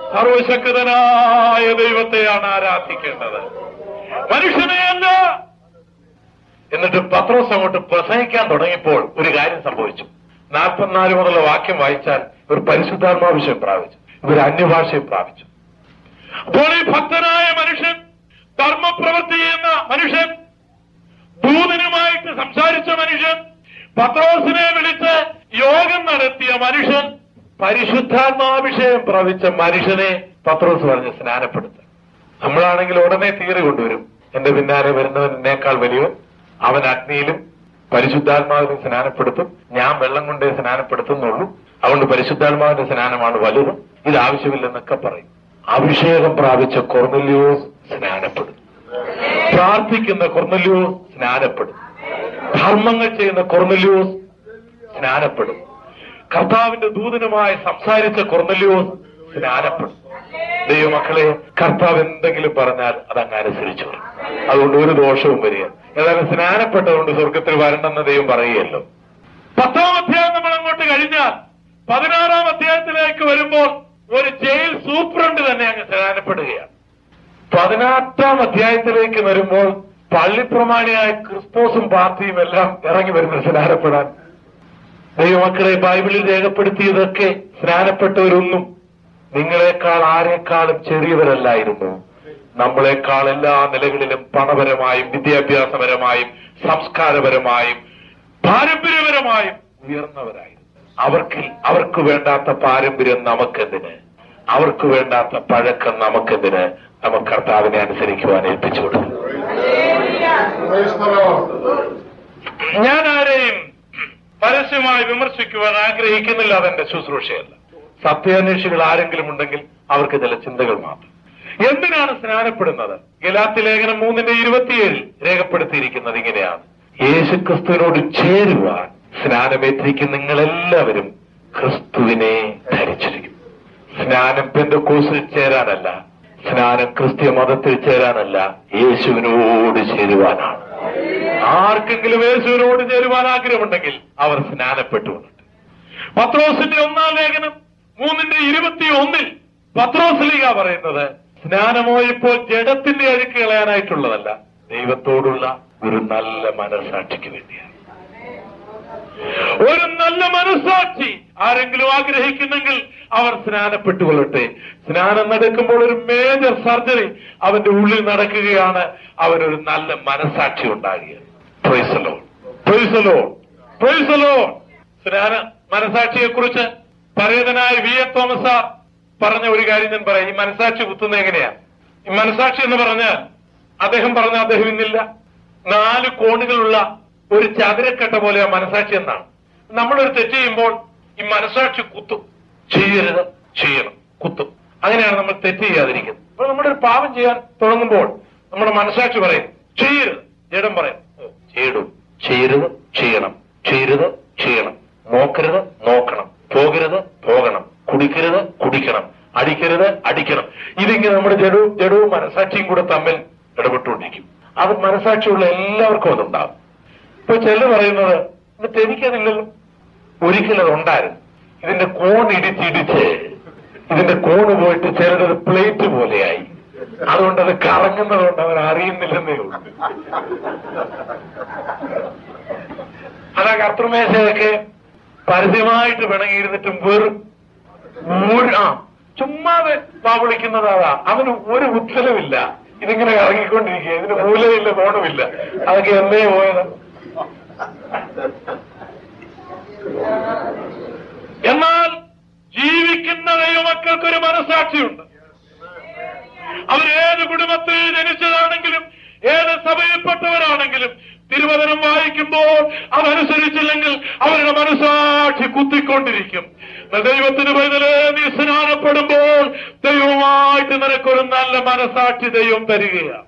സർവശക്തനായ ദൈവത്തെയാണ് ആരാധിക്കേണ്ടത് മനുഷ്യനെയല്ല എന്നിട്ട് പത്രോസ് അങ്ങോട്ട് പ്രസംഗിക്കാൻ തുടങ്ങിയപ്പോൾ ഒരു കാര്യം സംഭവിച്ചു നാൽപ്പത്തിനാല് മുതലുള്ള വാക്യം വായിച്ചാൽ ഒരു പരിശുദ്ധാത്മാവിഷയം പ്രാപിച്ചു ഇവർ അന്യഭാഷയും പ്രാപിച്ചു അപ്പോൾ ഈ ഭക്തനായ മനുഷ്യൻ ധർമ്മപ്രവൃത്തി ചെയ്യുന്ന മനുഷ്യൻ ദൂതനുമായിട്ട് സംസാരിച്ച മനുഷ്യൻ പത്രോസിനെ വിളിച്ച് യോഗം നടത്തിയ മനുഷ്യൻ പരിശുദ്ധാത്മാഭിഷേകം പ്രാപിച്ച മനുഷ്യനെ പത്രോസ് പറഞ്ഞ് സ്നാനപ്പെടുത്തുക നമ്മളാണെങ്കിൽ ഉടനെ തീറി കൊണ്ടുവരും എന്റെ പിന്നാലെ വരുന്നവൻ എന്നേക്കാൾ വലിയവൻ അവൻ അഗ്നിയിലും പരിശുദ്ധാത്മാവിനെ സ്നാനപ്പെടുത്തും ഞാൻ വെള്ളം കൊണ്ടേ സ്നാനപ്പെടുത്തുന്നുള്ളൂ അതുകൊണ്ട് പരിശുദ്ധാത്മാവിന്റെ സ്നാനമാണ് വലുത് ഇത് ആവശ്യമില്ലെന്നൊക്കെ പറയും അഭിഷേകം പ്രാപിച്ച കൊർന്നല്യോസ് സ്നാനപ്പെടും പ്രാർത്ഥിക്കുന്ന കൊർന്നല്യോസ് സ്നാനപ്പെടും ധർമ്മങ്ങൾ ചെയ്യുന്ന കൊർന്നല്യോസ് സ്നാനപ്പെടും കർത്താവിന്റെ ദൂതനുമായി സംസാരിച്ച കൊർന്നല്യോസ് സ്നാനപ്പെടും ദൈവമക്കളെ കർത്താവ് എന്തെങ്കിലും പറഞ്ഞാൽ അതങ്ങ് അനുസരിച്ചു വരും. അതുകൊണ്ട് ഒരു ദോഷവും വരിക ഏതായാലും സ്നാനപ്പെട്ടതുകൊണ്ട് സ്വർഗത്തിൽ വരണമെന്ന് ദൈവം പറയുകയല്ലോ പത്താം അധ്യായം നമ്മൾ അങ്ങോട്ട് കഴിഞ്ഞാൽ പതിനാറാം അധ്യായത്തിലേക്ക് വരുമ്പോൾ ഒരു ജയിൽ സൂപ്രണ്ട് തന്നെ അങ്ങ് സ്നാനപ്പെടുകയാണ് പതിനെട്ടാം അധ്യായത്തിലേക്ക് വരുമ്പോൾ പള്ളിപ്രമാണിയായ ക്രിസ്പോസും പാർട്ടിയും എല്ലാം ഇറങ്ങി വരുന്നു സ്നാനപ്പെടാൻ ദൈവമക്കളെ ബൈബിളിൽ രേഖപ്പെടുത്തിയതൊക്കെ സ്നാനപ്പെട്ടവരൊന്നും നിങ്ങളെക്കാൾ ആരെക്കാളും ചെറിയവരല്ലായിരുന്നു നമ്മളെക്കാൾ എല്ലാ നിലകളിലും പണപരമായും വിദ്യാഭ്യാസപരമായും സംസ്കാരപരമായും പാരമ്പര്യപരമായും ഉയർന്നവരായിരുന്നു അവർക്ക് അവർക്ക് വേണ്ടാത്ത പാരമ്പര്യം നമുക്കെന്തിന് അവർക്ക് വേണ്ടാത്ത പഴക്കം നമുക്കെന്തിന് നമുക്ക് കർത്താവിനെ അനുസരിക്കുവാൻ ഏൽപ്പിച്ചു കൊടുക്കും Praise the Lord. ഞാൻ ആരെയും പരസ്യമായി വിമർശിക്കുവാൻ ആഗ്രഹിക്കുന്നില്ല അതെന്റെ ശുശ്രൂഷയല്ല സത്യാന്വേഷികൾ ആരെങ്കിലും ഉണ്ടെങ്കിൽ അവർക്ക് ചില ചിന്തകൾ മാത്രം എന്തിനാണ് സ്നാനപ്പെടുന്നത് ഗലാത്തി ലേഖനം മൂന്നിന്റെ ഇരുപത്തിയേഴിൽ രേഖപ്പെടുത്തിയിരിക്കുന്നത് ഇങ്ങനെയാണ് യേശുക്രിസ്തുവിനോട് ചേരുവാൻ സ്നാനമേറ്റിരിക്കുന്ന നിങ്ങളെല്ലാവരും ക്രിസ്തുവിനെ ധരിച്ചിരിക്കും സ്നാനം പെന്തക്കോസിൽ ചേരാനല്ല സ്നാനം ക്രിസ്ത്യ മതത്തിൽ ചേരാനല്ല യേശുവിനോട് ചേരുവാനാണ് ആർക്കെങ്കിലും യേശുവിനോട് ചേരുവാൻ ആഗ്രഹമുണ്ടെങ്കിൽ അവർ സ്നാനപ്പെട്ടുകൊണ്ടിട്ട് പത്രോസിന്റെ ഒന്നാം ലേഖനം മൂന്നിന്റെ ഇരുപത്തി ഒന്നിൽ പത്രോസ്ലിക പറയുന്നത് സ്നാനമോ ഇപ്പോൾ ജഡത്തിന്റെ അഴുക്ക് കളയാനായിട്ടുള്ളതല്ല ദൈവത്തോടുള്ള ഒരു നല്ല മനസ്സാക്ഷിക്ക് വേണ്ടിയാണ് ഒരു നല്ല മനസ്സാക്ഷി ആരെങ്കിലും ആഗ്രഹിക്കുന്നെങ്കിൽ അവർ സ്നാനപ്പെട്ടുകൊള്ളട്ടെ സ്നാനം നടക്കുമ്പോൾ ഒരു മേജർ സർജറി അവന്റെ ഉള്ളിൽ നടക്കുകയാണ് അവനൊരു നല്ല മനസ്സാക്ഷി ഉണ്ടാകുക പ്രൈസലോ പ്രൈസലോ പ്രൈസലോ സ്നാന മനസാക്ഷിയെ കുറിച്ച് പരേതനായ വി എ തോമസ് സാർ പറഞ്ഞ ഒരു കാര്യം ഞാൻ പറയാം ഈ മനസാക്ഷി കുത്തുന്നത് എങ്ങനെയാ ഈ മനസാക്ഷി എന്ന് പറഞ്ഞാൽ അദ്ദേഹം പറഞ്ഞ അദ്ദേഹം ഇന്നില്ല നാല് കോണുകളുള്ള ഒരു ചതുരക്കട്ട പോലെ ആ മനസാക്ഷി എന്നാണ് നമ്മളൊരു തെറ്റ് ചെയ്യുമ്പോൾ ഈ മനസാക്ഷി കുത്തും ചെയ്യരുത് ചെയ്യണം കുത്തും അങ്ങനെയാണ് നമ്മൾ തെറ്റ് ചെയ്യാതിരിക്കുന്നത് അപ്പൊ നമ്മുടെ ഒരു പാപം ചെയ്യാൻ തുടങ്ങുമ്പോൾ നമ്മുടെ മനസാക്ഷി പറയും ചെയ്യരുത് ജഡം പറയും "ഓ, ചെയ്യടൂ ചെയ്യരുത് ചെയ്യണം ചെയ്യരുത് ചെയ്യണം നോക്കരുത് നോക്കണം പോകരുത് പോകണം കുടിക്കരുത് കുടിക്കണം അടിക്കരുത് അടിക്കണം ഇതിങ്ങനെ നമ്മുടെ ജഡവും ജഡവും മനസാക്ഷിയും കൂടെ തമ്മിൽ ഇടപെട്ടുകൊണ്ടിരിക്കും അത് മനസാക്ഷിയുള്ള എല്ലാവർക്കും അതുണ്ടാകും ഇപ്പൊ ചെല്ലു പറയുന്നത് എന്നിട്ട് എനിക്കതില്ലല്ലോ ഒരിക്കലും അത് ഉണ്ടായിരുന്നു ഇതിന്റെ കോൺ ഇടിച്ചിടിച്ച് ഇതിന്റെ കോണ് പോയിട്ട് ചിലത് പ്ലേറ്റ് പോലെയായി അതുകൊണ്ട് അത് കറങ്ങുന്നത് കൊണ്ട് അവർ അറിയുന്നില്ലെന്നേ ഉള്ളൂ അതാ കർത്തൃമേശയൊക്കെ പരസ്യമായിട്ട് പിണങ്ങിയിരുന്നിട്ടും വെറും ഒരു- ആ ചുമ്മാതെ വാവിളിക്കുന്നത് അതാ അവന് ഒരു ഉത്തരവില്ല ഇതിങ്ങനെ ഇറങ്ങിക്കൊണ്ടിരിക്കുക ഇതിന് മൂലമില്ല കോണമില്ല അതൊക്കെ എന്നേ പോയത് എന്നാൽ ജീവിക്കുന്ന ദൈവമക്കൾക്കൊരു മനസാക്ഷിയുണ്ട് അവർ ഏത് കുടുംബത്തിൽ ജനിച്ചതാണെങ്കിലും ഏത് സഭയിൽപ്പെട്ടവരാണെങ്കിലും തിരുവചനം വായിക്കുമ്പോൾ അതനുസരിച്ചില്ലെങ്കിൽ അവരുടെ മനസാക്ഷി കുത്തിക്കൊണ്ടിരിക്കും എന്നാൽ ദൈവത്തിന് പൈതലേ നീ സ്നാനപ്പെടുമ്പോൾ ദൈവമായിട്ട് നിനക്കൊരു നല്ല മനസാക്ഷി ദൈവം തരികയാണ്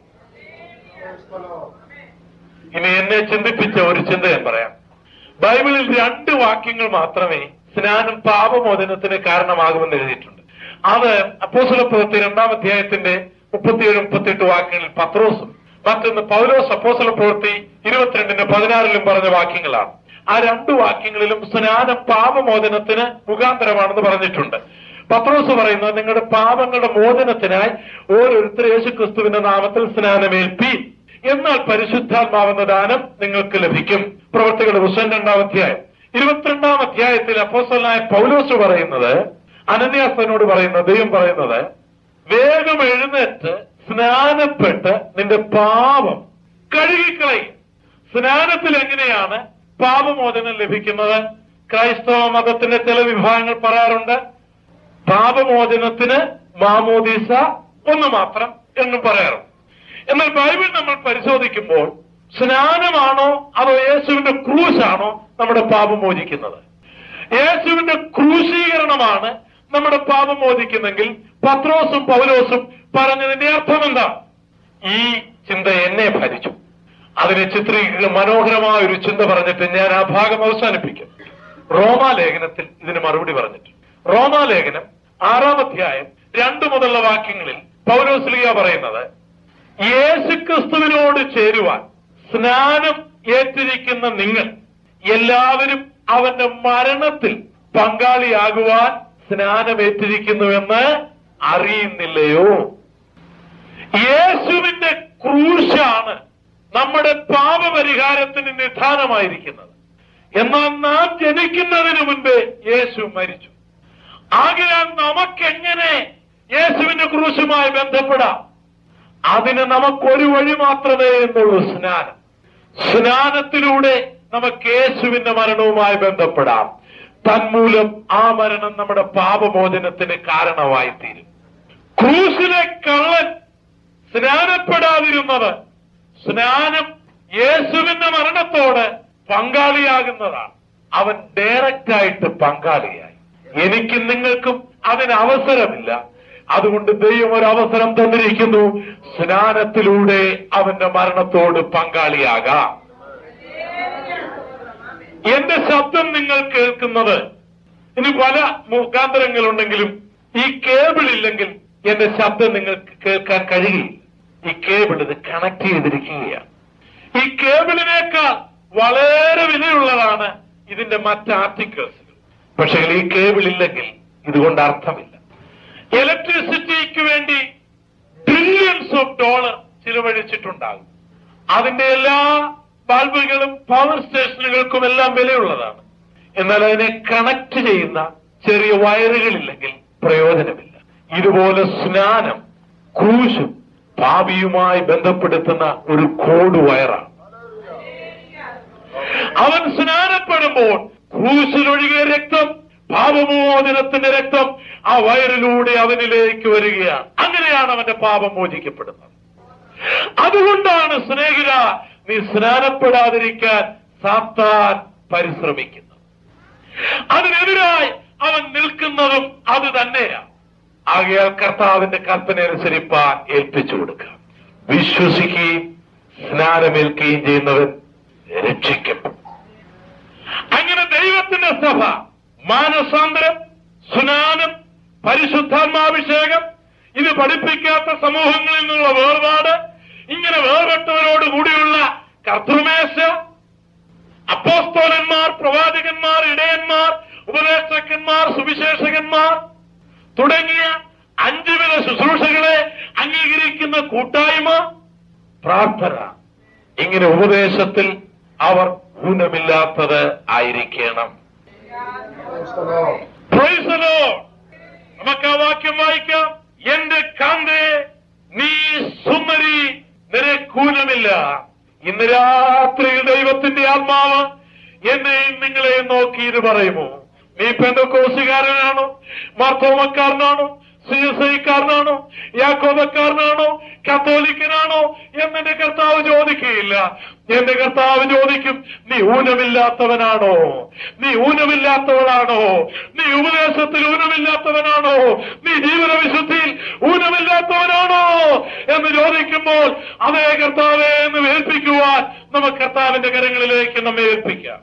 ഇനി എന്നെ ചിന്തിപ്പിച്ച ഒരു ചിന്ത ഞാൻ പറയാം ബൈബിളിൽ രണ്ട് വാക്യങ്ങൾ മാത്രമേ സ്നാനം പാപമോചനത്തിന് കാരണമാകുമെന്ന് എഴുതിയിട്ടുണ്ട് അത് അപ്പോസലപ്പുറത്തെ രണ്ടാം അധ്യായത്തിന്റെ മുപ്പത്തിയേഴ് മുപ്പത്തിയെട്ട് വാക്യങ്ങളിൽ പത്രോസും മറ്റൊന്ന് പൗലോസ് അപ്പോസല പ്രവൃത്തി ഇരുപത്തിരണ്ടിന് പതിനാറിലും പറഞ്ഞ വാക്യങ്ങളാണ് ആ രണ്ട് വാക്യങ്ങളിലും സ്നാനം പാപമോചനത്തിന് മുഖാന്തരമാണെന്ന് പറഞ്ഞിട്ടുണ്ട് പത്രോസ് പറയുന്നത് നിങ്ങളുടെ പാപങ്ങളുടെ മോചനത്തിനായി ഓരോരുത്തർ യേശു ക്രിസ്തുവിന്റെ നാമത്തിൽ സ്നാനമേൽപ്പി എന്നാൽ പരിശുദ്ധാത്മാവെന്ന ദാനം നിങ്ങൾക്ക് ലഭിക്കും പ്രവർത്തികളുടെ പുസ്തകം രണ്ടാം അധ്യായം ഇരുപത്തിരണ്ടാം അധ്യായത്തിൽ അപ്പോസ്റ്റലായ പൗലോസ് പറയുന്നത് അനന്യാസനോട് പറയുന്നത് ദൈവം പറയുന്നത് വേഗം എഴുന്നേറ്റ് സ്നാനപ്പെട്ട് നിന്റെ പാപം കഴുകിക്കളയും സ്നാനത്തിൽ എങ്ങനെയാണ് പാപമോചനം ലഭിക്കുന്നത് ക്രൈസ്തവ മതത്തിന്റെ ചില വിഭാഗങ്ങൾ പറയാറുണ്ട് പാപമോചനത്തിന് മാമോദീസ ഒന്ന് മാത്രം എന്നും പറയാറുണ്ട് എന്നാൽ ബൈബിൾ നമ്മൾ പരിശോധിക്കുമ്പോൾ സ്നാനമാണോ അതോ യേശുവിന്റെ ക്രൂശാണോ നമ്മുടെ പാപം മോചിക്കുന്നത് യേശുവിന്റെ ക്രൂശീകരണമാണ് നമ്മുടെ പാപം മോചിക്കുന്നെങ്കിൽ പത്രോസും പൗലോസും പറഞ്ഞതിന്റെ അർത്ഥം എന്താ ഈ ചിന്ത എന്നെ ഭരിച്ചു അതിനെ ചിത്രീകരിക്കുന്ന മനോഹരമായ ഒരു ചിന്ത പറഞ്ഞിട്ട് ഞാൻ ആ ഭാഗം അവസാനിപ്പിക്കും റോമാലേഖനത്തിൽ ഇതിന് മറുപടി പറഞ്ഞിട്ടുണ്ട് റോമാലേഖനം ആറാം അധ്യായം രണ്ടു മുതലുള്ള വാക്യങ്ങളിൽ പൗലോസ്ലിയ പറയുന്നത് യേശുക്രിസ്തുവിനോട് ചേരുവാൻ സ്നാനം ഏറ്റിരിക്കുന്ന നിങ്ങൾ എല്ലാവരും അവന്റെ മരണത്തിൽ പങ്കാളിയാകുവാൻ സ്നാനമേറ്റിരിക്കുന്നുവെന്ന് അറിയുന്നില്ലയോ യേശുവിന്റെ ക്രൂശാണ് നമ്മുടെ പാപപരിഹാരത്തിന് നിധാനമായിരിക്കുന്നത് എന്നാൽ നാം ജനിക്കുന്നതിന് മുൻപേ യേശു മരിച്ചു ആകയാൽ നമുക്കെങ്ങനെ യേശുവിന്റെ ക്രൂശുമായി ബന്ധപ്പെടാം അതിന് നമുക്കൊരു വഴി മാത്രമേ എന്നുള്ളൂ സ്നാനം സ്നാനത്തിലൂടെ നമുക്ക് യേശുവിന്റെ മരണവുമായി ബന്ധപ്പെടാം തന്മൂലം ആ മരണം നമ്മുടെ പാപമോചനത്തിന് കാരണമായി തീരും ക്രൂശിലെ കള്ളൻ സ്നാനപ്പെടാതിരുന്നത് സ്നാനം യേശുവിന്റെ മരണത്തോട് പങ്കാളിയാകുന്നതാണ് അവൻ ഡയറക്റ്റ് ആയിട്ട് പങ്കാളിയായി എനിക്കും നിങ്ങൾക്കും അതിന് അവസരമില്ല അതുകൊണ്ട് ദൈവം ഒരു അവസരം തന്നിരിക്കുന്നു സ്നാനത്തിലൂടെ അവന്റെ മരണത്തോട് പങ്കാളിയാകാം എന്റെ ശബ്ദം നിങ്ങൾ കേൾക്കുന്നത് ഇനി പല മുഖാന്തരങ്ങളുണ്ടെങ്കിലും ഈ കേബിൾ ഇല്ലെങ്കിൽ എന്റെ ശബ്ദം നിങ്ങൾക്ക് കേൾക്കാൻ കഴിയില്ല ഈ കേബിൾ ഇത് കണക്ട് ചെയ്തിരിക്കുകയാണ് ഈ കേബിളിനേക്കാൾ വളരെ വിലയുള്ളതാണ് ഇതിന്റെ മറ്റ് ആർട്ടിക്കിൾസുകൾ പക്ഷേ ഈ കേബിൾ ഇല്ലെങ്കിൽ ഇതുകൊണ്ട് അർത്ഥമില്ല ഇലക്ട്രിസിറ്റിക്ക് വേണ്ടി ട്രില്യൺസ് ഓഫ് ഡോളർ ചിലവഴിച്ചിട്ടുണ്ടാകും അതിന്റെ എല്ലാ ബൾബുകളും പവർ സ്റ്റേഷനുകൾക്കും എല്ലാം വിലയുള്ളതാണ് എന്നാൽ അതിനെ കണക്ട് ചെയ്യുന്ന ചെറിയ വയറുകളില്ലെങ്കിൽ പ്രയോജനമില്ല ഇതുപോലെ സ്നാനം ക്രൂശും ഭാവിയുമായി ബന്ധപ്പെടുത്തുന്ന ഒരു കോഡ് വയറാണ് അവൻ സ്നാനപ്പെടുമ്പോൾ ക്രൂശിലൊഴുകിയ രക്തം പാപമോചനത്തിന്റെ രക്തം ആ വയറിലൂടെ അവനിലേക്ക് വരികയാണ് അങ്ങനെയാണ് അവന്റെ പാപം മോചിക്കപ്പെടുന്നത് അതുകൊണ്ടാണ് സ്നേഹിത നീ സ്നാനപ്പെടാതിരിക്കാൻ സാത്താൻ പരിശ്രമിക്കുന്നത് അതിനെതിരായി അവൻ നിൽക്കുന്നതും അത് തന്നെയാണ് ആകയാൽ കർത്താവിന്റെ കൽപ്പന അനുസരിപ്പാൻ ഏൽപ്പിച്ചു കൊടുക്കുക വിശ്വസിക്കുകയും സ്നാനമേൽക്കുകയും ചെയ്യുന്നവൻ രക്ഷിക്കപ്പെടും അങ്ങനെ ദൈവത്തിന്റെ സഭ മാനസാന്തരം സ്നാനം പരിശുദ്ധാത്മാഭിഷേകം ഇത് പഠിപ്പിക്കാത്ത സമൂഹങ്ങളിൽ നിന്നുള്ള വേർപാട് ഇങ്ങനെ വേർപെട്ടവരോട് കൂടിയുള്ള കർത്തൃമേശ അപ്പോസ്തോലന്മാർ പ്രവാചകന്മാർ ഇടയന്മാർ ഉപദേശകന്മാർ സുവിശേഷകന്മാർ തുടങ്ങിയ അഞ്ചുവിധ ശുശ്രൂഷകളെ അംഗീകരിക്കുന്ന കൂട്ടായ്മ പ്രാർത്ഥന ഇങ്ങനെ ഉപദേശത്തിൽ അവർ ഊനമില്ലാത്തത് ആയിരിക്കണം Praise the Lord. നമുക്ക് ആ വാക്യം വായിക്കാം എന്റെ കാന്തേ നീ സുന്ദരി നിനക്കൂലമില്ല ഇന്ന് രാത്രി ദൈവത്തിന്റെ ആത്മാവ് എന്നെയും നിങ്ങളെയും നോക്കി ഇത് പറയുമോ നീ പെന്തക്കോസുകാരനാണോ മാർത്തോമക്കാരനാണോ സി എസ് ഐക്കാരനാണോ യാക്കോബക്കാരനാണോ കത്തോലിക്കനാണോ എന്നെ കർത്താവ് ചോദിക്കുകയില്ല എന്റെ കർത്താവ് ചോദിക്കും നീ ഊനമില്ലാത്തവനാണോ നീ ഊനമില്ലാത്തവളാണോ നീ ഉപദേശത്തിൽ ഊനമില്ലാത്തവനാണോ നീ ജീവിത വിശുദ്ധിയിൽ ഊനമില്ലാത്തവനാണോ എന്ന് ചോദിക്കുമ്പോൾ അതേ കർത്താവെ എന്ന് ഏൽപ്പിക്കുവാൻ നമുക്ക് കർത്താവിന്റെ കരങ്ങളിലേക്ക് നമ്മെ ഏൽപ്പിക്കാം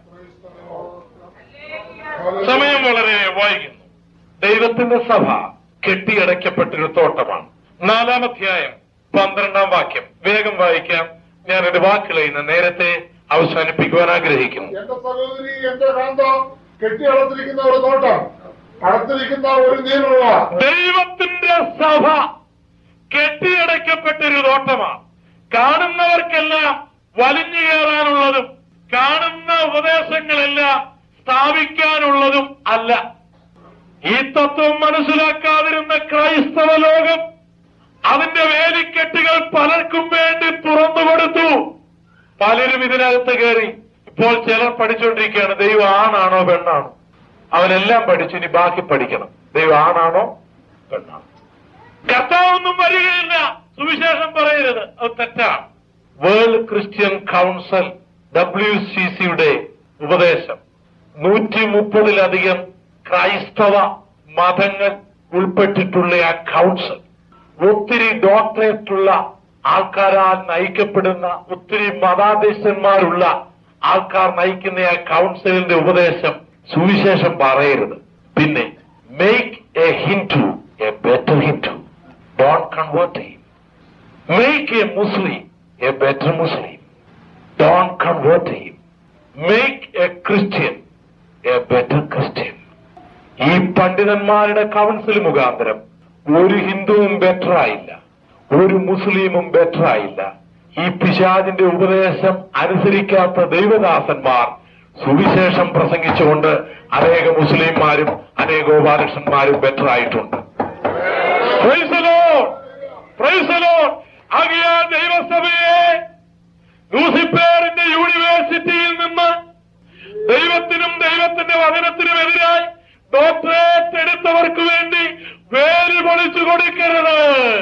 സമയം വളരെ വൈകുന്നു ദൈവത്തിന്റെ സഭ കെട്ടിയടയ്ക്കപ്പെട്ടൊരു തോട്ടമാണ് നാലാം അധ്യായം പന്ത്രണ്ടാം വാക്യം വേഗം വായിക്കാം ഞാൻ എന്റെ വാക്കുകളെ ഇന്ന് നേരത്തെ അവസാനിപ്പിക്കുവാൻ ആഗ്രഹിക്കുന്നു എന്റെ സഹോദരി എന്റെ കാന്ത കെട്ടിയടത്തിരിക്കുന്ന ഒരു തോട്ടം അടത്തിരിക്കുന്ന ഒരു നീരുള്ള ദൈവത്തിന്റെ സഭ കെട്ടിയടയ്ക്കപ്പെട്ടൊരു തോട്ടമാണ് കാണുന്നവർക്കെല്ലാം വലിഞ്ഞു കയറാനുള്ളതും കാണുന്ന ഉപദേശങ്ങളെല്ലാം സ്ഥാപിക്കാനുള്ളതും അല്ല ഈ തത്വം മനസ്സിലാക്കാതിരുന്ന ക്രൈസ്തവ ലോകം അതിന്റെ വേലിക്കെട്ടുകൾ പലർക്കും വേണ്ടി തുറന്നു കൊടുത്തു പലരും ഇതിനകത്ത് കയറി ഇപ്പോൾ ചിലർ പഠിച്ചുകൊണ്ടിരിക്കുകയാണ് ദൈവം ആണാണോ പെണ്ണാണോ അവനെല്ലാം പഠിച്ചു ഇനി ബാക്കി പഠിക്കണം ദൈവം ആണാണോ പെണ്ണാണോ കർത്താവൊന്നും വരികയില്ല സുവിശേഷം പറയരുത് അത് തെറ്റാണ് world Christian council W C സിയുടെ ഉപദേശം നൂറ്റി മുപ്പതിലധികം ക്രൈസ്തവ മതങ്ങൾ ഉൾപ്പെട്ടിട്ടുള്ള ആ കൗൺസിൽ ഒത്തിരി ഡോക്ടറേറ്റുള്ള ആൾക്കാരാൽ നയിക്കപ്പെടുന്ന ഒത്തിരി മതാധ്യക്ഷന്മാരുള്ള ആൾക്കാർ നയിക്കുന്ന ആ കൗൺസിലിന്റെ ഉപദേശം സുവിശേഷം പറയരുത് പിന്നെ make a Hindu a better Hindu don't convert him make a Muslim a better Muslim don't convert him make a Christian a better Christian ഈ പണ്ഡിതന്മാരുടെ കൗൺസിൽ മുഖാന്തരം ഒരു ഹിന്ദുവും ബെറ്റർ ആയില്ല ഒരു മുസ്ലിമും ബെറ്റർ ആയില്ല ഈ പിശാദിന്റെ ഉപദേശം അനുസരിക്കാത്ത ദൈവദാസന്മാർ സുവിശേഷം പ്രസംഗിച്ചുകൊണ്ട് അനേക മുസ്ലിംമാരും അനേക ഗോപാലകൃഷ്ണന്മാരും ബെറ്റർ ആയിട്ടുണ്ട് Praise the Lord. Praise the Lord. ആകയാൽ ദൈവസഭയെ ലൂസിഫേറിന്റെ യൂണിവേഴ്സിറ്റിയിൽ നിന്ന് ദൈവത്തിനും ദൈവത്തിന്റെ വചനത്തിനും എതിരായി ഡോക്ടറേറ്റ് എടുത്തവർക്ക് വേണ്ടി വേര് പൊളിച്ചു കൊടുക്കരുത്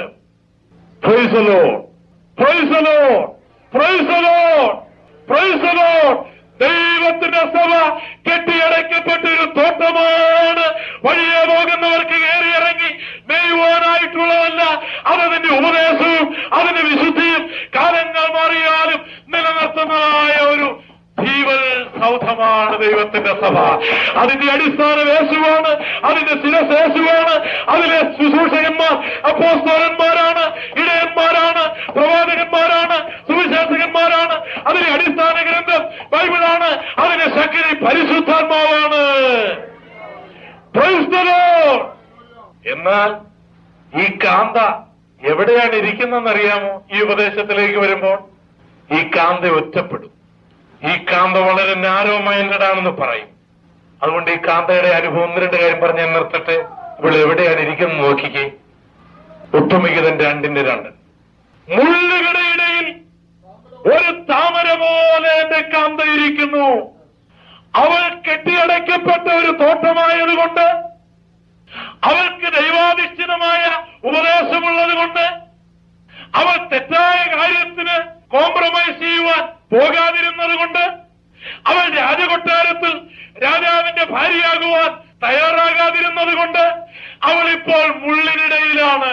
Praise the Lord. Praise the Lord. Praise the Lord. Praise the Lord. ദൈവത്തിന്റെ സഭ കെട്ടിയടയ്ക്കപ്പെട്ടൊരു തോട്ടമാണ് വഴിയെ പോകുന്നവർക്ക് കയറിയിറങ്ങി മെയ്യുവാനായിട്ടുള്ളതല്ല അതതിന്റെ ഉപദേശവും അതിന്റെ വിശുദ്ധിയും കാലങ്ങൾ മാറിയാലും നിലനിർത്തുന്നതായ ഒരു ജീവൽ സൗധമാണ് ദൈവത്തിന്റെ സഭ അതിന്റെ അടിസ്ഥാന വേശുവാണ് അതിന്റെ ശിരശേഷുവാണ് അതിലെ ശുശ്രൂഷകന്മാർ അപ്പോസ്തോലന്മാരാണ് ഇടയന്മാരാണ് പ്രവാചകന്മാരാണ് സുവിശേഷകന്മാരാണ് അതിന്റെ അടിസ്ഥാന ഗ്രന്ഥം ബൈബിളാണ് അതിന്റെ ശക്തി പരിശുദ്ധാത്മാവാണ് Praise the Lord. എന്നാൽ ഈ കാന്ത എവിടെയാണ് ഇരിക്കുന്നതെന്നറിയാമോ ഈ ഉപദേശത്തിലേക്ക് വരുമ്പോൾ ഈ കാന്ത ഒറ്റപ്പെടും ഈ കാന്ത വളരെ നാരോ മൈൻഡഡ് ആണെന്ന് പറയും അതുകൊണ്ട് ഈ കാന്തയുടെ അനുഭവം ഒന്ന് രണ്ട് കാര്യം പറഞ്ഞ് ഞാൻ നിർത്തട്ടെ ഇവിടെ എവിടെയാണ് ഇരിക്കുന്നത് നോക്കിക്കേ ഒട്ടുമിക്കതൻ രണ്ടിന്റെ രണ്ട് മുള്ളുകളുടെ ഇടയിൽ ഒരു താമര പോലെ എന്റെ കാന്ത ഇരിക്കുന്നു അവൾ കെട്ടിയടയ്ക്കപ്പെട്ട ഒരു തോട്ടമായതുകൊണ്ട് അവൾക്ക് ദൈവാധിഷ്ഠിതമായ ഉപദേശമുള്ളത് കൊണ്ട് അവൾ തെറ്റായ കാര്യത്തിന് കോംപ്രമൈസ് ചെയ്യുവാൻ പോകാതിരുന്നത് കൊണ്ട് അവൾ രാജകൊട്ടാരത്തിൽ രാജാവിന്റെ ഭാര്യയാകുവാൻ തയ്യാറാകാതിരുന്നത് കൊണ്ട് അവൾ ഇപ്പോൾ മുള്ളിനിടയിലാണ്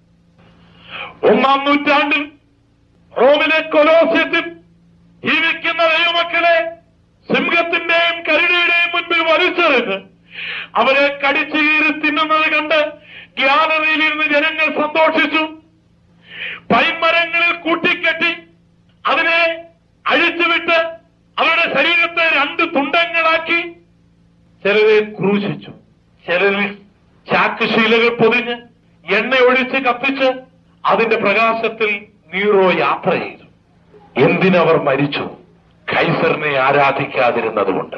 ഒന്നാം നൂറ്റാണ്ടിൽ റോമിലെ കൊലോസ്യത്തിൽ ജീവിക്കുന്ന ദൈവമക്കളെ സിംഹത്തിന്റെയും കരുടയുടെയും മുൻപിൽ വലിച്ചെറിഞ്ഞ് അവരെ കടിച്ചു കീറി തിന്നുന്നത് കണ്ട് ഗ്യാലറിയിൽ ഇരുന്ന് ജനങ്ങൾ സന്തോഷിച്ചു പൈമരങ്ങളിൽ കൂട്ടിക്കെട്ടി അതിനെ അഴിച്ചുവിട്ട് അവരുടെ ശരീരത്തെ രണ്ട് തുണ്ടങ്ങളാക്കി ചിലരെ ക്രൂശിച്ചു ചിലരിൽ ചാക്കുശീലകൾ പൊതിഞ്ഞ് എണ്ണ ഒഴിച്ച് കത്തിച്ച് അതിന്റെ പ്രകാശത്തിൽ നീറോ യാത്ര ചെയ്തു എന്തിനവർ മരിച്ചു കൈസറിനെ ആരാധിക്കാതിരുന്നതുകൊണ്ട്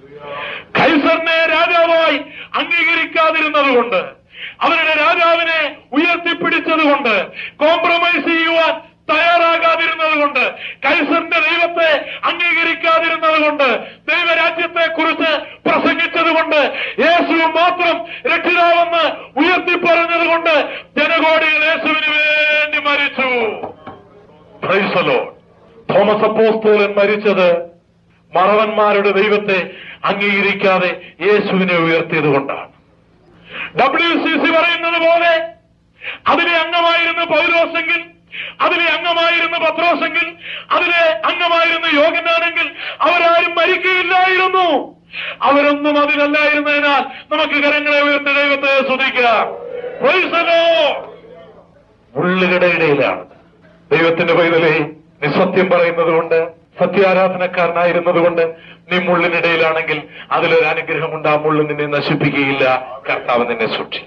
കൈസറിനെ രാജാവായി അംഗീകരിക്കാതിരുന്നതുകൊണ്ട് അവരുടെ രാജാവിനെ ഉയർത്തിപ്പിടിച്ചതുകൊണ്ട് കോംപ്രമൈസ് ചെയ്യുവാൻ തയ്യാറാകാതിരുന്നതുകൊണ്ട് കൈസറിന്റെ ദൈവത്തെ അംഗീകരിക്കാതിരുന്നതുകൊണ്ട് ദൈവരാജ്യത്തെ കുറിച്ച് പ്രസംഗിച്ചതുകൊണ്ട് യേശു മാത്രം രക്ഷിതാവെന്ന് ഉയർത്തിപ്പറഞ്ഞതുകൊണ്ട് ജനകോടികൾ യേശുവിന് വേണ്ടി മരിച്ചു Praise the Lord. തോമസ് അപ്പോസ്തോലൻ മരിച്ചത് മറവന്മാരുടെ ദൈവത്തെ അംഗീകരിക്കാതെ യേശുവിനെ ഉയർത്തിയത് കൊണ്ടാണ് ഡബ്ല്യു സി സി പറയുന്നത് പോലെ അതിലെ അംഗമായിരുന്ന പൗലോസെങ്കിൽ അതിലെ അംഗമായിരുന്ന പത്രോസെങ്കിൽ അതിലെ അംഗമായിരുന്ന യോഗനാണെങ്കിൽ അവരാരും മരിക്കുകയില്ലായിരുന്നു അവരൊന്നും അതിലല്ലായിരുന്നതിനാൽ നമുക്ക് കരങ്ങളെ ഉയർത്തി ദൈവത്തെ സ്തുതിക്കാം Praise the Lord. ഉള്ളുകടയിടയിലാണ് ദൈവത്തിന്റെ പൈതലെ നീ സത്യം പറയുന്നത് കൊണ്ട് സത്യാരാധനക്കാരനായിരുന്നത് കൊണ്ട് നീ മുള്ളിനിടയിലാണെങ്കിൽ അതിലൊരു അനുഗ്രഹമുണ്ട് ആ മുള്ളു നിന്നെ നശിപ്പിക്കുകയില്ല കർത്താവ് നിന്നെ സൂക്ഷിക്കും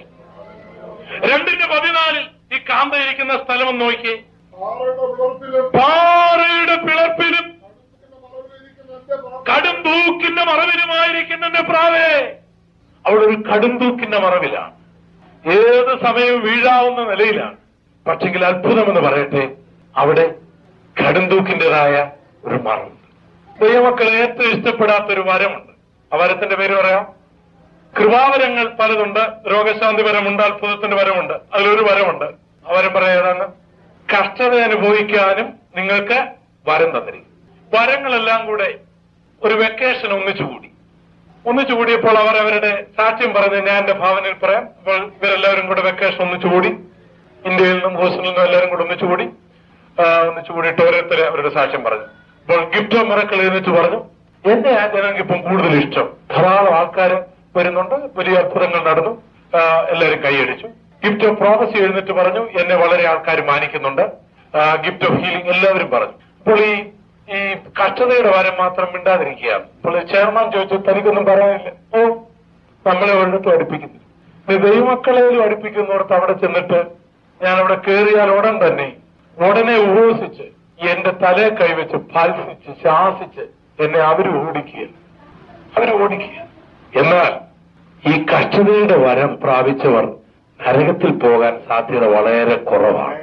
രണ്ടിന്റെ പതിനാലിൽ ഈ കാന്തയിരിക്കുന്ന സ്ഥലം ഒന്ന് നോക്കി പാറയുടെ പിളർപ്പിലും പാറയുടെ പിളർപ്പിലും മറവിലിരിക്കുന്ന എന്റെ പ്രാ- കടും തൂക്കിന്റെ മറവിലുമായിരിക്കുന്ന എന്റെ പ്രാവേ അവിടെ ഒരു കടും തൂക്കിന്റെ മറവിലാണ് ഏത് സമയവും വീഴാവുന്ന നിലയിലാണ് പക്ഷെങ്കിൽ അത്ഭുതമെന്ന് പറയട്ടെ അവിടെ കടുംതൂക്കിൻ്റെതായ ഒരു മറവുണ്ട് ദൈവമക്കൾ ഏറ്റവും ഇഷ്ടപ്പെടാത്ത ഒരു വരമുണ്ട് ആ വരത്തിന്റെ പേര് പറയാം കൃപാവരങ്ങൾ പലതുണ്ട് രോഗശാന്തി വരമുണ്ട് അത്ഭുതത്തിന്റെ വരമുണ്ട് അതിലൊരു വരമുണ്ട് ആ വരം പറയുന്നതാണ് കഷ്ടത അനുഭവിക്കാനും നിങ്ങൾക്ക് വരം തന്നിരിക്കും വരങ്ങളെല്ലാം കൂടെ ഒരു വെക്കേഷൻ ഒന്നിച്ചു കൂടി ഒന്നിച്ചു കൂടിയപ്പോൾ അവർ അവരുടെ സാക്ഷ്യം പറഞ്ഞ് ഞാൻ എന്റെ ഭാവനയിൽ പറയാം അപ്പോൾ ഇവരെല്ലാവരും കൂടെ വെക്കേഷൻ ഒന്നിച്ചു കൂടി ഇന്ത്യയിൽ നിന്നും ഹോസ്റ്റലിൽ നിന്നും എല്ലാവരും കൂടെ ഒന്നിച്ചു കൂടി ആ, ഒന്നിച്ചു കൂടിയിട്ട് ഓരോരുത്തരെ അവരുടെ സാക്ഷ്യം പറഞ്ഞു അപ്പോൾ ഗിഫ്റ്റ് മറക്കൾ എഴുന്നിട്ട് പറഞ്ഞു എന്നെ ആ ജനങ്ങൾക്ക് ഇപ്പം കൂടുതൽ ഇഷ്ടം ധാരാളം ആൾക്കാർ വരുന്നുണ്ട് വലിയ അത്ഭുതങ്ങൾ നടന്നു ആ, എല്ലാവരും കൈയടിച്ചു ഗിഫ്റ്റ് ഓഫ് പ്രോഫസി എഴുന്നിട്ട് പറഞ്ഞു എന്നെ വളരെ ആൾക്കാർ മാനിക്കുന്നുണ്ട് ഗിഫ്റ്റ് ഓഫ് ഹീലിംഗ് എല്ലാവരും പറഞ്ഞു അപ്പോൾ ഈ ഈ കഷ്ടതയുടെ വരം മാത്രം മിണ്ടാതിരിക്കുകയാണ് അപ്പോൾ ചെയർമാൻ ചോദിച്ചു തനിക്കൊന്നും പറയാനില്ല ഓ നമ്മളെ ഒരിടത്തും അടുപ്പിക്കുന്നില്ല ഇനി ദൈവമക്കളെയും അടുപ്പിക്കുന്നിടത്ത് അവിടെ ചെന്നിട്ട് ഞാൻ അവിടെ കയറിയാൽ ഉടൻ തന്നെ ഉടനെ ഉപവസിച്ച് എന്റെ തലയെ കൈവച്ച് ഫൽസിച്ച് ശാസിച്ച് എന്നെ അവർ ഓടിക്കുക അവർ ഓടിക്കുക എന്നാൽ ഈ കഷ്ടതയുടെ വരം പ്രാപിച്ചവർ നരകത്തിൽ പോകാൻ സാധ്യത വളരെ കുറവാണ്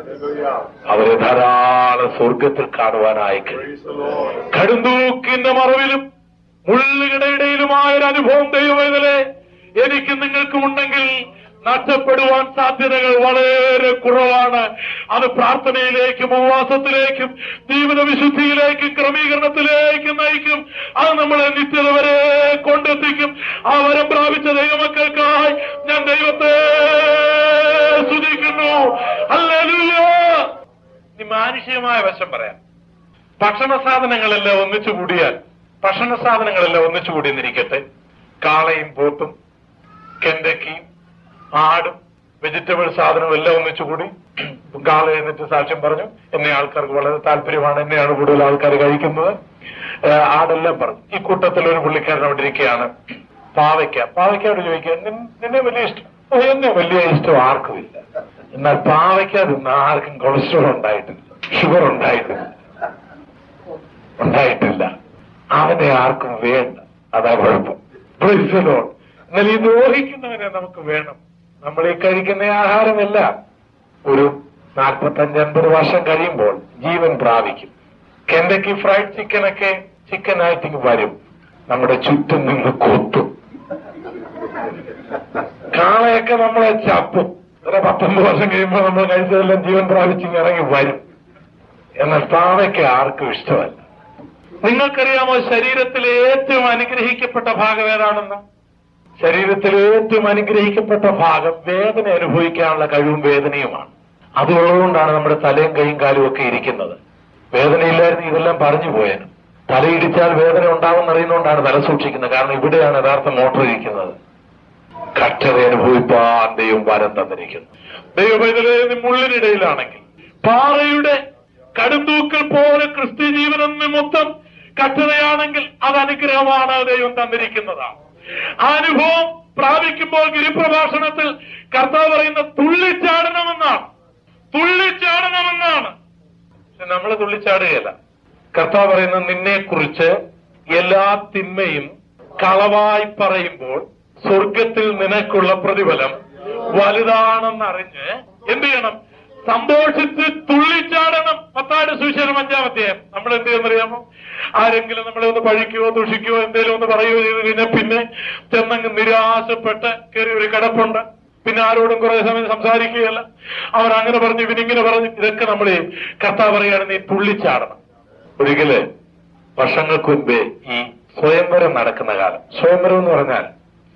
അവരെ ധാരാളം സ്വർഗത്തിൽ കാണുവാനായി കഴിയും കടുന്തൂക്കിന്റെ മറവിലും മുള്ളുകിടയിടയിലുമായ ഒരു അനുഭവം ദൈവവേദനെ എനിക്ക് നിങ്ങൾക്കും ഉണ്ടെങ്കിൽ നഷ്ടപ്പെടുവാൻ സാധ്യതകൾ വളരെ കുറവാണ് അത് പ്രാർത്ഥനയിലേക്കും ഉപവാസത്തിലേക്കും ജീവിത വിശുദ്ധിയിലേക്കും ക്രമീകരണത്തിലേക്കും നയിക്കും അത് നമ്മളെ നിത്യത വരെ കൊണ്ടെത്തിക്കും ആ വരം പ്രാപിച്ച ദൈവമക്കൾക്കായി ഞാൻ ദൈവത്തെ സ്തുതിക്കുന്നു അല്ലേലൂയ ഇനി മാനുഷികമായ വശം പറയാം ഭക്ഷണ സാധനങ്ങളെല്ലാം ഒന്നിച്ചു കൂടിയാൽ ഭക്ഷണ സാധനങ്ങളെല്ലാം ഒന്നിച്ചു കൂടിയെന്നിരിക്കട്ടെ കാളയും പോത്തും കെണ്ടക്കിയും ആടും വെജിറ്റബിൾ സാധനവും എല്ലാം ഒന്നിച്ചു കൂടി കാള എന്നിട്ട് സാക്ഷ്യം പറഞ്ഞു എന്നെ ആൾക്കാർക്ക് വളരെ താല്പര്യമാണ് എന്നെയാണ് കൂടുതൽ ആൾക്കാർ കഴിക്കുന്നത് ഏഹ് ആടെല്ലാം പറഞ്ഞു ഈ കൂട്ടത്തിൽ ഒരു പുള്ളിക്കാരൻ അവിടെ ഇരിക്കുകയാണ് പാവയ്ക്ക പാവയ്ക്കയോട് ചോദിക്കുക "നിൻ- നിന്നെ വലിയ ഇഷ്ടം "ഓ, എന്നെ വലിയ ഇഷ്ടം ആർക്കും ഇല്ല എന്നാൽ പാവയ്ക്ക തിന്ന ആർക്കും കൊളസ്ട്രോൾ ഉണ്ടായിട്ടില്ല ഷുഗർ ഉണ്ടായിട്ടില്ല ഉണ്ടായിട്ടില്ല അവനെ ആർക്കും വേണ്ട അതാ കുഴപ്പം Praise the Lord. എന്നാൽ ഈ ദ്രോഹിക്കുന്നവനെ നമുക്ക് വേണം നമ്മൾ ഈ കഴിക്കുന്ന ആഹാരമെല്ലാം ഒരു നാൽപ്പത്തഞ്ച് അൻപത് വർഷം കഴിയുമ്പോൾ ജീവൻ പ്രാപിക്കും കെൻഡക്കി ഫ്രൈഡ് ചിക്കനൊക്കെ ചിക്കനായിട്ട് ഇങ്ങ് വരും നമ്മുടെ ചുറ്റും നിന്ന് കൊത്തും കാളയൊക്കെ നമ്മളെ ചപ്പും ഒരു പത്തൊമ്പത് വർഷം കഴിയുമ്പോൾ നമ്മൾ കഴിച്ചതെല്ലാം ജീവൻ പ്രാപിച്ചിങ്ങ് ഇറങ്ങി വരും എന്നാൽ പാവയ്ക്ക് ആർക്കും ഇഷ്ടമല്ല നിങ്ങൾക്കറിയാമോ ശരീരത്തിലെ ഏറ്റവും അനുഗ്രഹിക്കപ്പെട്ട ഭാഗം ഏതാണെന്ന് ശരീരത്തിലെ ഏറ്റവും അനുഗ്രഹിക്കപ്പെട്ട ഭാഗം വേദന അനുഭവിക്കാനുള്ള കഴിവും വേദനയുമാണ് അതുള്ളതുകൊണ്ടാണ് നമ്മുടെ തലയും കൈയും കാലും ഒക്കെ ഇരിക്കുന്നത് വേദനയില്ലായിരുന്നു ഇതെല്ലാം പറഞ്ഞു പോയേനും തലയിടിച്ചാൽ വേദന ഉണ്ടാവുമെന്ന് അറിയുന്നതുകൊണ്ടാണ് തല സൂക്ഷിക്കുന്നത് കാരണം ഇവിടെയാണ് യഥാർത്ഥ മോട്ടർ ഇരിക്കുന്നത് കഷ്ടത അനുഭവിപ്പാൻ ദൈവം വരം തന്നിരിക്കുന്നു ദൈവപൈതലേ നീ മുള്ളിനിടയിലാണെങ്കിൽ പാറയുടെ കടുന്തൂക്കൽ പോലെ ക്രിസ്ത്യ ജീവനം നിമിത്തം കഷ്ടതയാണെങ്കിൽ അത് അനുഗ്രഹമാണ് ദൈവം തന്നിരിക്കുന്നതാണ് ആ അനുഭവം പ്രാപിക്കുമ്പോൾ ഗിരിപ്രഭാഷണത്തിൽ കർത്താവ് പറയുന്ന തുള്ളിച്ചാടണമെന്നാണ് തുള്ളിച്ചാടണമെന്നാണ് പക്ഷെ നമ്മൾ തുള്ളിച്ചാടുകയല്ല കർത്താവ് പറയുന്ന നിന്നെ കുറിച്ച് എല്ലാ തിന്മയും കളവായി പറയുമ്പോൾ സ്വർഗത്തിൽ നിനക്കുള്ള പ്രതിഫലം വലുതാണെന്നറിഞ്ഞ് എന്ത് ചെയ്യണം സന്തോഷിച്ച് തുള്ളിച്ചാടണം പത്താട് സുവിശേഷം അഞ്ചാമധ്യായം നമ്മൾ എന്ത് ചെയ്യുന്നറിയാമോ ആരെങ്കിലും നമ്മളെ ഒന്ന് പഴിക്കുകയോ ദുഷിക്കുകയോ എന്തെങ്കിലും ഒന്ന് പറയുകയോ ചെയ്ത് കഴിഞ്ഞാൽ പിന്നെ ചെന്നങ്ങ് നിരാശപ്പെട്ട് കയറി ഒരു കിടപ്പുണ്ട് പിന്നെ ആരോടും കുറെ സമയം സംസാരിക്കുകയല്ല അവർ അങ്ങനെ പറഞ്ഞു ഇവനിങ്ങനെ പറഞ്ഞു ഇതൊക്കെ നമ്മൾ കർത്താവ് പറയാണ് നീ തുള്ളിച്ചാടണം ഒരിക്കല് വർഷങ്ങൾക്ക് മുൻപേ ഈ സ്വയംവരം നടക്കുന്ന കാലം സ്വയംവരം എന്ന് പറഞ്ഞാൽ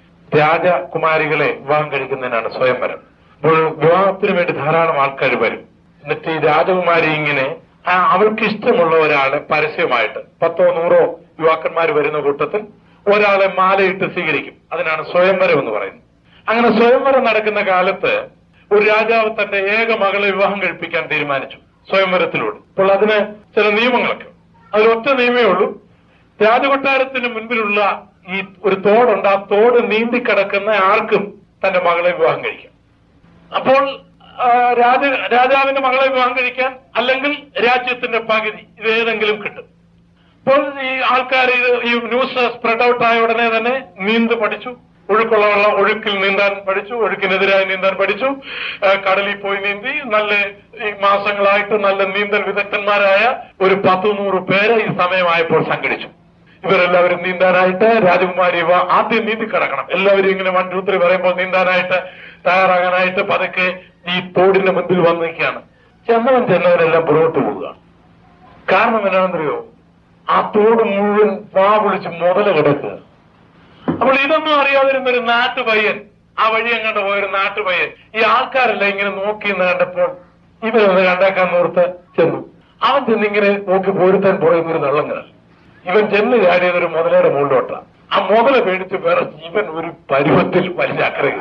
രാജകുമാരികളെ വിവാഹം കഴിക്കുന്നതിനാണ് സ്വയംവരം അപ്പോൾ വിവാഹത്തിന് വേണ്ടി ധാരാളം ആൾക്കാർ വരും എന്നിട്ട് ഈ രാജകുമാരി ഇങ്ങനെ ആ അവൾക്ക് ഇഷ്ടമുള്ള ഒരാളെ പരസ്യമായിട്ട് പത്തോ നൂറോ യുവാക്കന്മാർ വരുന്ന കൂട്ടത്തിൽ ഒരാളെ മാലയിട്ട് സ്വീകരിക്കും അതിനാണ് സ്വയംവരം എന്ന് പറയുന്നത് അങ്ങനെ സ്വയംവരം നടക്കുന്ന കാലത്ത് ഒരു രാജാവ് തന്റെ ഏക മകളെ വിവാഹം കഴിപ്പിക്കാൻ തീരുമാനിച്ചു സ്വയംവരത്തിലൂടെ അപ്പോൾ അതിന് ചില നിയമങ്ങളൊക്കെ അതിലൊറ്റ നിയമമേ ഉള്ളൂ രാജകൊട്ടാരത്തിന് മുൻപിലുള്ള ഈ ഒരു തോടുണ്ട് ആ തോട് നീന്തി കിടക്കുന്ന ആർക്കും തന്റെ മകളെ വിവാഹം കഴിക്കാം അപ്പോൾ ആ, രാജ രാജാവിന്റെ മകളെ വിവാഹം കഴിക്കാൻ അല്ലെങ്കിൽ രാജ്യത്തിന്റെ പകുതി ഇത് ഏതെങ്കിലും കിട്ടും അപ്പോൾ ഈ ആൾക്കാർ ഇത് ഈ ന്യൂസ് സ്പ്രെഡ് ഔട്ട് ആയ ഉടനെ തന്നെ നീന്ത് പഠിച്ചു ഒഴുക്കുള്ള വെള്ളം ഒഴുക്കിൽ നീന്താൻ പഠിച്ചു ഒഴുക്കിനെതിരായി നീന്താൻ പഠിച്ചു ആ, കടലിൽ പോയി നീന്തി നല്ല ഈ മാസങ്ങളായിട്ട് നല്ല നീന്തൽ വിദഗ്ധന്മാരായ ഒരു പത്ത് നൂറ് പേരെ ഈ സമയമായപ്പോൾ സംഘടിച്ചു ഇവരെല്ലാവരും നീന്താനായിട്ട് രാജകുമാരി ഇവ ആദ്യം നീന്തി കിടക്കണം എല്ലാവരും ഇങ്ങനെ വൺ ടു ത്രീ പറയുമ്പോൾ നീന്താനായിട്ട് തയ്യാറാകാനായിട്ട് പതുക്കെ ഈ തോടിന്റെ മുൻപിൽ വന്ന് നിൽക്കുകയാണ് ചെന്നവൻ ചെന്നവരെല്ലാം പുറകോട്ട് പോവുക കാരണം എന്നാണെന്നറിയോ ആ തോട് മുഴുവൻ വാ വിളിച്ച് മുതല കിടക്കുക അപ്പോൾ ഇതൊന്നും അറിയാതിരുന്ന ഒരു നാട്ടുപയ്യൻ ആ വഴി അങ്ങോട്ട് പോയൊരു നാട്ടുപയ്യൻ ഈ ആൾക്കാരെല്ലാം ഇങ്ങനെ നോക്കി എന്ന് കണ്ടപ്പോൾ ഇവരൊന്ന് കണ്ടേക്കാൻ ഓർത്ത് ചെന്നു അവൻ ചെന്നിങ്ങനെ നോക്കി പോരുത്താൻ പുറയുന്ന ഒരു നള്ളങ്ങൾ ഇവൻ ചെന്ന് ചാടിയത് ഒരു മുതലയുടെ മുകളിലോട്ടാ ആ മുതല പേടിച്ച് വേറെ ഇവൻ ഒരു പരുവത്തിൽ വലിയ അക്കരകൾ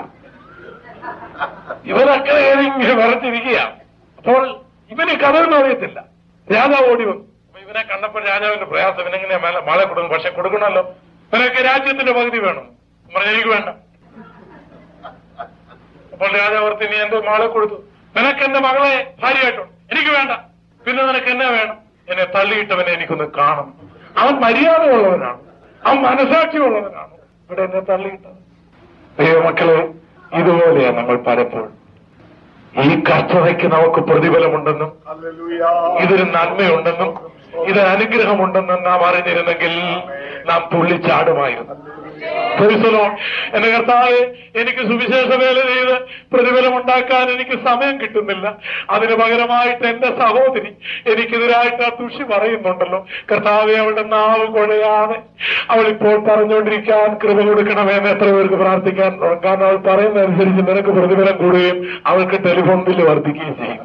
ഇവൻ അക്കരെ ഇങ്ങനെ വിറച്ചിരിക്കുക അപ്പോൾ ഇവന് കഥയൊന്നും അറിയത്തില്ല രാജാവ് ഓടി വന്നു അപ്പൊ ഇവനെ കണ്ടപ്പോൾ രാജാവിന്റെ പ്രയാസം ഇവനെങ്ങനെ മേലെ മാളെ കൊടുക്കും പക്ഷെ കൊടുക്കണമല്ലോ ഇവനൊക്കെ രാജ്യത്തിന്റെ പകുതി വേണം പറഞ്ഞ എനിക്ക് വേണ്ട അപ്പോൾ രാജാവ് ഓർത്ത് ഇനി എന്റെ മാളെ കൊടുത്തു നിനക്ക് എന്റെ മകളെ ഭാര്യയായിട്ടുണ്ട് എനിക്ക് വേണ്ട പിന്നെ നിനക്ക് എന്നെ വേണം എന്നെ തള്ളിയിട്ടവനെ എനിക്കൊന്ന് കാണണം അവൻ മര്യാദയുള്ളവനാണ് അവൻ മനസാക്ഷിയുള്ളവനാണ് ഇവിടെ എന്നെ തള്ളിയിട്ടത് ദൈവമക്കളെ ഇതുപോലെയാണ് നമ്മൾ പലപ്പോഴും ഈ കഷ്ടതയ്ക്ക് നമുക്ക് പ്രതിഫലമുണ്ടെന്നും ഇതൊരു നന്മയുണ്ടെന്നും ഇത് അനുഗ്രഹമുണ്ടെന്നും നാം അറിഞ്ഞിരുന്നെങ്കിൽ നാം തുള്ളിച്ചാടുമായിരുന്നു ക്രൈസ്തലോ എന്റെ കർത്താവ് എനിക്ക് സുവിശേഷ വേല ചെയ്ത് പ്രതിഫലമുണ്ടാക്കാൻ എനിക്ക് സമയം കിട്ടുന്നില്ല അതിന് പകരമായിട്ട് എന്റെ സഹോദരി എനിക്കെതിരായിട്ട് ആ തുഷി പറയുന്നുണ്ടല്ലോ കർത്താവെ അവളുടെ നാവ് കുഴയാതെ അവൾ ഇപ്പോൾ പറഞ്ഞുകൊണ്ടിരിക്കാൻ കൃപ കൊടുക്കണമെന്ന് എത്ര പേർക്ക് പ്രാർത്ഥിക്കാൻ തുടങ്ങും. കാരണം അവൾ പറയുന്നതനുസരിച്ച് നിനക്ക് പ്രതിഫലം കൂടുകയും അവൾക്ക് ടെലിഫോൺ ബില്ല് വർദ്ധിക്കുകയും ചെയ്യും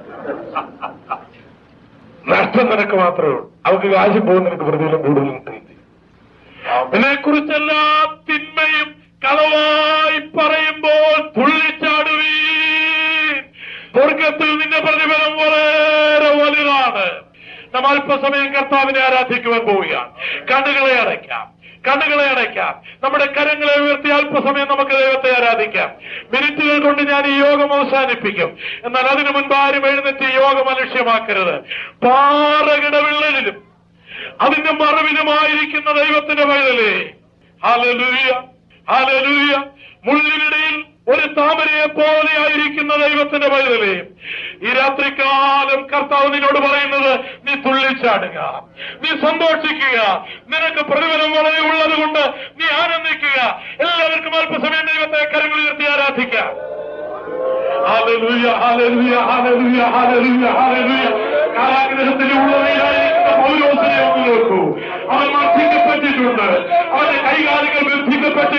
നഷ്ടം നിനക്ക് മാത്രമേ ഉള്ളൂ അവൾക്ക് കാശും പോകും നിനക്ക് പ്രതിഫലം കൂടുതൽ കിട്ടുകയും ചെയ്യും ഇതിനെ കുറിച്ചെല്ലാ തിന്മയും കളവായി പറയുമ്പോൾ തുള്ളിച്ചാടുവീൻ സ്വർഗത്തിൽ നിന്റെ പ്രതിഫലം വളരെ വലുതാണ് നാം അല്പസമയം കർത്താവിനെ ആരാധിക്കുവാൻ പോവുകയാണ് കണ്ണുകളെ അടയ്ക്കാം കണ്ണുകളെ അടയ്ക്കാം നമ്മുടെ കരങ്ങളെ ഉയർത്തി അല്പസമയം നമുക്ക് ദൈവത്തെ ആരാധിക്കാം മിനിറ്റുകൾ കൊണ്ട് ഞാൻ ഈ യോഗം അവസാനിപ്പിക്കും എന്നാൽ അതിനു മുൻപ് ആരും എഴുന്നേറ്റ് ഈ യോഗം അലക്ഷ്യമാക്കരുത് പാറകിട വിള്ളലിലും അതിന്റെ മറവിലുമായിരിക്കുന്ന ദൈവത്തിന്റെ വയലേ ഹാലലൂയ ഹാലലൂയ മുള്ളിനിടയിൽ ഒരു താമരയെ പോലെ ആയിരിക്കുന്ന ദൈവത്തിന്റെ വയലേ ഈ രാത്രികാലം കർത്താവ് നിന്നോട് പറയുന്നത് നീ തുള്ളിച്ചാടുക നീ സന്തോഷിക്കുക നിനക്ക് പ്രതിഫലം വളരെ ഉള്ളത് കൊണ്ട് നീ ആനന്ദിക്കുക എല്ലാവർക്കും അല്പസമയം ദൈവത്തെ കരങ്ങൾ ഉയർത്തി ആരാധിക്കാം hallelujah hallelujah hallelujah hallelujah hallelujah കാലാഗ്രഹത്തിൽ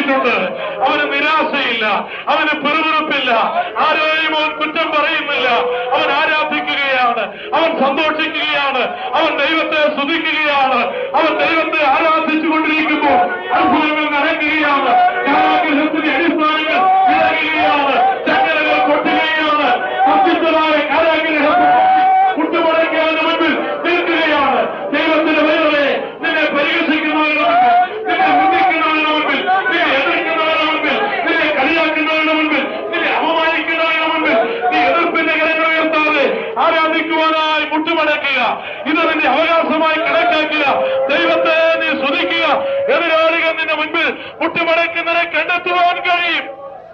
നൽകിയിട്ടുണ്ട് അവന് നിരാശയില്ല അവന് പിറുപിറുപ്പില്ല ആരെയും അവൻ കുറ്റം പറയുന്നില്ല അവൻ ആരാധിക്കുകയാണ് അവൻ സന്തോഷിക്കുകയാണ് അവൻ ദൈവത്തെ സ്തുതിക്കുകയാണ് അവൻ ദൈവത്തെ ആരാധിച്ചുകൊണ്ടിരിക്കുമ്പോൾ അത്ഭുതങ്ങൾ നടക്കുകയാണ് കാരാഗ്രഹത്തിന്റെ അടിസ്ഥാനങ്ങൾ ഇളകുകയാണ് ചങ്ങലകൾ കൊട്ടുകയാണ് സത്യത്തിലായ കാരാഗ്രഹം കുട്ടുമടക്കാന്റെ മുമ്പിൽ നിൽക്കുകയാണ് ദൈവത്തിന്റെ വേറെ നിന്നെ പരിഹസിക്കുന്നവരുടെ മുമ്പിൽ നിന്നെ നിന്ദിക്കുന്നവരുടെ മുമ്പിൽ നിന്നെ എതിർക്കുന്നവരുടെ മുമ്പിൽ നിന്നെ കളിയാക്കുന്നവരുടെ മുമ്പിൽ നിന്നെ അപമാനിക്കുന്നവരുടെ മുമ്പിൽ നീ എതിർപ്പിന്റെ കരങ്ങൾ ഉയർത്താതെ ആരാധിക്കുവാനായി മുട്ടുമടക്കുക ഇത് നിന്റെ അവകാശമായി കണക്കാക്കുക ദൈവത്തെ നീ സ്തുതിക്കുക എതിരാളികൾ നിന്റെ മുൻപിൽ മുട്ടുമടക്കുന്നതിനെ കണ്ടെത്തുവാൻ കഴിയും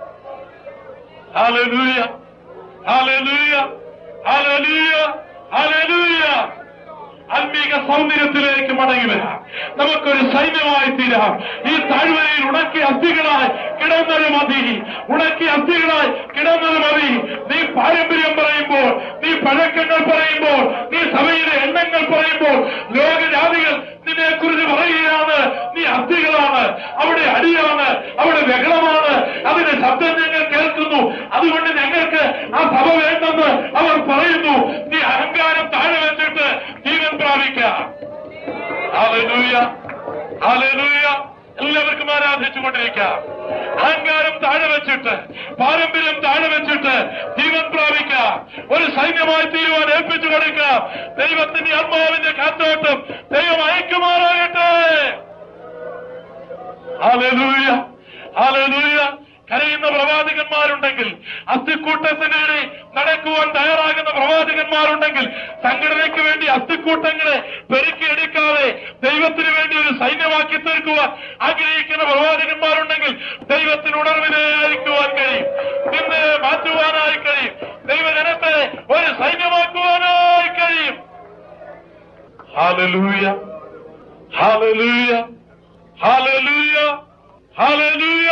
ഹാലലൂയ ഹാലലൂയ ഹാലലൂയ ഹാലലൂയ ആത്മീക സൗന്ദര്യത്തിലേക്ക് മടങ്ങി വരാം നമുക്കൊരു സൈന്യമായി തീരാം ഈ താഴ്വരയിൽ ഉണക്കിയ അസ്ഥികളായി കിടന്നത് മതി ഉണക്കിയ അസ്ഥികളായി കിടന്നത് മതി നീ പാരമ്പര്യം പറയുമ്പോൾ നീ പഴക്കങ്ങൾ പറയുമ്പോൾ നീ സഭയിലെ എണ്ണങ്ങൾ പറയുമ്പോൾ ലോകജാതികൾ നിന്നെ കുറിച്ച് പറയുകയാണ് നീ അസ്ഥികളാണ് അവിടെ അടിയാണ് അവിടെ ബഹളമാണ് അതിന്റെ ശബ്ദം ഞങ്ങൾ കേൾക്കുന്നു അതുകൊണ്ട് ഞങ്ങൾക്ക് ആ സഭ വേണ്ടെന്ന് അവർ പറയുന്നു നീ അഹങ്കാരം താഴെ വെച്ചിട്ട് ജീവൻ പ്രാപിക്കാം ഹല്ലേലൂയ ഹല്ലേലൂയ എല്ലാവർക്കും ആരാധിച്ചുകൊണ്ടിരിക്കാം അഹങ്കാരം താഴെ വെച്ചിട്ട് പാരമ്പര്യം താഴെ വെച്ചിട്ട് ജീവൻ പ്രാപിക്കാം ഒരു സൈന്യമായി തീരുവാൻ ഏൽപ്പിച്ചു കൊടുക്കാം ദൈവത്തിന്റെ ആത്മാവിന്റെ കാത്തോട്ടം ദൈവം അയക്കുമാറാകട്ടെ ഹല്ലേലൂയ ഹല്ലേലൂയ കരയുന്ന പ്രവാചകന്മാരുണ്ടെങ്കിൽ അസ്ഥിക്കൂട്ടത്തിനേറെ നടക്കുവാൻ തയ്യാറാകുന്ന പ്രവാചകന്മാരുണ്ടെങ്കിൽ സംഘടനയ്ക്ക് വേണ്ടി അസ്ഥിക്കൂട്ടങ്ങളെ പെരുക്കിയെടുക്കാതെ ദൈവത്തിന് വേണ്ടി ഒരു സൈന്യമാക്കി തീർക്കുവാൻ ആഗ്രഹിക്കുന്ന പ്രവാചകന്മാരുണ്ടെങ്കിൽ ദൈവത്തിന് ഉണർവിനായിരിക്കുവാൻ കഴിയും നിന്നെ മാറ്റുവാനായി കഴിയും ദൈവജനത്തെ ഒരു സൈന്യമാക്കുവാനായി കഴിയും hallelujah hallelujah hallelujah hallelujah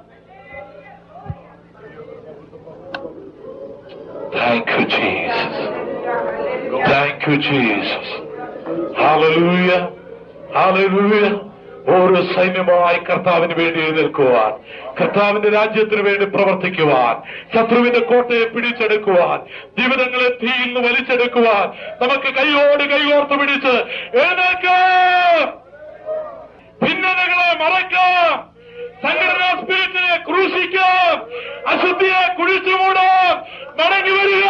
Thank you, Jesus. Thank you, Jesus. Hallelujah. Hallelujah. ഓരോ സൈന്യമായി കർത്താവിന് വേണ്ടി എഴുന്നേൽക്കുവാൻ കർത്താവിന്റെ രാജ്യത്തിന് വേണ്ടി പ്രവർത്തിക്കുവാൻ ശത്രുവിന്റെ കോട്ടയെ പിടിച്ചെടുക്കുവാൻ ജീവിതങ്ങളെ തീയിൽ നിന്ന് വലിച്ചെടുക്കുവാൻ നമുക്ക് കൈയോട് കൈകോർത്ത് പിടിച്ച് എഴുന്നേൽക്കാം ഭിന്നതകളെ മറക്കാം സംഘടനാ സ്പിരിറ്റിനെ ക്രൂശിക്കാം അശുദ്ധിയെ കുഴിച്ചുമൂടാം മടങ്ങി വരിക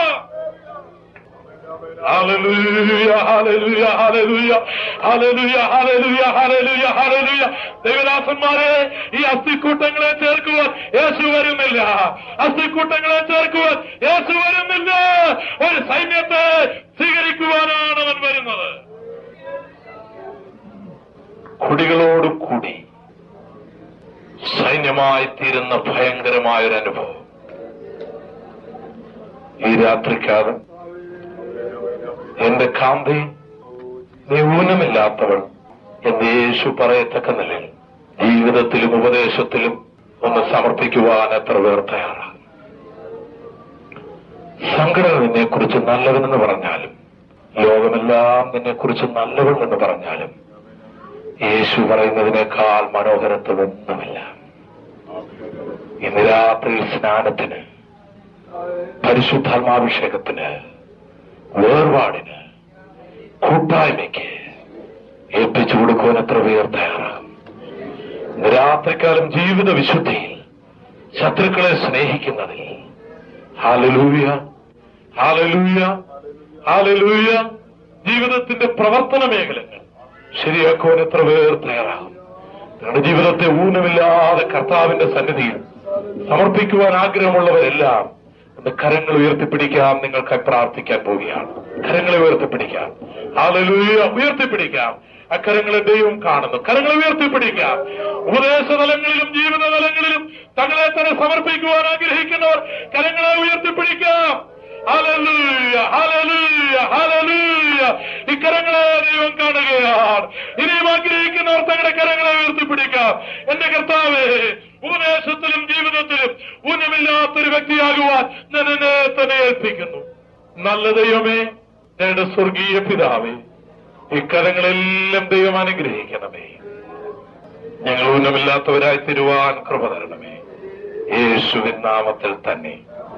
hallelujah, hallelujah, hallelujah, hallelujah, hallelujah, hallelujah, hallelujah. ദൈവദാസന്മാരെ ഈ അസ്ഥിക്കൂട്ടങ്ങളെ ചേർക്കുവാൻ യേശു വരുന്നില്ല അസ്ഥിക്കൂട്ടങ്ങളെ ചേർക്കുവാൻ യേശു വരുന്നില്ല ഒരു സൈന്യത്തെ സ്വീകരിക്കുവാനാണ് അവൻ വരുന്നത് കുടികളോട് കൂടി സൈന്യമായി തീരുന്ന ഭയങ്കരമായൊരു അനുഭവം ഈ രാത്രിക്കാലം എന്റെ കാന്തി നീ ഊനമില്ലാത്തവൾ എന്ന് യേശു പറയത്തക്ക നിലയിൽ ജീവിതത്തിലും ഉപദേശത്തിലും ഒന്ന് സമർപ്പിക്കുവാൻ എത്ര പേർ തയ്യാറാണ് സംഘടന നിന്നെക്കുറിച്ച് നല്ലവനെന്ന് പറഞ്ഞാലും ലോകമെല്ലാം നിന്നെക്കുറിച്ച് നല്ലവൻ എന്ന് പറഞ്ഞാലും യേശു പറയുന്നതിനേക്കാൾ മനോഹരത്വമൊന്നുമില്ല ഇന്ന് രാത്രിയിൽ സ്നാനത്തിന് പരിശുദ്ധാത്മാഭിഷേകത്തിന് വേർപാടിന് കൂട്ടായ്മയ്ക്ക് ഏൽപ്പിച്ചു കൊടുക്കുവാൻ എത്ര പേർ തയ്യാറാകും ഇന്ന് രാത്രിക്കാലം ജീവിത വിശുദ്ധിയിൽ ശത്രുക്കളെ സ്നേഹിക്കുന്നതിൽ ഹാലലൂയ ഹാലലൂയ ഹാലലൂയ ജീവിതത്തിന്റെ പ്രവർത്തന മേഖലകൾ ശരിയാക്കുവാൻ എത്ര പേർ തയ്യാറാകും നിങ്ങളുടെ ജീവിതത്തെ ഊനമില്ലാതെ കർത്താവിന്റെ സന്നിധിയിൽ സമർപ്പിക്കുവാൻ ആഗ്രഹമുള്ളവരെല്ലാം ഒന്ന് കരങ്ങൾ ഉയർത്തിപ്പിടിക്കാം നിങ്ങൾക്കായി പ്രാർത്ഥിക്കാൻ പോവുകയാണ് കരങ്ങളെ ഉയർത്തിപ്പിടിക്കാം ഹാലലൂയ ഉയർത്തിപ്പിടിക്കാം അക്കരങ്ങളെ ദൈവം കാണുന്നു കരങ്ങളെ ഉയർത്തിപ്പിടിക്കാം ഉപദേശ തലങ്ങളിലും ജീവിത തലങ്ങളിലും തങ്ങളെ തന്നെ സമർപ്പിക്കുവാൻ ആഗ്രഹിക്കുന്നവർ കരങ്ങളെ ഉയർത്തിപ്പിടിക്കാം ഹല്ലേലൂയ, ഹല്ലേലൂയ, ഹല്ലേലൂയ. ഈ കരങ്ങളെ ദൈവം കാണുകയാണ് ഇനിയും ആഗ്രഹിക്കുന്നവർ തങ്ങളുടെ കരങ്ങളെ ഉയർത്തിപ്പിടിക്കാം എന്റെ കർത്താവേ ഉപദേശത്തിലും ജീവിതത്തിലും ഊനമില്ലാത്തൊരു വ്യക്തിയാകുവാൻ ഞാൻ എന്നെ തന്നെ ഏൽപ്പിക്കുന്നു നല്ല ദൈവമേ ഞങ്ങളുടെ സ്വർഗീയ പിതാവേ ഈ കരങ്ങളെല്ലാം ദൈവം അനുഗ്രഹിക്കണമേ ഞങ്ങൾ ഊനമില്ലാത്തവരായി തിരുവാൻ കൃപ തരണമേ യേശുവിൻ നാമത്തിൽ തന്നെ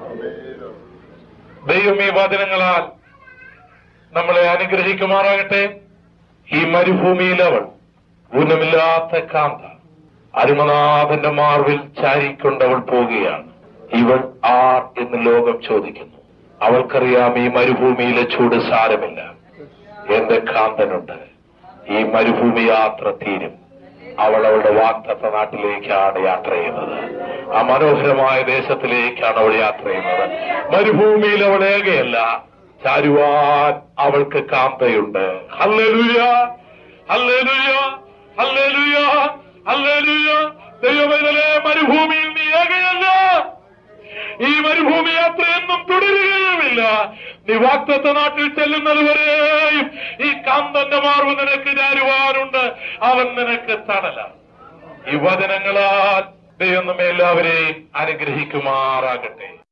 ദൈവം ഈ വചനങ്ങളാൽ നമ്മളെ അനുഗ്രഹിക്കുമാറാകട്ടെ ഈ മരുഭൂമിയിൽ അവൾ ഊനമില്ലാത്ത കാന്ത അരുമനാഥന്റെ മാർവിൽ ചാരിക്കൊണ്ടവൾ പോവുകയാണ് ഇവൾ ആർ എന്ന് ലോകം ചോദിക്കുന്നു അവൾക്കറിയാം ഈ മരുഭൂമിയിലെ ചൂട് സാരമില്ല എന്റെ കാന്തനുണ്ട് ഈ മരുഭൂമി യാത്ര തീരും അവൾ അവളുടെ വാക്തത്വ നാട്ടിലേക്കാണ് യാത്ര ചെയ്യുന്നത് ആ മനോഹരമായ ദേശത്തിലേക്കാണ് അവൾ യാത്ര ചെയ്യുന്നത് മരുഭൂമിയിൽ അവൾ ഏകയല്ല ചാരുവാൻ അവൾക്ക് കാന്തയുണ്ട് ഹല്ലേലൂയ ഹല്ലേലൂയ ഹല്ലേലൂയ ഹല്ലേലൂയ ദൈവമേ മരുഭൂമിയിൽ നീ ഏകയല്ല ഈ മരുഭൂമി യാത്ര എന്നും തുടരുകയുമില്ല നീ വാക്തത്വ നാട്ടിൽ ചെല്ലുന്നത് വരെയും ഈ കാന്തന്റെ മാർവ് നിനക്ക് ചാരുവാനുണ്ട് അവൻ നിനക്ക് തണല ഈ വചനങ്ങളാൽ ദൈവം നമ്മെ എല്ലാവരെയും അനുഗ്രഹിക്കുമാറാകട്ടെ